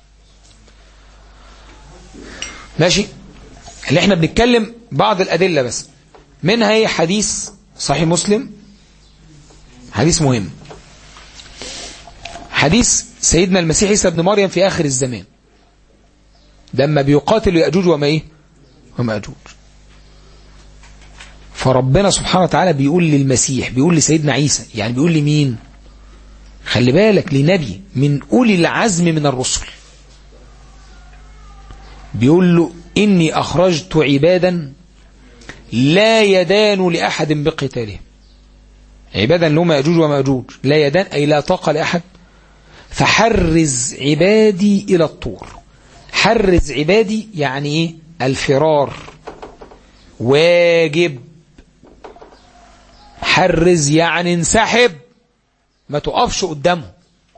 ماشي اللي احنا بنتكلم بعض الادله بس منها هي حديث صحيح مسلم حديث مهم حديث سيدنا المسيح عيسى ابن مريم في اخر الزمان لما بيقاتل ياجوج وما ايه وماجوج فربنا سبحانه وتعالى بيقول للمسيح بيقول لسيدنا عيسى يعني بيقول لمين خلي بالك لنبي من أولي العزم من الرسل بيقول له إني أخرجت عبادا لا يدان لأحد بقتالهم عبادا لهم يأجوج ومأجوج لا يدان أي لا طاقة لأحد فحرز عبادي إلى الطور حرز عبادي يعني إيه الفرار واجب حرز يعني انسحب ما تقفش قدامه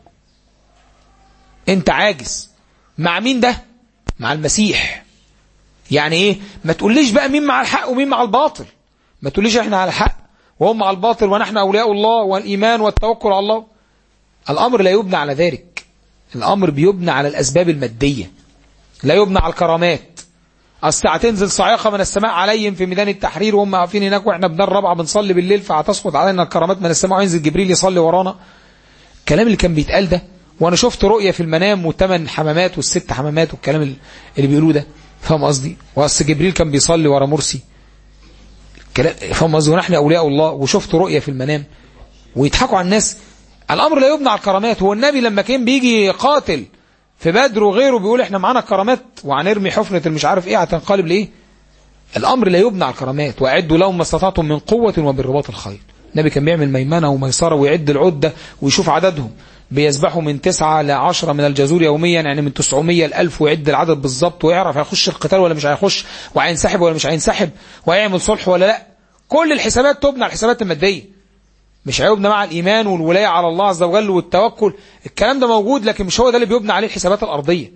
انت عاجز مع مين ده مع المسيح يعني ايه ما تقوليش بقى مين مع الحق ومين مع الباطل ما تقوليش احنا على الحق وهم مع الباطل ونحن اولياء الله والايمان والتوكل على الله الامر لا يبنى على ذلك الامر بيبنى على الاسباب الماديه لا يبنى على الكرامات أصل هتنزل صاعقة من السماء عليهم في ميدان التحرير وهم واقفين هناك واحنا بدار رابعة بنصلي بالليل فهتسقط علينا الكرامات من السماء وينزل جبريل يصلي ورانا الكلام اللي كان بيتقال ده وانا شفت رؤية في المنام والثمان حمامات والست حمامات والكلام اللي بيقولوه ده فاهم قصدي واصل جبريل كان بيصلي ورا مرسي كلام فاهم قصدي ونحن اولياء الله وشفت رؤية في المنام ويضحكوا على الناس الامر لا يبنى على الكرامات هو النبي لما كان بيجي يقاتل في بدر وغيره بيقول احنا معانا كرامات وهنرمي حفنة المش عارف ايه هتنقلب لايه الامر لا يبنى على الكرامات واعدوا لهم ما استطعتم من قوة وبالرباط الخير النبي كان بيعمل ميمنة وميسرة ويعد العدة ويشوف عددهم بيسبحوا من تسعة لعشرة من الجزور يوميا يعني من 900 لألف ويعد العدد بالظبط ويعرف هيخش القتال ولا مش هيخش وهينسحب ولا مش هينسحب وهيعمل صلح ولا لا كل الحسابات تبنى على الحسابات المادية مش هيبنى مع الإيمان والولاية على الله عز وجل والتوكل الكلام ده موجود لكن مش هو ده اللي بيبنى عليه الحسابات الأرضية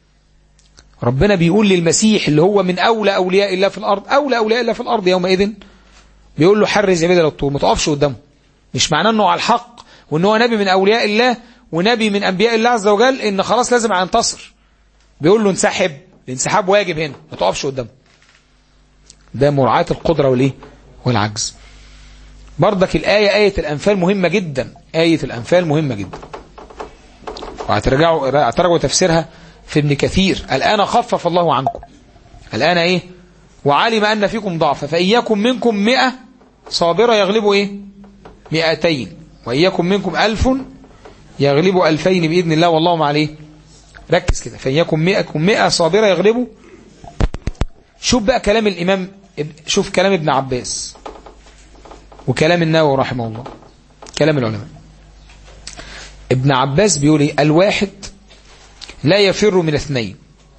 ربنا بيقول للمسيح اللي هو من أولى أولياء الله في الأرض أولى أولياء الله في الأرض يومئذ بيقول له حرز عبادة للطول ما تقفش قدامه مش معناه أنه على الحق وأنه هو نبي من أولياء الله ونبي من أنبياء الله عز وجل إن خلاص لازم هينتصر بيقول له انسحب الانسحاب واجب هنا ما تقفش قدامه ده مراعاة القدرة والإيه والعجز بردك الآية آية الأنفال مهمة جدا آية الأنفال مهمة جدا وهترجعوا هترجعوا تفسيرها في ابن كثير الآن خفف الله عنكم الآن إيه وعلم أن فيكم ضعف فإياكم منكم مئة صابرة يغلبوا إيه مئتين وإياكم منكم ألف يغلبوا ألفين بإذن الله والله مع عليه ركز كده فإياكم مئة مئة صابرة يغلبوا شوف بقى كلام الإمام شوف كلام ابن عباس وكلام النووي رحمه الله كلام العلماء ابن عباس بيقول ايه الواحد لا يفر من اثنين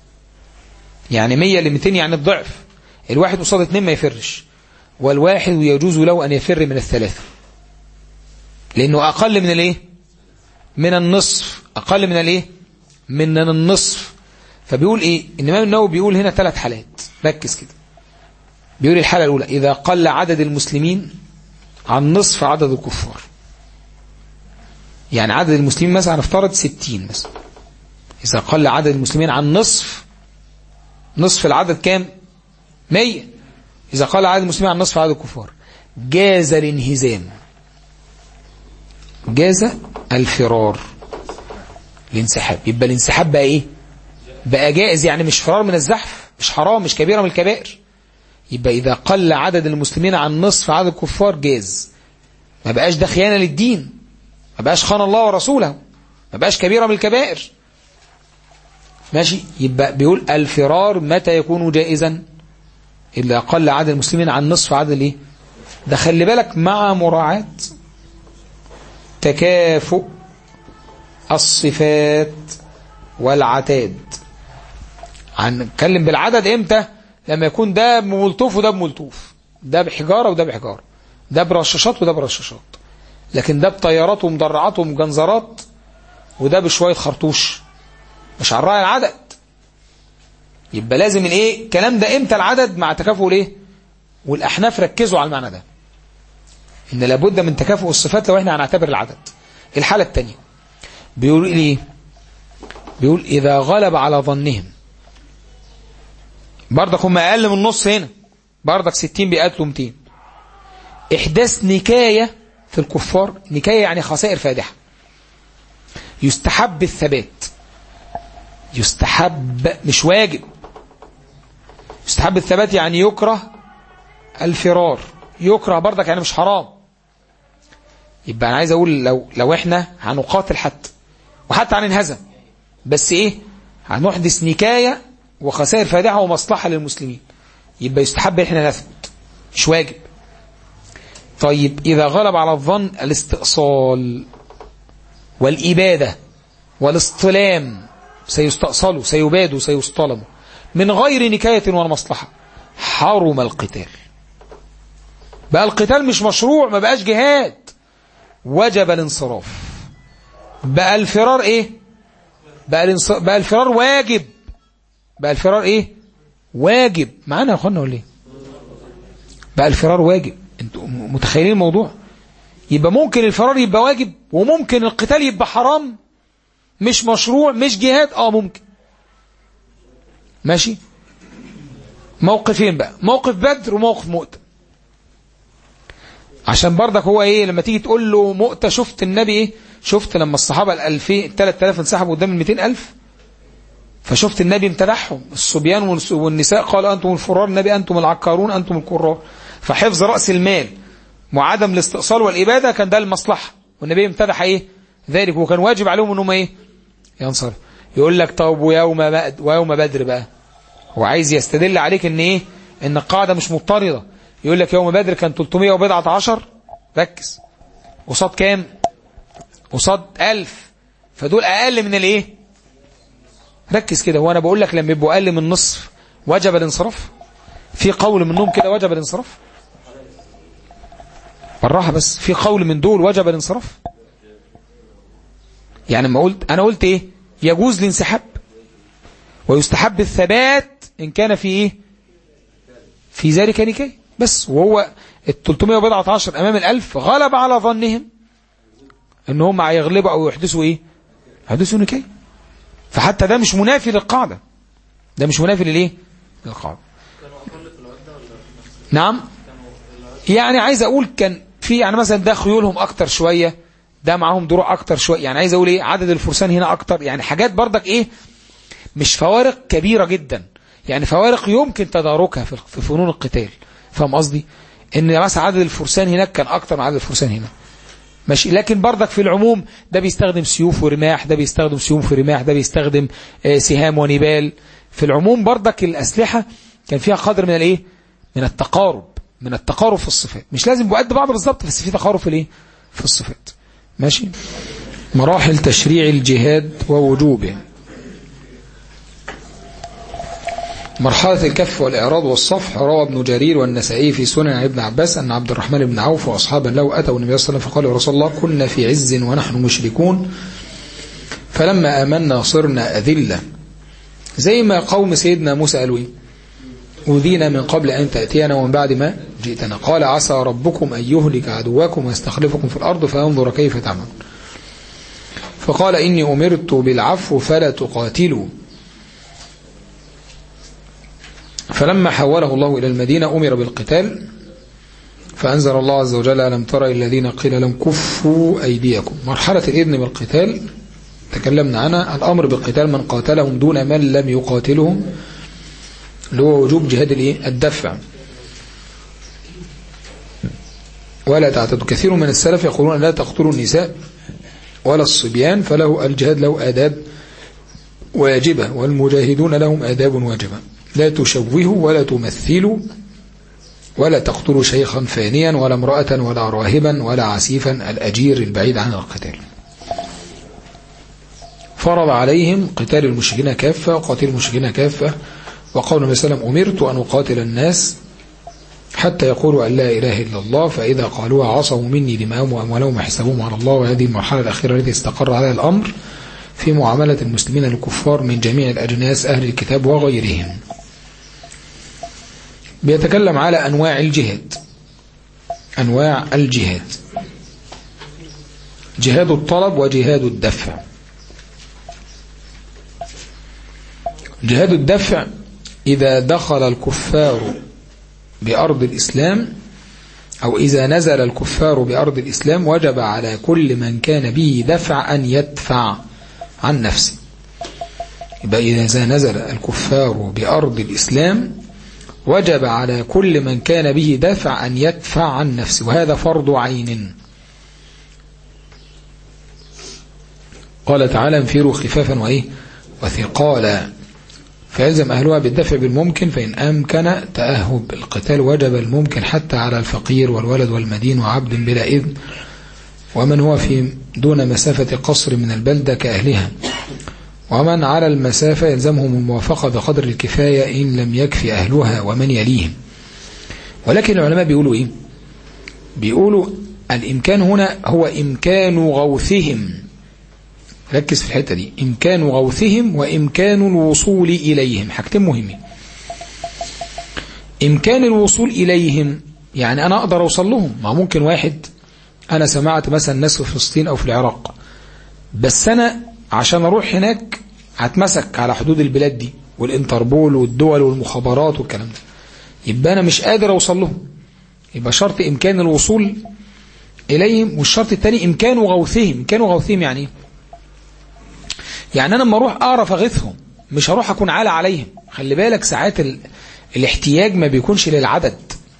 يعني مية لمتين يعني الضعف الواحد قصاد اثنين ما يفرش والواحد يجوز له أن يفر من الثلاثة لأنه أقل من الايه من النصف أقل من الايه من النصف فبيقول ايه الامام النووي بيقول هنا ثلاث حالات ركز كده بيقول الحالة الأولى إذا قل عدد المسلمين عن نصف عدد الكفار يعني عدد المسلمين مثلا نفترض 60 مثلا إذا قل عدد المسلمين عن نصف نصف العدد كام 100 إذا قل عدد المسلمين عن نصف عدد الكفار جاز الانهزام جاز الفرار الانسحاب يبقى الانسحاب بقى ايه بقى جائز يعني مش فرار من الزحف مش حرام مش كبيرة من الكبائر يبقى إذا قل عدد المسلمين عن نصف عدد الكفار جاز ما بقاش ده خيانة للدين ما بقاش خان الله ورسوله ما بقاش كبيرة من الكبائر ماشي يبقى بيقول الفرار متى يكون جائزا إلا قل عدد المسلمين عن نصف عدد الايه ده خلي بالك مع مراعاة تكافؤ الصفات والعتاد هنتكلم بالعدد امتى لما يكون ده بملطوف وده بملطوف ده بحجارة وده بحجارة ده برشاشات وده برشاشات لكن ده بطيارات ومدرعات ومجنزرات وده بشوية خرطوش مش على الرأي العدد يبقى لازم الايه الكلام ده امتى العدد مع تكافؤ الايه والاحناف ركزوا على المعنى ده ان لابد من تكافؤ الصفات لو احنا هنعتبر العدد الحالة الثانية بيقول ايه بيقول اذا غلب على ظنهم برضك هم اقل من نص هنا برضك 60 بيقاتلوا 200 احداث نكاية في الكفار نكاية يعني خسائر فادحة يستحب الثبات يستحب مش واجب يستحب الثبات يعني يكره الفرار يكره برضك يعني مش حرام يبقى انا عايز اقول لو لو احنا هنقاتل حتى وحتى هننهزم بس ايه هنحدث نكاية وخسائر فادحة ومصلحة للمسلمين يبقى يستحب احنا نثبت مش واجب طيب إذا غلب على الظن الاستئصال والإبادة والاصطلام سيستأصلوا سيبادوا سيصطلموا من غير نكاية ولا مصلحة حرم القتال بقى القتال مش مشروع ما بقاش جهاد وجب الانصراف بقى الفرار ايه بقى, الانص... بقى الفرار واجب بقى الفرار ايه واجب معانا يا اخوانا ولا ايه بقى الفرار واجب انتوا متخيلين الموضوع يبقى ممكن الفرار يبقى واجب وممكن القتال يبقى حرام مش مشروع مش جهاد اه ممكن ماشي موقفين بقى موقف بدر وموقف مؤتة عشان برضك هو ايه لما تيجي تقول له مؤتة شفت النبي ايه شفت لما الصحابة الالفين التلات تلاف انسحبوا قدام الميتين الف فشفت النبي امتدحهم الصبيان والنساء قال أنتم الفرار النبي أنتم العكارون أنتم الكرار فحفظ رأس المال وعدم الاستئصال والإبادة كان ده المصلحة والنبي امتدح إيه ذلك وكان واجب عليهم أنهم إيه ينصر يقول لك طب ويوم ويوم بدر بقى هو عايز يستدل عليك ان ايه ان القاعدة مش مضطردة يقول لك يوم بدر كان 300 وبضعة عشر ركز قصاد كام قصاد 1000 فدول اقل من الايه ركز كده هو انا بقول لك لما يبقوا اقل من نصف وجب الانصراف في قول منهم كده وجب الانصراف بالراحه بس في قول من دول وجب الانصراف يعني ما قلت انا قلت ايه يجوز الانسحاب ويستحب الثبات ان كان في ايه في ذلك نكاية بس وهو ال 314 امام الالف غلب على ظنهم ان هم هيغلبوا او يحدثوا ايه يحدثوا نكاية فحتى ده مش منافي للقاعدة ده مش منافي للايه للقاعدة نعم يعني عايز اقول كان في يعني مثلا ده خيولهم اكتر شوية ده معاهم دروع اكتر شوية يعني عايز اقول ايه عدد الفرسان هنا اكتر يعني حاجات برضك ايه مش فوارق كبيرة جدا يعني فوارق يمكن تداركها في فنون القتال فاهم قصدي ان مثلا عدد الفرسان هناك كان اكتر من عدد الفرسان هنا ماشي لكن برضك في العموم ده بيستخدم سيوف ورماح ده بيستخدم سيوف ورماح ده بيستخدم سهام ونبال في العموم برضك الأسلحة كان فيها قدر من الايه من التقارب من التقارب في الصفات مش لازم بقد بعض بالظبط بس في تقارب في الايه في الصفات ماشي مراحل تشريع الجهاد ووجوبه مرحلة الكف والإعراض والصفح روى ابن جرير والنسائي في سنن ابن عباس أن عبد الرحمن بن عوف وأصحابا له أتوا النبي صلى الله عليه وسلم فقالوا يا رسول الله كنا في عز ونحن مشركون فلما آمنا صرنا أذلة زي ما قوم سيدنا موسى قالوا ايه أوذينا من قبل أن تأتينا ومن بعد ما جئتنا قال عسى ربكم أن يهلك عدواكم ويستخلفكم في الأرض فينظر كيف تعملون فقال إني أمرت بالعفو فلا تقاتلوا فلما حوله الله إلى المدينة أمر بالقتال فأنزل الله عز وجل ألم ترى الذين قيل لهم كفوا أيديكم مرحلة الإذن بالقتال تكلمنا عنها الأمر بالقتال من قاتلهم دون من لم يقاتلهم اللي هو وجوب جهاد الايه الدفع ولا تعتدوا كثير من السلف يقولون لا تقتلوا النساء ولا الصبيان فله الجهاد له آداب واجبة والمجاهدون لهم آداب واجبة لا تشوهوا ولا تمثلوا ولا تقتلوا شيخا فانيا ولا امرأة ولا راهبا ولا عسيفا الأجير البعيد عن القتال فرض عليهم قتال المشركين كافة وقاتل المشركين كافة وقول النبي صلى الله عليه وسلم أمرت أن أقاتل الناس حتى يقولوا أن لا إله إلا الله فإذا قالوها عصوا مني دماءهم وأموالهم وحسابهم على الله وهذه المرحلة الأخيرة التي استقر عليها الأمر في معاملة المسلمين الكفار من جميع الأجناس أهل الكتاب وغيرهم بيتكلم على أنواع الجهاد أنواع الجهاد جهاد الطلب وجهاد الدفع جهاد الدفع إذا دخل الكفار بأرض الإسلام أو إذا نزل الكفار بأرض الإسلام وجب على كل من كان به دفع أن يدفع عن نفسه يبقى إذا نزل الكفار بأرض الإسلام وجب على كل من كان به دفع أن يدفع عن نفسه وهذا فرض عين قال تعالى انفروا خفافا وإيه وثقالا فيلزم أهلها بالدفع بالممكن فإن أمكن تأهب القتال وجب الممكن حتى على الفقير والولد والمدين وعبد بلا إذن ومن هو في دون مسافة قصر من البلدة كأهلها ومن على المسافة يلزمهم الموافقة بقدر الكفاية إن لم يكفي أهلها ومن يليهم ولكن العلماء بيقولوا إيه بيقولوا الإمكان هنا هو إمكان غوثهم ركز في الحتة دي إمكان غوثهم وإمكان الوصول إليهم حاجتين مهمين إمكان الوصول إليهم يعني أنا أقدر أوصل لهم ما ممكن واحد أنا سمعت مثلا ناس في فلسطين أو في العراق بس أنا عشان أروح هناك هتمسك على حدود البلاد دي والإنتربول والدول والمخابرات والكلام ده يبقى أنا مش قادر أوصل لهم يبقى شرط إمكان الوصول إليهم والشرط الثاني إمكان غوثهم إمكان غوثهم يعني إيه يعني أنا لما أروح أعرف أغيثهم مش هروح أكون عالى عليهم خلي بالك ساعات ال... الاحتياج ما بيكونش للعدد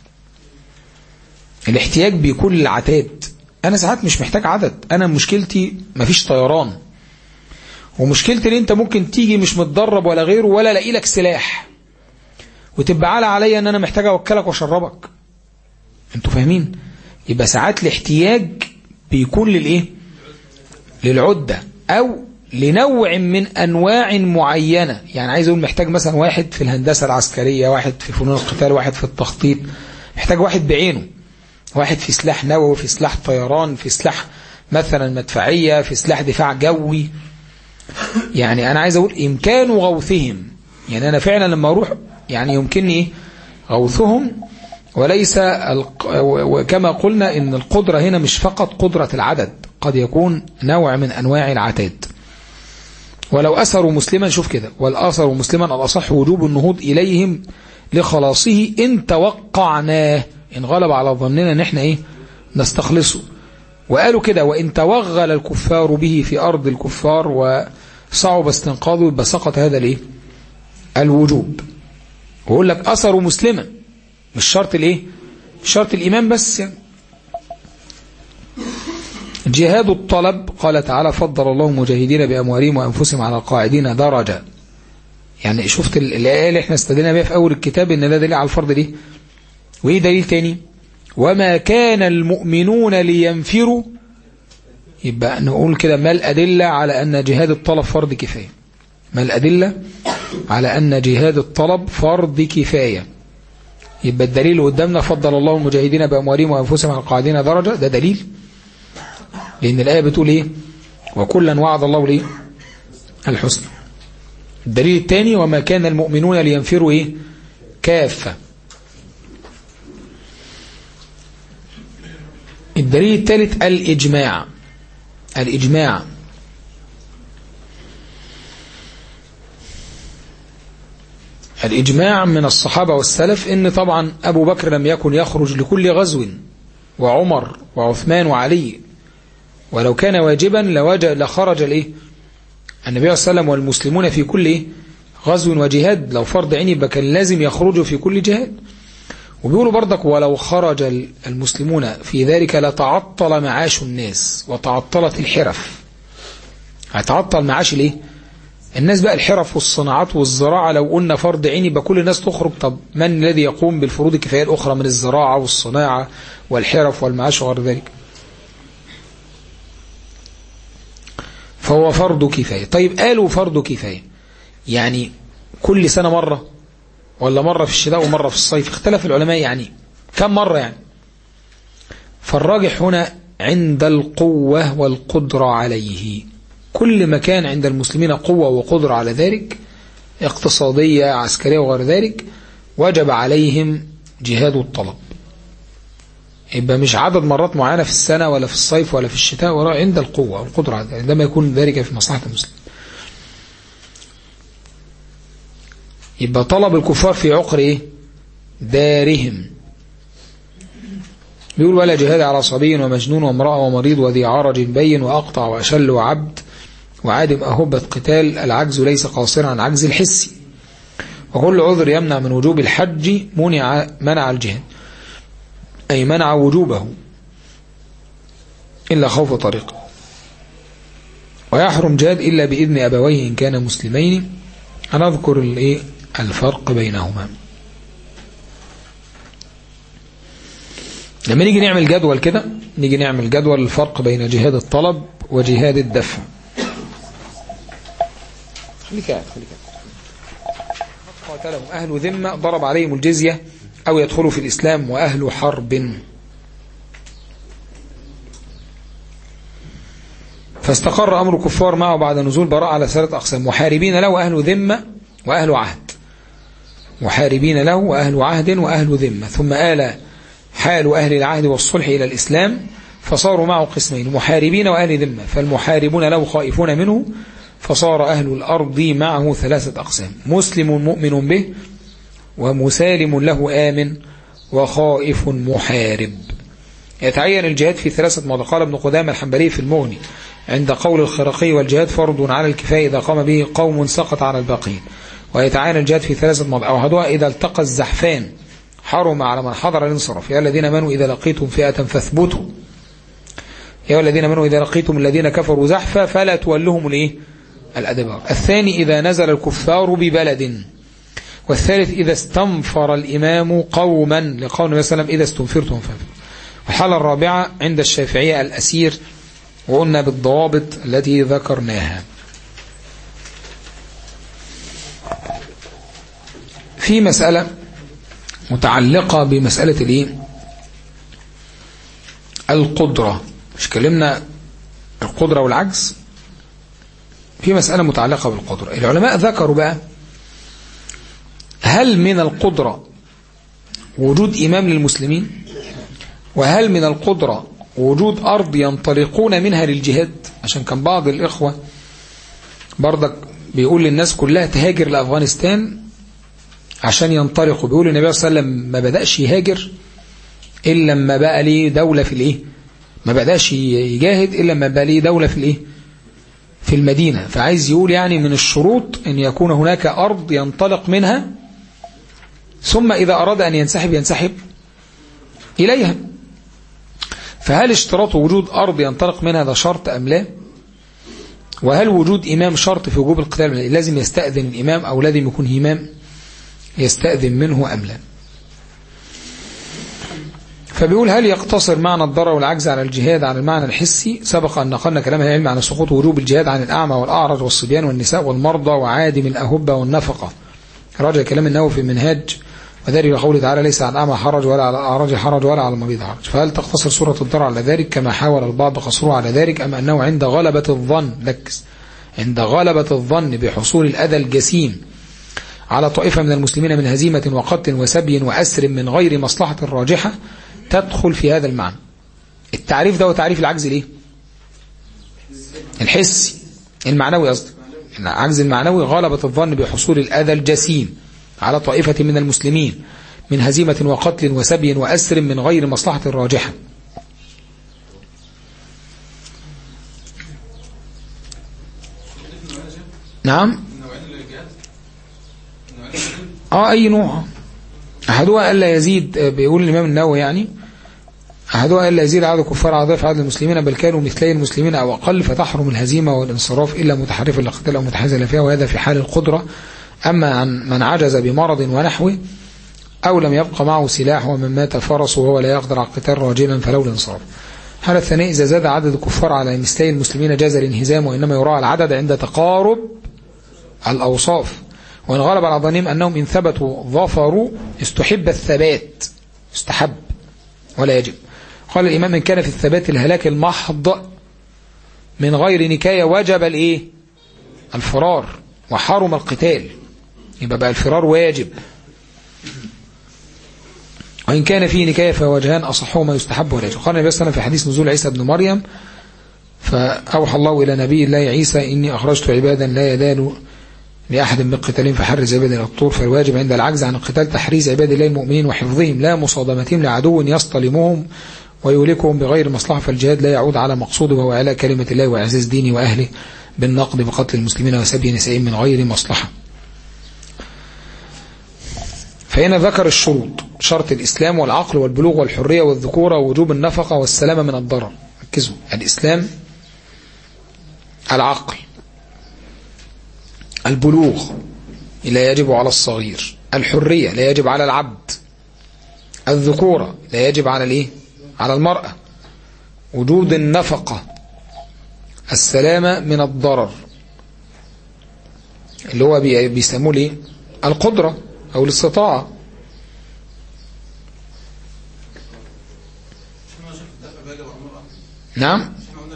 الاحتياج بيكون للعتاد أنا ساعات مش محتاج عدد أنا مشكلتي مفيش طيران ومشكلتي ان انت ممكن تيجي مش متدرب ولا غيره ولا الاقي لك سلاح وتبقى عالة عليا ان انا محتاج اوكلك واشربك انتوا فاهمين يبقى ساعات الاحتياج بيكون للايه للعدة او لنوع من انواع معينة يعني عايز اقول محتاج مثلا واحد في الهندسة العسكرية واحد في فنون القتال واحد في التخطيط محتاج واحد بعينه واحد في سلاح نووي في سلاح طيران في سلاح مثلا مدفعية في سلاح دفاع جوي يعني أنا عايز أقول إمكان غوثهم يعني أنا فعلا لما أروح يعني يمكنني إيه غوثهم وليس كما قلنا إن القدرة هنا مش فقط قدرة العدد قد يكون نوع من أنواع العتاد ولو أثروا مسلما شوف كده والأثروا مسلما الأصح وجوب النهوض إليهم لخلاصه إن توقعناه إن غلب على ظننا إن إحنا إيه نستخلصه وقالوا كده وإن توغل الكفار به في أرض الكفار وصعب استنقاذه يبقى سقط هذا الايه الوجوب ويقول لك أثروا مسلما مش شرط الايه مش شرط الإيمان بس يعني جهاد الطلب قال تعالى فضل الله المجاهدين بأموالهم وأنفسهم على القاعدين درجة يعني شفت الآية اللي احنا استدلنا بها في أول الكتاب إن ده دليل على الفرض ليه وإيه دليل تاني وما كان المؤمنون لينفروا يبقى نقول كده ما الأدلة على أن جهاد الطلب فرض كفاية ما الأدلة على أن جهاد الطلب فرض كفاية يبقى الدليل قدامنا فضل الله المجاهدين بأموالهم وأنفسهم على القاعدين درجة ده دليل لأن الآية بتقول إيه وكلا وعد الله ليه الحسنى الدليل الثاني وما كان المؤمنون لينفروا إيه كافة الدليل الثالث الإجماع الإجماع الإجماع من الصحابة والسلف إن طبعا أبو بكر لم يكن يخرج لكل غزو وعمر وعثمان وعلي ولو كان واجبا لوجه لخرج الإيه النبي صلى الله عليه وسلم والمسلمون في كل إيه غزو وجهاد لو فرض عين يبقى كان لازم يخرجوا في كل جهاد وبيقولوا برضك ولو خرج المسلمون في ذلك لتعطل معاش الناس وتعطلت الحرف هيتعطل معاش الايه الناس بقى الحرف والصناعات والزراعة لو قلنا فرض عين يبقى كل الناس تخرج طب من الذي يقوم بالفروض الكفاية الأخرى من الزراعة والصناعة والحرف والمعاش وغير ذلك فهو فرض كفاية طيب قالوا فرض كفاية يعني كل سنة مرة ولا مرة في الشتاء ومرة في الصيف اختلف العلماء يعني كم مرة يعني فالراجح هنا عند القوة والقدرة عليه كل ما كان عند المسلمين قوة وقدرة على ذلك اقتصادية عسكرية وغير ذلك وجب عليهم جهاد الطلب يبقى مش عدد مرات معينة في السنة ولا في الصيف ولا في الشتاء ولا عند القوة والقدرة على ذلك عندما يكون ذلك في مصلحة المسلم يبقى طلب الكفار في عقر ايه دارهم بيقول ولا جهاد على صبي ومجنون وامرأة ومريض وذي عرج بين وأقطع وأشل وعبد وعادم أهبة قتال العجز ليس قاصرا عن عجز الحسي وكل عذر يمنع من وجوب الحج منع منع الجهاد أي منع وجوبه إلا خوف طريقه ويحرم جهاد إلا بإذن أبويه إن كان مسلمين أنا أذكر الإيه الفرق بينهما لما نيجي نعمل جدول كده نيجي نعمل جدول الفرق بين جهاد الطلب وجهاد الدفع خليك قاعد خليك قاعد قاتلهم أهل ذمة ضرب عليهم الجزية أو يدخلوا في الإسلام وأهل حرب فاستقر أمر كفار معه بعد نزول براء على ثلاث أقسام محاربين له أهل ذمة وأهل عهد محاربين له وأهل عهد وأهل ذمة ثم آل حال أهل العهد والصلح إلى الإسلام فصاروا معه قسمين محاربين وأهل ذمة فالمحاربون له خائفون منه فصار أهل الأرض معه ثلاثة أقسام مسلم مؤمن به ومسالم له آمن وخائف محارب يتعين الجهاد في ثلاثة مواضع قال ابن قدامة الحنبلي في المغني عند قول الخرقي والجهاد فرض على الكفاية إذا قام به قوم سقط على الباقين ويتعين الجهاد في ثلاثة مواضع أوحدها إذا التقى الزحفان حرم على من حضر الانصراف يا الذين منوا إذا لقيتم فئة فاثبتوا يا الذين منوا إذا لقيتم الذين كفروا زحفا فلا تولهم الإيه الأدبار الثاني إذا نزل الكفار ببلد والثالث إذا استنفر الإمام قوما لقول النبي صلى الله عليه وسلم إذا استنفرتم فانفروا الحالة الرابعة عند الشافعية الأسير وقلنا بالضوابط التي ذكرناها في مسألة متعلقة بمسألة الايه القدرة مش كلمنا القدرة والعجز في مسألة متعلقة بالقدرة العلماء ذكروا بقى هل من القدرة وجود إمام للمسلمين وهل من القدرة وجود أرض ينطلقون منها للجهاد عشان كان بعض الإخوة برضك بيقول للناس كلها تهاجر لأفغانستان عشان ينطلقوا بيقول النبي صلى الله عليه وسلم ما بدأش يهاجر إلا لما بقى ليه دولة في الإيه ما بدأش يجاهد إلا لما بقى ليه دولة في الإيه في المدينة فعايز يقول يعني من الشروط أن يكون هناك أرض ينطلق منها ثم إذا أراد أن ينسحب ينسحب إليها فهل اشتراط وجود أرض ينطلق منها هذا شرط أم لا وهل وجود إمام شرط في وجوب القتال لازم يستأذن الإمام أو لازم يكون إمام يستأذن منه أم لا فبيقول هل يقتصر معنى الضرر والعجز على الجهاد عن المعنى الحسي سبق أن نقلنا كلام العلم عن سقوط وجوب الجهاد عن الأعمى والأعرج والصبيان والنساء والمرضى وعادم الأهبة والنفقة راجع كلام النووي في المنهاج وذلك قوله تعالى ليس على الأعمى حرج ولا على الأعرج حرج ولا على المريض حرج فهل تقتصر سورة الضرر على ذلك كما حاول البعض قصره على ذلك أم أنه عند غلبة الظن لكس عند غلبة الظن بحصول الأذى الجسيم على طائفة من المسلمين من هزيمة وقتل وسبي وأسر من غير مصلحة راجحة تدخل في هذا المعنى التعريف ده هو تعريف العجز ليه الحسي المعنوي قصدي العجز المعنوي غلبة الظن بحصول الأذى الجسيم على طائفة من المسلمين من هزيمة وقتل وسبي وأسر من غير مصلحة راجحة نعم اه اي نوع احدها الا يزيد آه، بيقول الامام النووي يعني احدها الا يزيد عدد الكفار على ضعف عدد المسلمين بل كانوا مثلي المسلمين او اقل فتحرم الهزيمه والانصراف الا متحرفا للقتال او متحيزا فيها وهذا في حال القدره اما عن من عجز بمرض ونحوه او لم يبقى معه سلاح ومن مات فرسه وهو لا يقدر على القتال راجلا فلو الانصراف الحالة الثانية إذا زاد عدد الكفار على مثلي المسلمين جاز الانهزام وإنما يراعى العدد عند تقارب الأوصاف وإن غلب على ظنهم أنهم إن ثبتوا ظفروا استحب الثبات استحب ولا يجب قال الإمام إن كان في الثبات الهلاك المحض من غير نكاية وجب الإيه الفرار وحرم القتال يبقى بقى الفرار واجب وإن كان فيه نكاية فوجهان أصحهما يستحب ولا يجب قال النبي صلى الله عليه وسلم في حديث نزول عيسى بن مريم فأوحى الله إلى نبي الله عيسى إني أخرجت عبادا لا يدال لأحد من قتالهم فحرز عباد الطور فالواجب عند العجز عن القتال تحريز عباد الله المؤمنين وحفظهم لا مصادمتهم لعدو يصطلمهم ويهلكهم بغير مصلحة فالجهاد لا يعود على مقصوده وهو على كلمة الله وإعزاز دينه وأهله بالنقد بقتل المسلمين وسبي نسائهم من غير مصلحة فهنا ذكر الشروط شرط الإسلام والعقل والبلوغ والحرية والذكورة ووجوب النفقة والسلامة من الضرر ركزوا الإسلام العقل البلوغ لا يجب على الصغير الحرية لا يجب على العبد الذكورة لا يجب على الايه على المرأة وجود النفقة السلامة من الضرر اللي هو بي- بيسموه ليه القدرة أو الاستطاعة نعم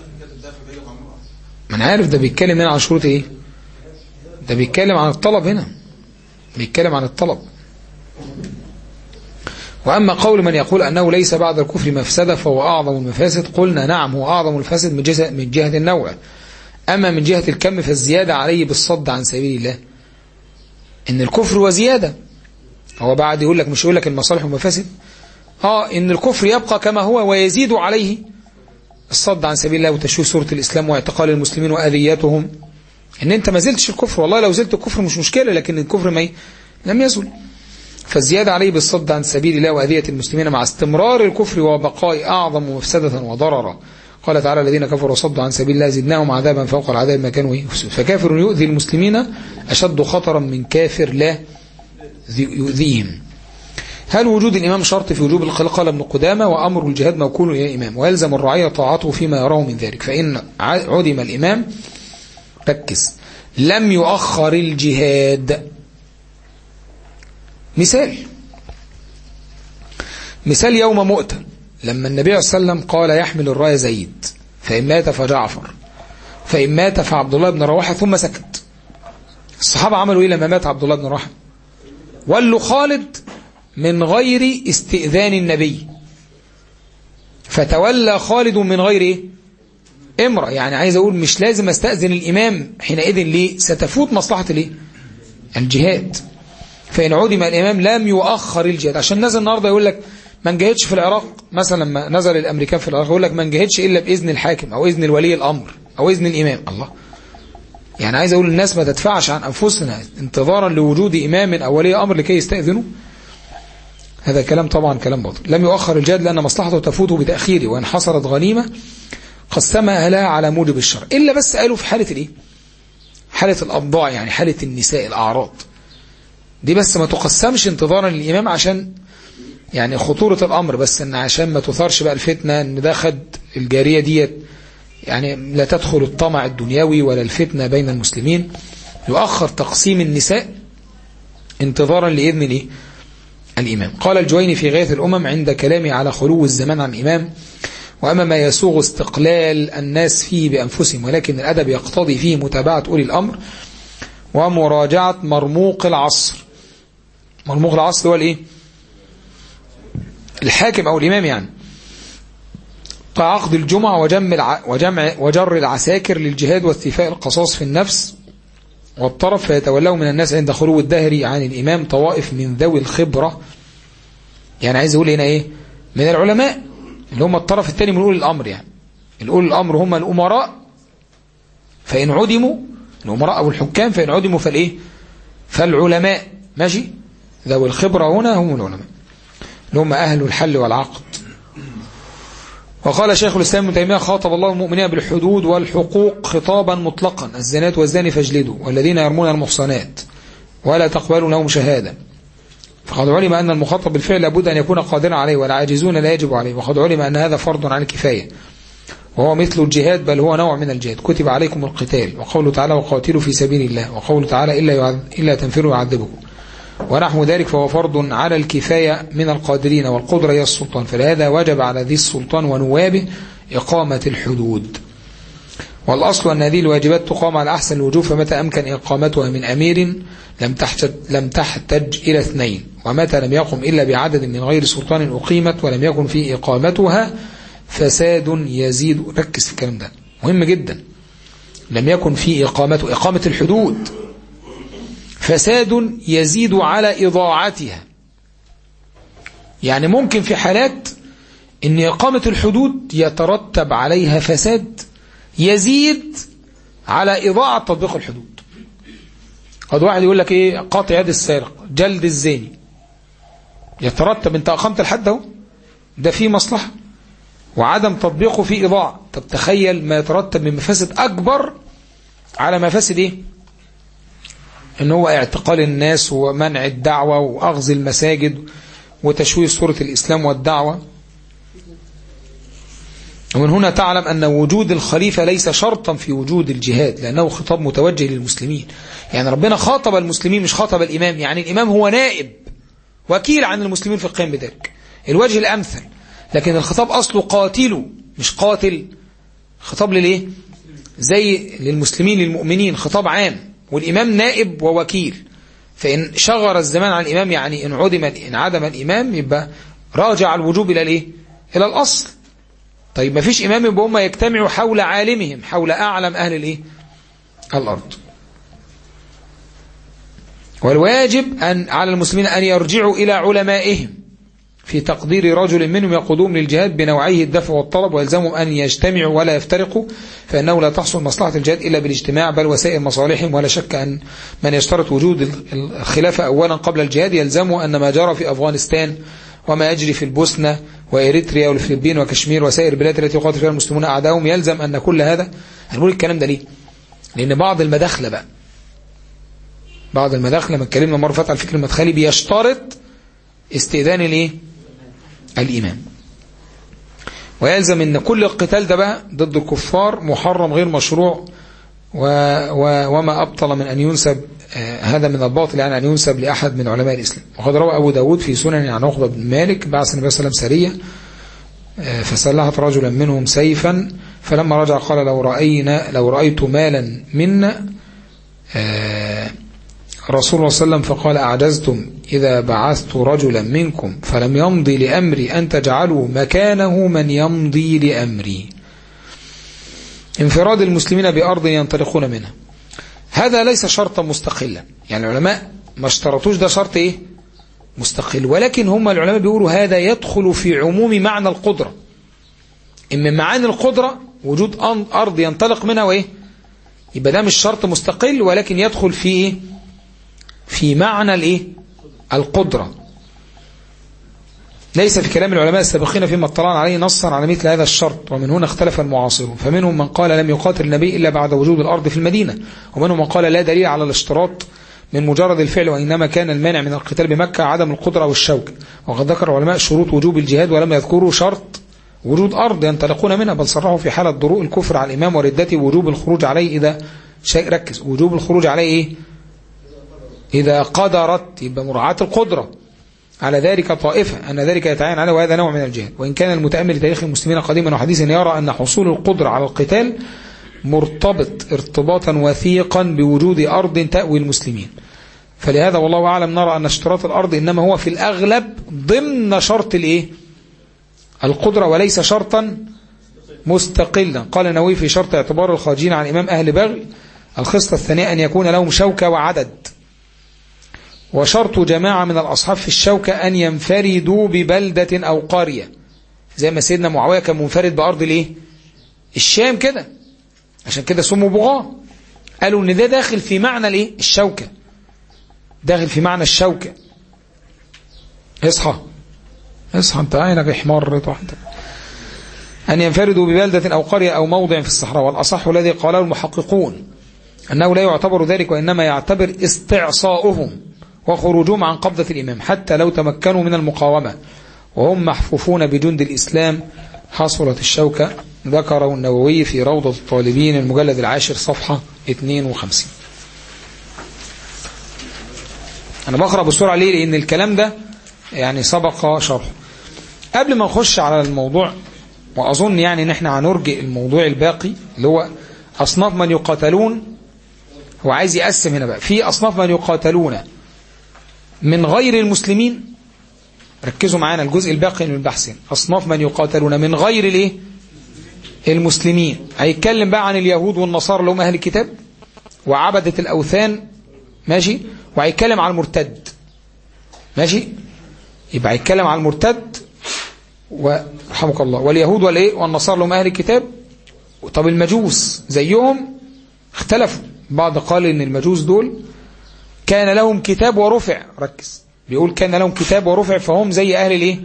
ما انا عارف ده بيتكلم هنا عن شروط ايه ده بيتكلم عن الطلب هنا بيتكلم عن الطلب وأما قول من يقول أنه ليس بعد الكفر مفسدة فهو أعظم المفاسد قلنا نعم هو أعظم الفاسد من جهة, من جهة النوع أما من جهة الكم فالزيادة عليه بالصد عن سبيل الله إن الكفر وزيادة هو بعد يقول لك مش يقول لك المصالح والمفاسد آه إن الكفر يبقى كما هو ويزيد عليه الصد عن سبيل الله وتشويه سورة الإسلام واعتقال المسلمين وأذياتهم ان انت ما زلتش الكفر والله لو زلت الكفر مش مشكلة لكن الكفر ما ي- لم يزل فالزيادة عليه بالصد عن سبيل الله وأذية المسلمين مع استمرار الكفر وبقاء أعظم مفسدة وضررا قال تعالى الذين كفروا وصدوا عن سبيل الله زدناهم عذابا فوق العذاب ما كانوا يفسدون فكافر يؤذي المسلمين أشد خطرا من كافر لا ذي- يؤذيهم هل وجود الإمام شرط في وجوب الخلق قال ابن قدامة وأمر الجهاد موكول إلى الإمام ويلزم الرعية طاعته فيما يراه من ذلك فإن ع- عدم الإمام ركز لم يؤخر الجهاد مثال مثال يوم مؤتة لما النبي صلى الله عليه وسلم قال يحمل الراية زيد فإن مات فجعفر فإن مات فعبد الله بن رواحة ثم سكت الصحابة عملوا إيه لما مات عبد الله بن رواحة ولوا خالد من غير استئذان النبي فتولى خالد من غير إيه؟ امرأة يعني عايز أقول مش لازم استأذن الإمام حينئذ ليه ستفوت مصلحة ليه الجهاد فإن عدم الإمام لم يؤخر الجهاد عشان نزل النهاردة يقول لك ما نجهدش في العراق مثلا لما نزل الأمريكان في العراق يقول لك ما نجهدش إلا بإذن الحاكم أو إذن الولي الأمر أو إذن الإمام الله يعني عايز أقول الناس ما تدفعش عن أنفسنا انتظارا لوجود إمام أو ولي أمر لكي يستأذنوا هذا كلام طبعا كلام باطل لم يؤخر الجهاد لأن مصلحته تفوته بتأخيره وإن حصلت غنيمة قسمها أهلها على موجب الشرع إلا بس قالوا في حالة الإيه حالة الأبضاع يعني حالة النساء الأعراض دي بس ما تقسمش انتظارا للإمام عشان يعني خطورة الأمر بس إن عشان ما تثارش بقى الفتنة إن ده خد الجارية ديت يعني لا تدخل الطمع الدنيوي ولا الفتنة بين المسلمين يؤخر تقسيم النساء انتظارا لإذن الإيه؟ الإمام قال الجويني في غاية الأمم عند كلامه على خلو الزمان عن إمام وأما ما يسوغ استقلال الناس فيه بأنفسهم ولكن الأدب يقتضي فيه متابعة أولي الأمر ومراجعة مرموق العصر مرموق العصر هو الإيه الحاكم أو الإمام يعني كعقد الجمعة وجمع الع... وجمع وجر العساكر للجهاد واستيفاء القصاص في النفس والطرف فيتولوا من الناس عند خلو الدهر عن الإمام طوائف من ذوي الخبرة يعني عايز يقول هنا إيه من العلماء اللي هم الطرف الثاني من أولي الأمر يعني الأولي الأمر هم الأمراء فإن عدموا الأمراء أو الحكام فإن عدموا فالإيه فالعلماء ماشي ذوي الخبرة هنا هم العلماء اللي هم أهل الحل والعقد وقال شيخ الإسلام ابن تيمية خاطب الله المؤمنين بالحدود والحقوق خطابا مطلقا الزنات والزاني فاجلدوا والذين يرمون المحصنات ولا تقبلوا لهم شهادة فقد علم أن المخاطب بالفعل لابد أن يكون قادرا عليه والعاجزون لا يجب عليه وقد علم أن هذا فرض عن الكفاية وهو مثل الجهاد بل هو نوع من الجهاد كتب عليكم القتال وقوله تعالى وقاتلوا في سبيل الله وقوله تعالى إلا, يعذ... إلا تنفروا يعذبكم ونحو ذلك فهو فرض على الكفاية من القادرين والقدرة هي السلطان فلهذا وجب على ذي السلطان ونوابه إقامة الحدود والأصل أن هذه الواجبات تقام على أحسن الوجوه فمتى أمكن إقامتها من أمير لم تحتج, لم تحتج إلى اثنين ومتى لم يقم إلا بعدد من غير سلطان أقيمت ولم يكن في إقامتها فساد يزيد ركز في الكلام ده مهم جدا لم يكن في إقامته إقامة الحدود فساد يزيد على إضاعتها يعني ممكن في حالات ان إقامة الحدود يترتب عليها فساد يزيد على إضاعة تطبيق الحدود قد واحد يقول لك ايه قاطع يد السارق جلد الزاني يترتب انت أقمت الحد اهو ده فيه مصلحة وعدم تطبيقه فيه إضاعة طب تخيل ما يترتب من مفاسد أكبر على مفاسد ايه ان هو اعتقال الناس ومنع الدعوة وأغز المساجد وتشويه صورة الإسلام والدعوة ومن هنا تعلم أن وجود الخليفة ليس شرطا في وجود الجهاد لأنه خطاب متوجه للمسلمين يعني ربنا خاطب المسلمين مش خاطب الإمام يعني الإمام هو نائب وكيل عن المسلمين في القيام بذلك الوجه الأمثل لكن الخطاب أصله قاتله مش قاتل خطاب لليه زي للمسلمين للمؤمنين خطاب عام والإمام نائب ووكيل فإن شغر الزمان عن الإمام يعني إن عدم إن عدم الإمام يبقى راجع الوجوب إلى الإيه إلى الأصل طيب ما فيش إمام يبقى هم يجتمعوا حول عالمهم حول أعلم أهل الإيه الأرض والواجب أن على المسلمين أن يرجعوا إلى علمائهم في تقدير رجل منهم يقودون للجهاد بنوعيه الدفع والطلب ويلزمهم أن يجتمعوا ولا يفترقوا فإنه لا تحصل مصلحة الجهاد إلا بالاجتماع بل وسائل مصالحهم ولا شك أن من يشترط وجود الخلافة أولا قبل الجهاد يلزمه أن ما جرى في أفغانستان وما يجري في البوسنة وإريتريا والفلبين وكشمير وسائر البلاد التي يقاتل فيها المسلمون أعداؤهم يلزم أن كل هذا هنقول الكلام ده ليه لأن بعض المداخلة بقى بعض المداخلة ما اتكلمنا مرة فاتت على الفكر المدخلي بيشترط استئذان الايه الإمام ويلزم ان كل القتال ده بقى ضد الكفار محرم غير مشروع و و وما أبطل من أن ينسب آه هذا من الباطل يعني أن ينسب لأحد من علماء الإسلام وقد روى أبو داود في سنن عن عقبة بن مالك بعث النبي صلى الله عليه وسلم سرية آه فسلحت رجلا منهم سيفا فلما رجع قال لو رأينا لو رأيت مالا منا آه رسول الله صلى الله عليه وسلم فقال أعجزتم إذا بعثت رجلا منكم فلم يمضي لأمري أن تجعلوا مكانه من يمضي لأمري انفراد المسلمين بأرض ينطلقون منها هذا ليس شرطا مستقلا يعني العلماء ما اشترطوش ده شرط ايه مستقل ولكن هم العلماء بيقولوا هذا يدخل في عموم معنى القدرة إن من معاني القدرة وجود أرض ينطلق منها وإيه يبقى ده مش شرط مستقل ولكن يدخل في إيه في معنى الايه القدرة ليس في كلام العلماء السابقين فيما اطلعنا عليه نصا على مثل هذا الشرط ومن هنا اختلف المعاصرون فمنهم من قال لم يقاتل النبي إلا بعد وجود الأرض في المدينة ومنهم من قال لا دليل على الاشتراط من مجرد الفعل وإنما كان المانع من القتال بمكة عدم القدرة والشوك وقد ذكر العلماء شروط وجوب الجهاد ولم يذكروا شرط وجود أرض ينطلقون منها بل صرحوا في حالة ضروء الكفر على الإمام وردته وجوب الخروج عليه إذا شيء ركز وجوب الخروج عليه إيه إذا قدرت يبقى مراعاة القدرة على ذلك طائفة أن ذلك يتعين عليه وهذا نوع من الجهل وإن كان المتأمل لتاريخ المسلمين قديما وحديثا يرى أن حصول القدرة على القتال مرتبط ارتباطا وثيقا بوجود أرض تأوي المسلمين فلهذا والله أعلم نرى أن اشتراط الأرض إنما هو في الأغلب ضمن شرط الإيه؟ القدرة وليس شرطا مستقلا قال النووي في شرط اعتبار الخارجين عن إمام أهل بغي الخصلة الثانية أن يكون لهم شوكة وعدد وشرط جماعة من الأصحاب في الشوكة أن ينفردوا ببلدة أو قرية زي ما سيدنا معاوية كان منفرد بأرض الإيه؟ الشام كده عشان كده سموا بغاة قالوا ان ده داخل في معنى الايه الشوكة داخل في معنى الشوكة اصحى اصحى انت عينك احمرت واحدة أن ينفردوا ببلدة أو قرية أو موضع في الصحراء والأصح الذي قاله المحققون أنه لا يعتبر ذلك وإنما يعتبر استعصاؤهم وخروجهم عن قبضة الإمام حتى لو تمكنوا من المقاومة وهم محفوفون بجند الإسلام حصلت الشوكة ذكره النووي في روضة الطالبين المجلد العاشر صفحة 52 أنا بقرأ بسرعة ليه لأن الكلام ده يعني سبق شرحه قبل ما نخش على الموضوع وأظن يعني ان احنا هنرجئ الموضوع الباقي اللي هو أصناف من يقاتلون هو عايز يقسم هنا بقى في أصناف من يقاتلون من غير المسلمين ركزوا معانا الجزء الباقي من البحث أصناف من يقاتلون من غير الايه المسلمين هيتكلم بقى عن اليهود والنصارى اللي هم أهل الكتاب وعبدة الأوثان ماشي وهيتكلم عن المرتد ماشي يبقى هيتكلم عن المرتد ورحمك الله واليهود والايه والنصارى اللي هم أهل الكتاب طب المجوس زيهم اختلفوا بعض قال ان المجوس دول كان لهم كتاب ورفع ركز بيقول كان لهم كتاب ورفع فهم زي أهل الايه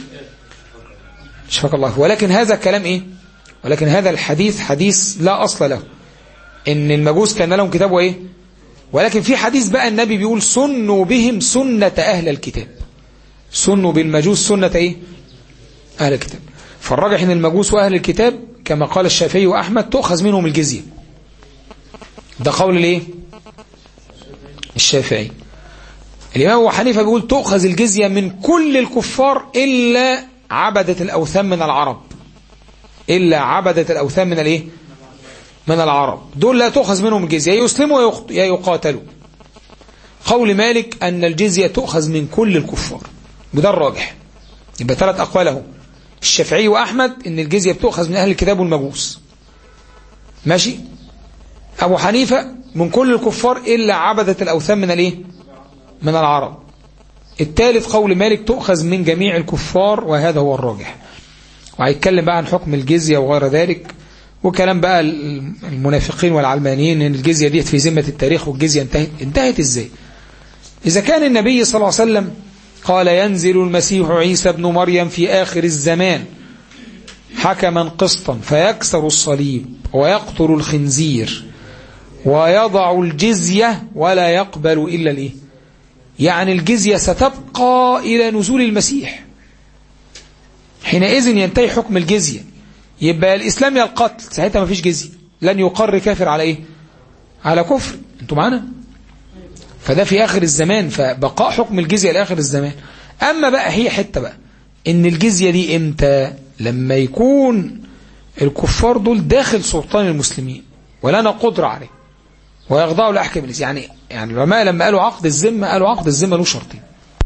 شفاك الله ولكن هذا كلام ايه ولكن هذا الحديث حديث لا أصل له ان المجوس كان لهم كتاب وايه ولكن في حديث بقى النبي بيقول سنوا بهم سنة أهل الكتاب سنوا بالمجوس سنة ايه أهل الكتاب فالراجح ان المجوس وأهل الكتاب كما قال الشافعي وأحمد تؤخذ منهم الجزية ده قول الايه الشافعي الإمام أبو حنيفة بيقول تؤخذ الجزية من كل الكفار إلا عبدة الأوثان من العرب إلا عبدة الأوثان من الإيه من العرب دول لا تؤخذ منهم الجزية يسلموا يا يقاتلوا قول مالك أن الجزية تؤخذ من كل الكفار وده الراجح يبقى ثلاث أقوال اهو الشافعي وأحمد أن الجزية بتؤخذ من أهل الكتاب والمجوس ماشي أبو حنيفة من كل الكفار إلا عبدة الأوثان من الإيه من العرب الثالث قول مالك تؤخذ من جميع الكفار وهذا هو الراجح وهيتكلم بقى عن حكم الجزية وغير ذلك وكلام بقى المنافقين والعلمانيين ان الجزية ديت في ذمة التاريخ والجزية انتهت انتهت ازاي إذا كان النبي صلى الله عليه وسلم قال ينزل المسيح عيسى ابن مريم في آخر الزمان حكما قسطا فيكسر الصليب ويقتل الخنزير ويضع الجزية ولا يقبل إلا الإيه يعني الجزية ستبقى إلى نزول المسيح حينئذ ينتهي حكم الجزية يبقى الإسلام يا القتل ساعتها ما فيش جزية لن يقر كافر على إيه على كفر انتوا معانا فده في آخر الزمان فبقاء حكم الجزية لآخر الزمان أما بقى هي حتة بقى إن الجزية دي إمتى لما يكون الكفار دول داخل سلطان المسلمين ولنا قدرة عليه ويخضعوا لأحكام الإسلام يعني يعني العلماء لما قالوا عقد الذمة قالوا عقد الذمة له شرطين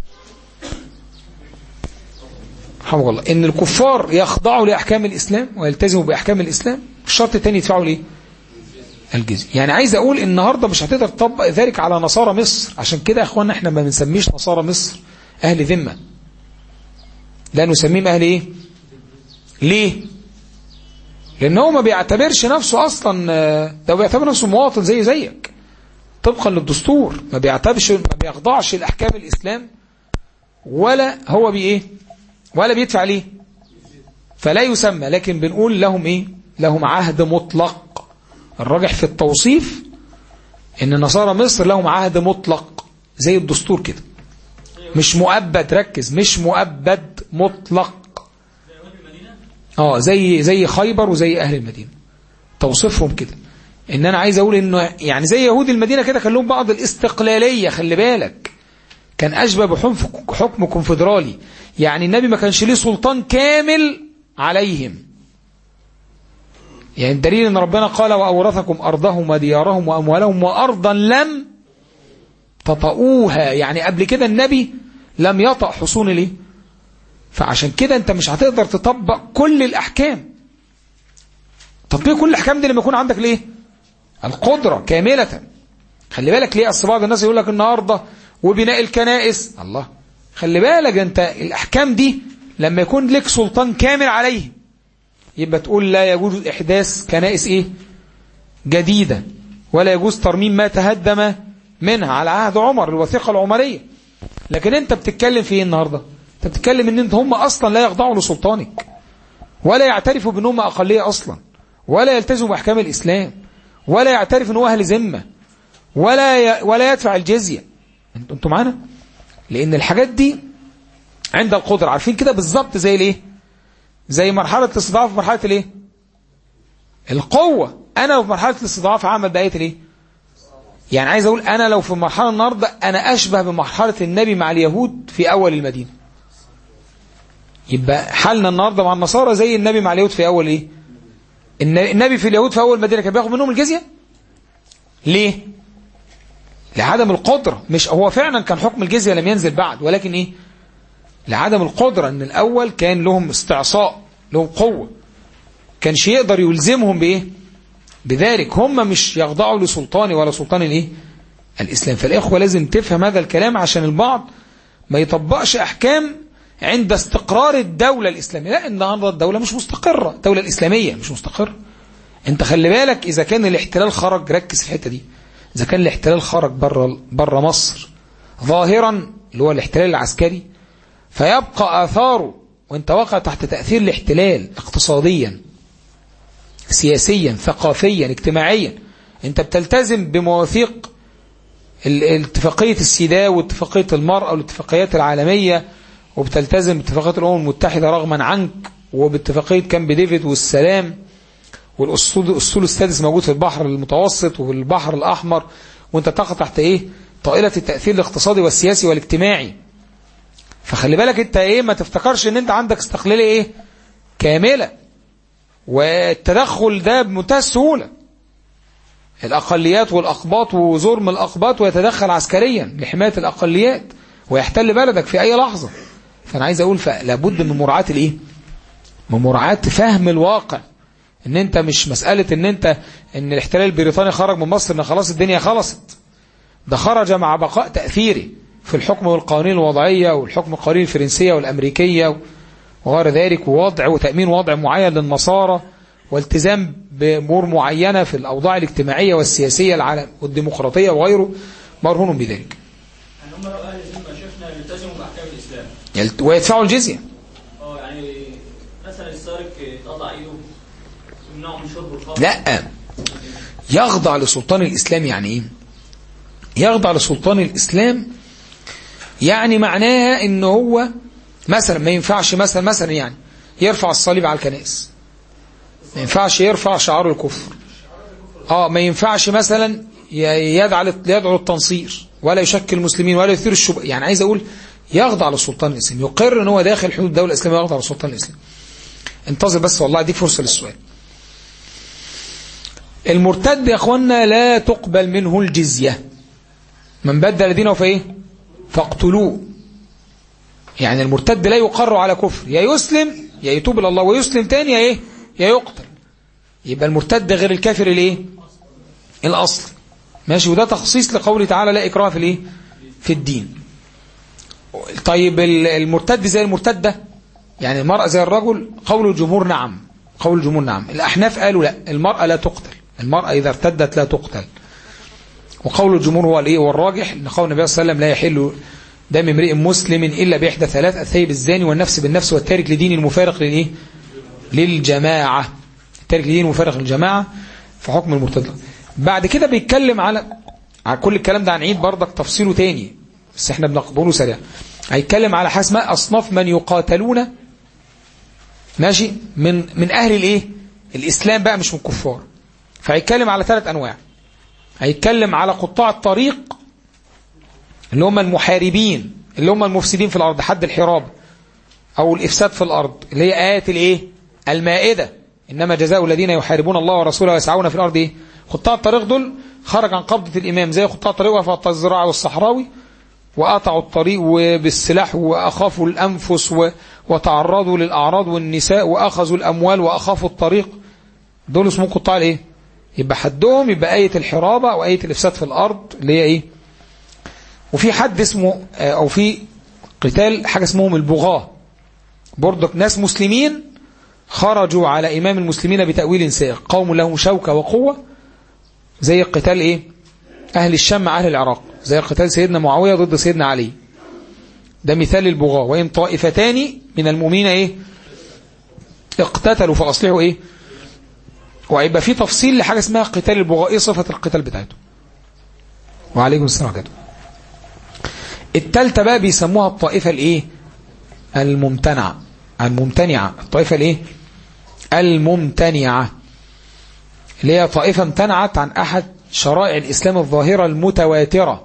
رحمه الله إن الكفار يخضعوا لأحكام الإسلام ويلتزموا بأحكام الإسلام الشرط الثاني يدفعوا ليه الجزية يعني عايز أقول النهاردة مش هتقدر تطبق ذلك على نصارى مصر عشان كده يا أخوانا احنا ما بنسميش نصارى مصر أهل ذمة لا نسميهم أهل إيه ليه لأن هو ما بيعتبرش نفسه أصلا ده بيعتبر نفسه مواطن زي زيك طبقا للدستور ما بيعتبرش ما بيخضعش لأحكام الإسلام ولا هو بإيه ولا بيدفع ليه فلا يسمى لكن بنقول لهم إيه لهم عهد مطلق الراجح في التوصيف ان نصارى مصر لهم عهد مطلق زي الدستور كده مش مؤبد ركز مش مؤبد مطلق اه زي زي خيبر وزي اهل المدينه توصيفهم كده ان انا عايز اقول انه يعني زي يهود المدينه كده كان لهم بعض الاستقلاليه خلي بالك كان أشبه بحكم حكم كونفدرالي يعني النبي ما كانش ليه سلطان كامل عليهم يعني الدليل ان ربنا قال وأورثكم أرضهم وديارهم وأموالهم وأرضا لم تطؤوها يعني قبل كده النبي لم يطأ حصون ليه فعشان كده انت مش هتقدر تطبق كل الأحكام تطبيق كل الأحكام دي لما يكون عندك ليه القدرة كاملة خلي بالك ليه أصل بعض الناس يقول لك النهاردة وبناء الكنائس الله خلي بالك انت الأحكام دي لما يكون لك سلطان كامل عليه يبقى تقول لا يجوز إحداث كنائس إيه جديدة ولا يجوز ترميم ما تهدم منها على عهد عمر الوثيقة العمرية لكن انت بتتكلم في ايه النهاردة انت بتتكلم ان انت هم اصلا لا يخضعوا لسلطانك ولا يعترفوا بانهم اقلية اصلا ولا يلتزموا باحكام الاسلام ولا يعترف انه اهل ذمة ولا ي... ولا يدفع الجزية انتوا انتوا معانا لان الحاجات دي عند القدرة عارفين كده بالظبط زي الايه زي مرحلة الاستضعاف في مرحلة الايه القوة انا في مرحلة الاستضعاف عامل بقية الايه يعني عايز اقول انا لو في المرحلة النهاردة انا اشبه بمرحلة النبي مع اليهود في اول المدينة يبقى حالنا النهاردة مع النصارى زي النبي مع اليهود في اول ايه النبي في اليهود في اول المدينة كان بياخد منهم الجزية ليه لعدم القدرة مش هو فعلا كان حكم الجزية لم ينزل بعد ولكن ايه لعدم القدرة ان الاول كان لهم استعصاء لهم قوة كانش يقدر يلزمهم بايه بذلك هم مش يخضعوا لسلطان ولا سلطان الايه الاسلام فالاخوة لازم تفهم هذا الكلام عشان البعض ما يطبقش احكام عند استقرار الدولة الاسلامية لا النهارده الدولة مش مستقرة الدولة الاسلامية مش مستقرة انت خلي بالك اذا كان الاحتلال خرج ركز في الحتة دي اذا كان الاحتلال خرج بره بره مصر ظاهرا اللي هو الاحتلال العسكري فيبقى آثاره وانت واقع تحت تأثير الاحتلال اقتصاديا سياسيا ثقافيا اجتماعيا انت بتلتزم بمواثيق اتفاقية السيداء واتفاقية المرأة والاتفاقيات العالمية وبتلتزم باتفاقيات الأمم المتحدة رغما عنك وباتفاقية كامب ديفيد والسلام والأسطول الأسطول السادس موجود في البحر المتوسط وفي البحر الأحمر وانت تقع تحت ايه طائلة التأثير الاقتصادي والسياسي والاجتماعي فخلي بالك انت ايه ما تفتكرش ان انت عندك استقلالية ايه كاملة والتدخل ده بمنتهى السهولة الأقليات والأقباط وزرم الأقباط ويتدخل عسكريا لحماية الأقليات ويحتل بلدك في أي لحظة فأنا عايز أقول لابد من مراعاة الإيه من مراعاة فهم الواقع ان انت مش مسألة ان انت ان الاحتلال البريطاني خرج من مصر ان خلاص الدنيا خلصت ده خرج مع بقاء تأثيره في الحكم والقوانين الوضعية والحكم القوانين الفرنسية والأمريكية وغير ذلك ووضع وتأمين وضع معين للنصارى والتزام بأمور معينة في الأوضاع الاجتماعية والسياسية العالم والديمقراطية وغيره مرهون بذلك يعني هم لو اهل الذمه شفنا يلتزموا باحكام الاسلام يلت- ويدفعوا الجزية اه يعني مثلا السارق يتقطع ايده يمنعه من شرب الخمر لا يخضع لسلطان الإسلام يعني إيه يخضع لسلطان الإسلام يعني معناها إن هو مثلا ما ينفعش مثلا مثلا يعني يرفع الصليب على الكنائس ما ينفعش يرفع شعار الكفر اه ما ينفعش مثلا ي- يدعو يدعو للتنصير ولا يشكل المسلمين ولا يثير الشبهه يعني عايز اقول يخضع للسلطان الاسلامي يقر ان هو داخل حدود الدوله الاسلاميه يخضع للسلطان الاسلامي انتظر بس والله دي فرصه للسؤال المرتد يا اخوانا لا تقبل منه الجزيه من بدل دينه فايه فاقتلوه يعني المرتد لا يقر على كفر يا يسلم يا يتوب الى الله ويسلم تاني يا ايه يا يقتل يبقى المرتد غير الكافر الايه الاصل ماشي وده تخصيص لقوله تعالى لا اكراه في الايه في الدين طيب ال- المرتد زي المرتده يعني المرأة زي الرجل قول الجمهور نعم قول الجمهور نعم الأحناف قالوا لا المرأة لا تقتل المرأة إذا ارتدت لا تقتل وقول الجمهور هو الايه والراجح ان قول النبي صلى الله عليه وسلم لا يحل دم امرئ مسلم الا باحدى ثلاث الثيب الزاني والنفس بالنفس والتارك لدين المفارق للايه للجماعه التارك لدين المفارق للجماعه في حكم المرتد بعد كده بيتكلم على على كل الكلام ده هنعيد برضك تفصيله تاني بس احنا بنقبله سريع هيتكلم على حسب اصناف من يقاتلون ماشي من من اهل الايه الاسلام بقى مش من الكفار فهيتكلم على ثلاث انواع هيتكلم على قطاع الطريق اللي هم المحاربين اللي هم المفسدين في الأرض حد الحراب أو الإفساد في الأرض اللي هي آيات الإيه المائدة إنما جزاء الذين يحاربون الله ورسوله ويسعون في الأرض إيه خطاء الطريق دول خرج عن قبضة الإمام زي خطاء الطريق وفاة الزراعة والصحراوي وقطعوا الطريق بالسلاح وأخافوا الأنفس و... وتعرضوا للأعراض والنساء وأخذوا الأموال وأخافوا الطريق دول اسمهم قطاع الإيه يبقى حدهم يبقى آية الحرابة أو آية الإفساد في الأرض اللي هي إيه وفي حد اسمه أو في قتال حاجة اسمهم البغاة برضك ناس مسلمين خرجوا على إمام المسلمين بتأويل سائغ قوم لهم شوكة وقوة زي قتال إيه أهل الشام مع أهل العراق زي قتال سيدنا معاوية ضد سيدنا علي ده مثال البغاة وإن طائفتان من المؤمنين إيه اقتتلوا فأصلحوا إيه ويبقى في تفصيل لحاجة اسمها قتال البغاء إيه صفة القتال بتاعته وعليكم السلام عليكم التالتة بقى بيسموها الطائفة الإيه الممتنعة الممتنعة الطائفة الإيه الممتنعة اللي هي طائفة امتنعت عن أحد شرائع الإسلام الظاهرة المتواترة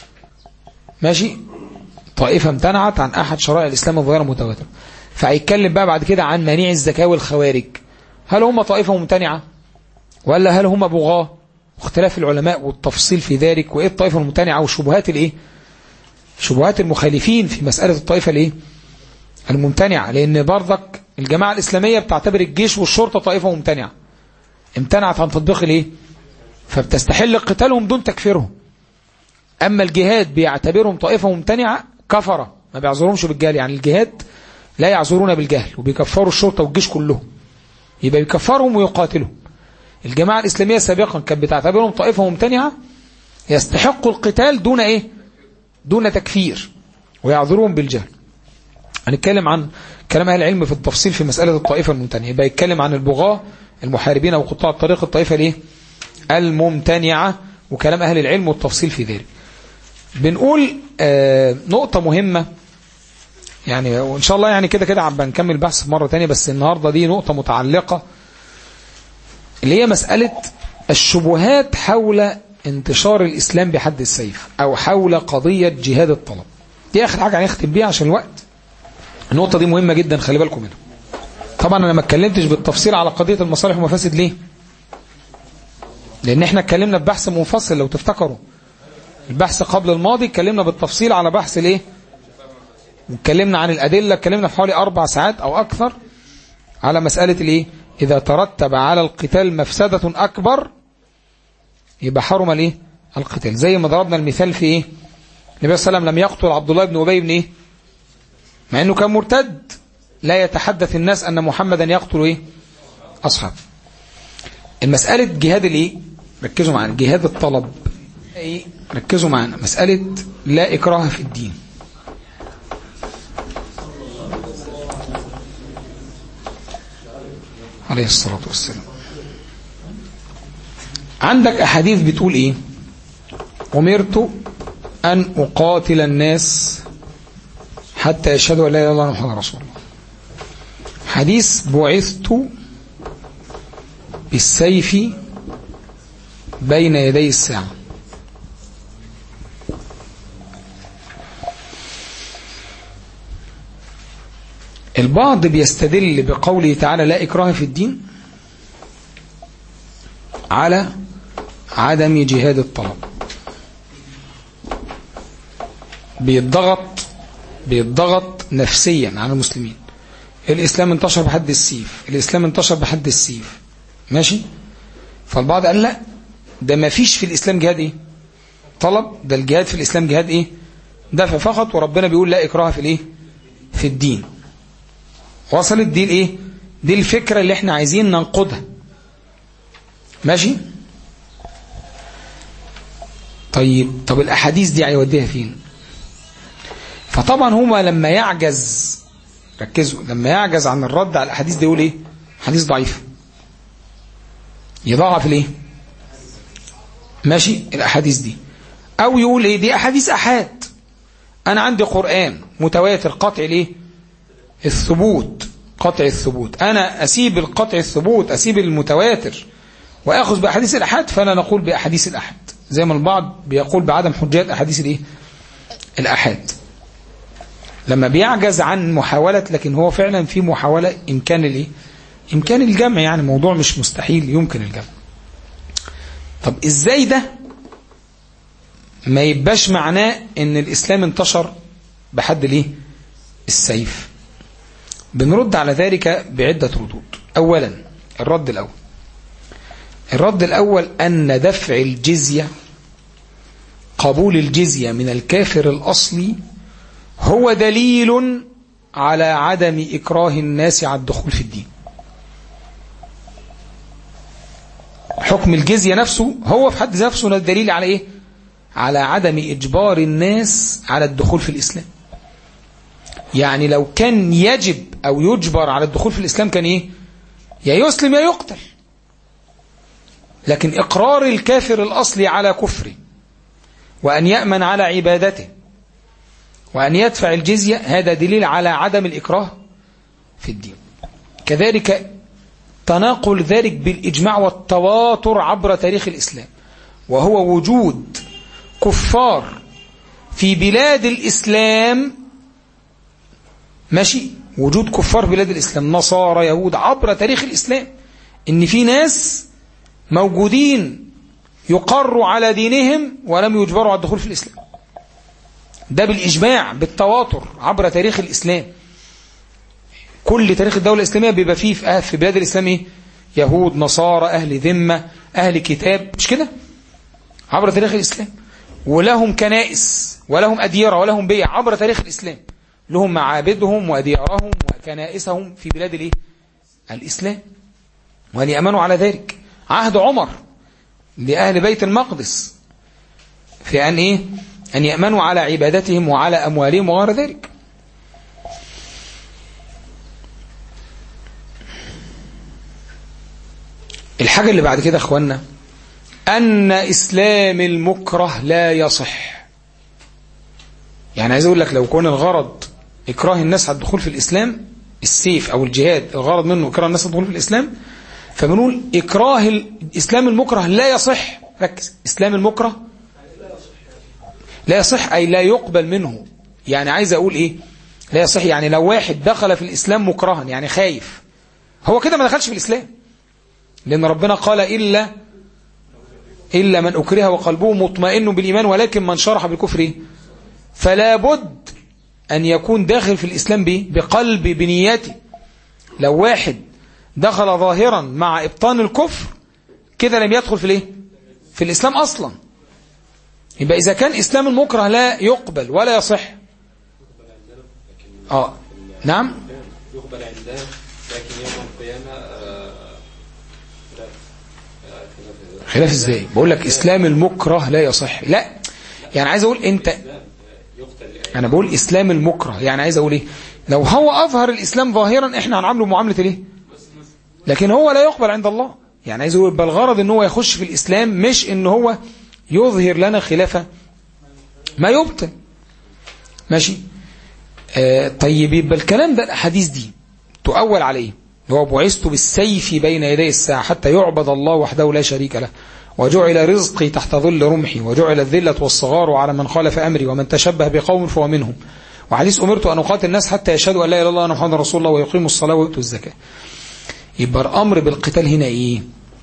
ماشي طائفة امتنعت عن أحد شرائع الإسلام الظاهرة المتواترة فهيتكلم بقى بعد كده عن منيع الزكاة والخوارج هل هم طائفة ممتنعة ولا هل هم بغاة واختلاف العلماء والتفصيل في ذلك وإيه الطائفة الممتنعة وشبهات الإيه شبهات المخالفين في مسألة الطائفة الإيه الممتنعة لأن برضك الجماعة الإسلامية بتعتبر الجيش والشرطة طائفة ممتنعة امتنعت عن تطبيق الإيه فبتستحل قتالهم دون تكفيرهم أما الجهاد بيعتبرهم طائفة ممتنعة كفرة ما بيعذرهمش بالجهل يعني الجهاد لا يعذرون بالجهل وبيكفروا الشرطة والجيش كلهم يبقى يكفرهم ويقاتلهم الجماعة الإسلامية سابقا كانت بتعتبرهم طائفة ممتنعة يستحقوا القتال دون إيه دون تكفير ويعذرون بالجهل هنتكلم عن كلام أهل العلم في التفصيل في مسألة الطائفة الممتنعة يبقى يتكلم عن البغاة المحاربين وقطاع الطريق الطائفة الايه الممتنعة وكلام أهل العلم والتفصيل في ذلك بنقول آه نقطة مهمة يعني وإن شاء الله يعني كده كده عم بنكمل بحث مرة تانية بس النهاردة دي نقطة متعلقة اللي هي مسألة الشبهات حول انتشار الإسلام بحد السيف أو حول قضية جهاد الطلب دي آخر حاجة هنختم بيها عشان الوقت النقطة دي مهمة جدا خلي بالكم منها طبعا أنا ما اتكلمتش بالتفصيل على قضية المصالح والمفاسد ليه لأن احنا اتكلمنا في بحث منفصل لو تفتكروا البحث قبل الماضي اتكلمنا بالتفصيل على بحث الايه واتكلمنا عن الأدلة اتكلمنا في حوالي أربع ساعات أو أكثر على مسألة الايه إذا ترتب على القتال مفسدة أكبر يبقى حرم الايه القتال زي ما ضربنا المثال في ايه النبي صلى الله عليه وسلم لم يقتل عبد الله بن أبي بن ايه مع انه كان مرتد لا يتحدث الناس أن محمدا يقتل ايه أصحابه المسألة جهاد الايه ركزوا معنا جهاد الطلب ايه ركزوا معنا مسألة لا إكراه في الدين عليه الصلاة والسلام عندك أحاديث بتقول إيه أمرت أن أقاتل الناس حتى يشهدوا لا إله إلا الله محمد رسول الله حديث بعثت بالسيف بين يدي الساعة البعض بيستدل بقوله تعالى لا إكراه في الدين على عدم جهاد الطلب بيتضغط بيتضغط نفسيا على المسلمين الإسلام انتشر بحد السيف الإسلام انتشر بحد السيف ماشي فالبعض قال لا ده ما فيش في الإسلام جهاد إيه طلب ده الجهاد في الإسلام جهاد إيه دفع فقط وربنا بيقول لا إكراه في الإيه في الدين وصلت دي الإيه دي الفكرة اللي احنا عايزين ننقضها ماشي طيب طب الأحاديث دي هيوديها فين فطبعا هما لما يعجز ركزوا لما يعجز عن الرد على الأحاديث دي يقول إيه حديث ضعيف يضاعف ليه ماشي الأحاديث دي أو يقول إيه دي أحاديث أحاد أنا عندي قرآن متواتر قطع ليه الثبوت قطع الثبوت أنا أسيب القطع الثبوت أسيب المتواتر وأخذ بأحاديث الأحاد فلا نقول بأحاديث الأحد زي ما البعض بيقول بعدم حجيات أحاديث الإيه الأحاد لما بيعجز عن محاولة لكن هو فعلا في محاولة إمكان الإيه؟ إمكان الجمع يعني موضوع مش مستحيل يمكن الجمع طب إزاي ده ما يبقاش معناه إن الإسلام انتشر بحد الإيه؟ السيف بنرد على ذلك بعدة ردود أولا الرد الأول الرد الأول أن دفع الجزية قبول الجزية من الكافر الأصلي هو دليل على عدم إكراه الناس على الدخول في الدين حكم الجزية نفسه هو في حد نفسه الدليل على إيه؟ على عدم إجبار الناس على الدخول في الإسلام يعني لو كان يجب أو يجبر على الدخول في الإسلام كان إيه؟ يا يسلم يا يقتل لكن إقرار الكافر الأصلي على كفره وأن يأمن على عبادته وأن يدفع الجزية هذا دليل على عدم الإكراه في الدين كذلك تناقل ذلك بالإجماع والتواتر عبر تاريخ الإسلام وهو وجود كفار في بلاد الإسلام ماشي وجود كفار بلاد الإسلام نصارى يهود عبر تاريخ الإسلام إن في ناس موجودين يقروا على دينهم ولم يجبروا على الدخول في الإسلام ده بالإجماع بالتواتر عبر تاريخ الإسلام كل تاريخ الدولة الإسلامية بيبقى فيه في, في بلاد الإسلام إيه؟ يهود نصارى أهل ذمة أهل كتاب مش كده عبر تاريخ الإسلام ولهم كنائس ولهم أديرة ولهم بيع عبر تاريخ الإسلام لهم معابدهم وأديارهم وكنائسهم في بلاد الإيه؟ الإسلام وأن يأمنوا على ذلك عهد عمر لأهل بيت المقدس في أن إيه أن يأمنوا على عبادتهم وعلى أموالهم وغير ذلك الحاجة اللي بعد كده أخوانا أن إسلام المكره لا يصح يعني عايز أقول لك لو كون الغرض إكراه الناس على الدخول في الإسلام السيف أو الجهاد الغرض منه إكراه الناس على الدخول في الإسلام فبنقول إكراه الإسلام المكره لا يصح ركز إسلام المكره لا يصح أي لا يقبل منه يعني عايز أقول إيه لا يصح يعني لو واحد دخل في الإسلام مكرها يعني خايف هو كده ما دخلش في الإسلام لأن ربنا قال إلا إلا من أكره وقلبه مطمئن بالإيمان ولكن من شرح بالكفر إيه؟ فلا بد أن يكون داخل في الإسلام به بقلب بنيته لو واحد دخل ظاهرا مع إبطان الكفر كده لم يدخل في الايه في الإسلام أصلا يبقى إذا كان إسلام المكره لا يقبل ولا يصح آه نعم يقبل عنده لكن يوم القيامة آه، خلاف آه، خلاف خلاف ازاي بقول لك إسلام المكره لا يصح لا يعني عايز أقول أنت يقتل أنا بقول إسلام المكره يعني عايز أقول إيه لو هو أظهر الإسلام ظاهرا إحنا هنعامله معاملة الإيه لكن هو لا يقبل عند الله يعني عايز أقول بل الغرض إن هو يخش في الإسلام مش إن هو يظهر لنا خلافة ما يبطل ماشي آه طيب يبقى الكلام ده الأحاديث دي تؤول عليه هو بعثت بالسيف بين يدي الساعة حتى يعبد الله وحده لا شريك له وجعل رزقي تحت ظل رمحي وجعل الذلة والصغار على من خالف أمري ومن تشبه بقوم فهو منهم وحديث أمرت أن أقاتل الناس حتى يشهدوا أن لا إله إلا الله وأن محمد رسول الله ويقيموا الصلاة ويؤتوا الزكاة يبقى الأمر بالقتال هنا إيه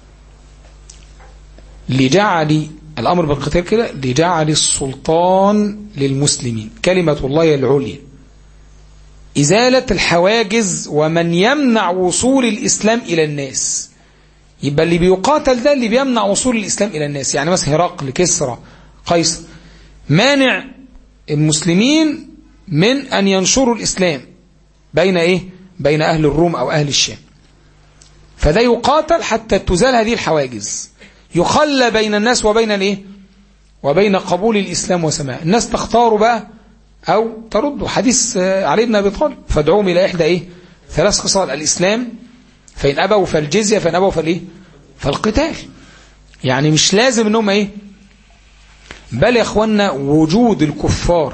لجعل الأمر بالقتال كده لجعل السلطان للمسلمين كلمة الله العليا إزالة الحواجز ومن يمنع وصول الإسلام إلى الناس يبقى اللي بيقاتل ده اللي بيمنع وصول الإسلام إلى الناس يعني مثلا هرقل كسرى قيصر مانع المسلمين من أن ينشروا الإسلام بين إيه بين أهل الروم أو أهل الشام فده يقاتل حتى تزال هذه الحواجز يخلى بين الناس وبين الايه وبين قبول الإسلام وسماعه الناس تختار بقى أو ترد حديث علي بن أبي طالب فادعوهم إلى إحدى إيه ثلاث خصال الإسلام فإن أبوا فالجزية فإن أبوا فالإيه فالقتال يعني مش لازم إنهم إيه بل يا أخوانا وجود الكفار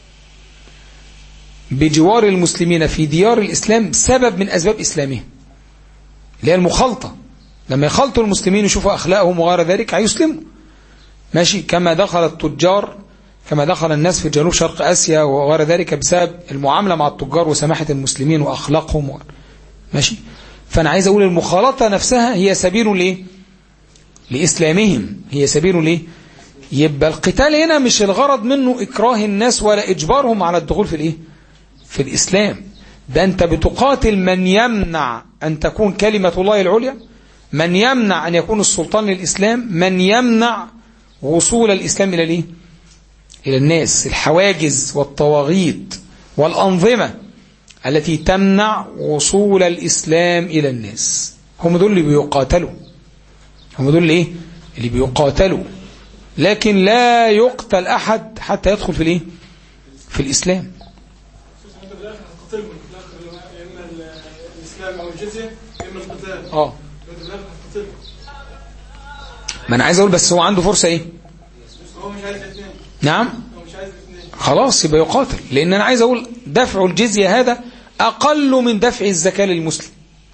بجوار المسلمين في ديار الإسلام سبب من أسباب إسلامهم اللي هي المخالطة لما يخلطوا المسلمين يشوفوا أخلاقهم وغير ذلك هيسلموا ماشي كما دخل التجار كما دخل الناس في جنوب شرق آسيا وغير ذلك بسبب المعاملة مع التجار وسماحة المسلمين وأخلاقهم و... ماشي فأنا عايز أقول المخالطة نفسها هي سبيل ليه لإسلامهم هي سبيل ليه يبقى القتال هنا مش الغرض منه إكراه الناس ولا إجبارهم على الدخول في الإيه في الإسلام ده أنت بتقاتل من يمنع أن تكون كلمة الله العليا من يمنع أن يكون السلطان للإسلام من يمنع وصول الإسلام إلى الإيه إلى الناس الحواجز والطواغيت والأنظمة التي تمنع وصول الإسلام إلى الناس هم دول اللي بيقاتلوا هم دول اللي إيه اللي بيقاتلوا لكن لا يقتل أحد حتى يدخل في الإيه في الإسلام انت في الاخر هتقتلهم في الاخر يا اما ال- الاسلام او الجزيه يا اما القتال اه انت في الاخر هتقتلهم ما أنا عايز أقول بس هو عنده فرصة إيه هو مش عايز الاثنين نعم هو مش عايز الاثنين خلاص يبقى يقاتل لأن أنا عايز أقول دفع الجزية هذا أقل من دفع الزكاة للمسلم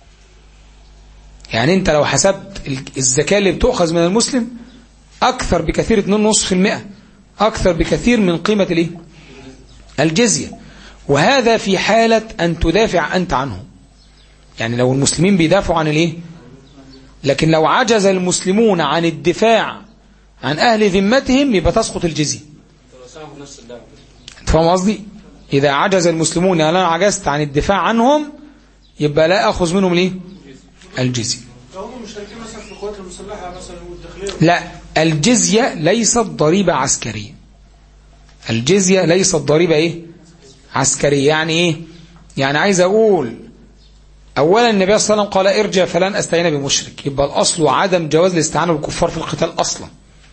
يعني أنت لو حسبت ال- الزكاة اللي بتؤخذ من المسلم أكثر بكثير 2.5% أكثر بكثير من قيمة الإيه؟ الجزية وهذا في حالة أن تدافع أنت عنه يعني لو المسلمين بيدافعوا عن الإيه؟ لكن لو عجز المسلمون عن الدفاع عن أهل ذمتهم يبقى تسقط الجزية لو سمحوا نفس الدعوة انت فاهم قصدي إذا عجز المسلمون يعني أنا عجزت عن الدفاع عنهم يبقى لا أخذ منهم ليه الجزية لو هم مشتركين مثلا في القوات المسلحه مثلا والداخليه لا الجزية ليست ضريبة عسكرية الجزية ليست ضريبة إيه عسكرية يعني إيه يعني عايز أقول أولا النبي صلى الله عليه وسلم قال ارجع فلن أستعين بمشرك يبقى الأصل عدم جواز الاستعانة بالكفار في القتال أصلا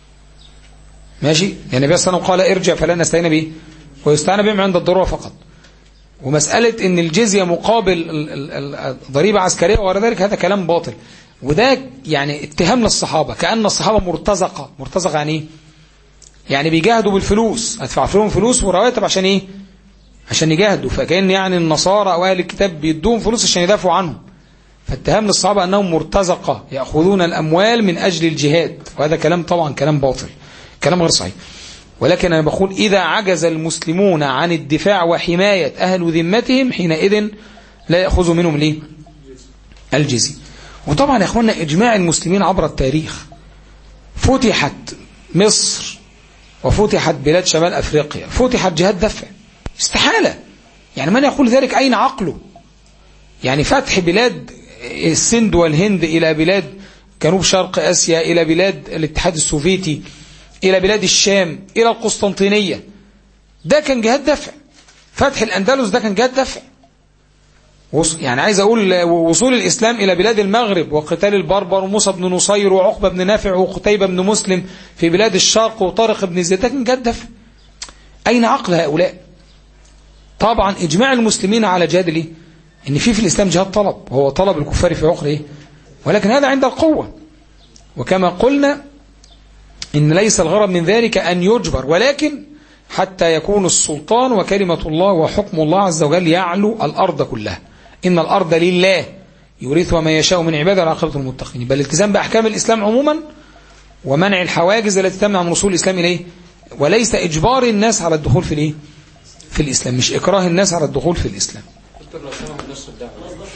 ماشي يعني النبي صلى الله عليه وسلم قال ارجع فلن أستعين به ويستعان بهم عند الضرورة فقط ومسألة ان الجزية مقابل ال- ال- ال- الضريبة عسكرية وغير ذلك هذا كلام باطل وده يعني اتهام للصحابة كأن الصحابة مرتزقة مرتزقة يعني ايه يعني بيجاهدوا بالفلوس ادفع لهم فلوس ورواتب عشان ايه عشان يجاهدوا فكأن يعني النصارى او اهل الكتاب بيدوهم فلوس عشان يدافعوا عنهم فاتهام للصحابة انهم مرتزقة يأخذون الاموال من اجل الجهاد وهذا كلام طبعا كلام باطل كلام غير صحيح ولكن أنا بقول إذا عجز المسلمون عن الدفاع وحماية أهل ذمتهم حينئذ لا يأخذوا منهم ليه الجزية وطبعا يا أخوانا إجماع المسلمين عبر التاريخ فتحت مصر وفتحت بلاد شمال أفريقيا فتحت جهاد دفع استحالة يعني من يقول ذلك أين عقله يعني فتح بلاد السند والهند إلى بلاد جنوب شرق آسيا إلى بلاد الاتحاد السوفيتي إلى بلاد الشام إلى القسطنطينية ده كان جهاد دفع فتح الأندلس ده كان جهاد دفع وص- يعني عايز أقول وصول الإسلام إلى بلاد المغرب وقتال البربر وموسى بن نصير وعقبة بن نافع وقتيبة بن مسلم في بلاد الشرق وطارق بن زيد ده كان جهاد دفع أين عقل هؤلاء طبعا إجماع المسلمين على جهاد الإيه إن في في الإسلام جهاد طلب وهو طلب الكفار في عقر إيه ولكن هذا عند القوة وكما قلنا إن ليس الغرض من ذلك أن يجبر ولكن حتى يكون السلطان وكلمة الله وحكم الله عز وجل يعلو الأرض كلها إن الأرض لله يورثها ما يشاء من عباده العاقبة المتقين بل الالتزام بأحكام الإسلام عموما ومنع الحواجز التي تمنع من وصول الإسلام إليه وليس إجبار الناس على الدخول في الإيه؟ في الإسلام مش إكراه الناس على الدخول في الإسلام دكتور لو سمحوا بنشر الدعوة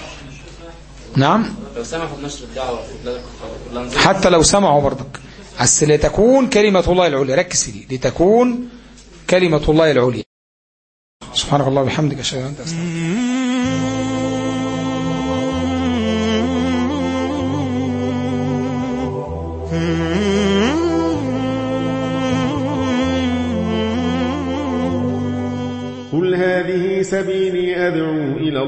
نعم لو سمحوا بنشر الدعوة في بلاد الكفار والأنظمة حتى لو سمعوا برضك بس لتكون كلمة الله العليا ركز في دي لتكون كلمة الله العليا سبحانك الله وبحمدك أشهد أن لا إله إلا أنت أستغفرك قل هذه سبيلي أدعو إلى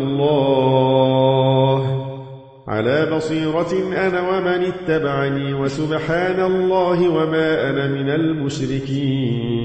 الله على بصيرة أنا ومن اتبعني وسبحان الله وما أنا من المشركين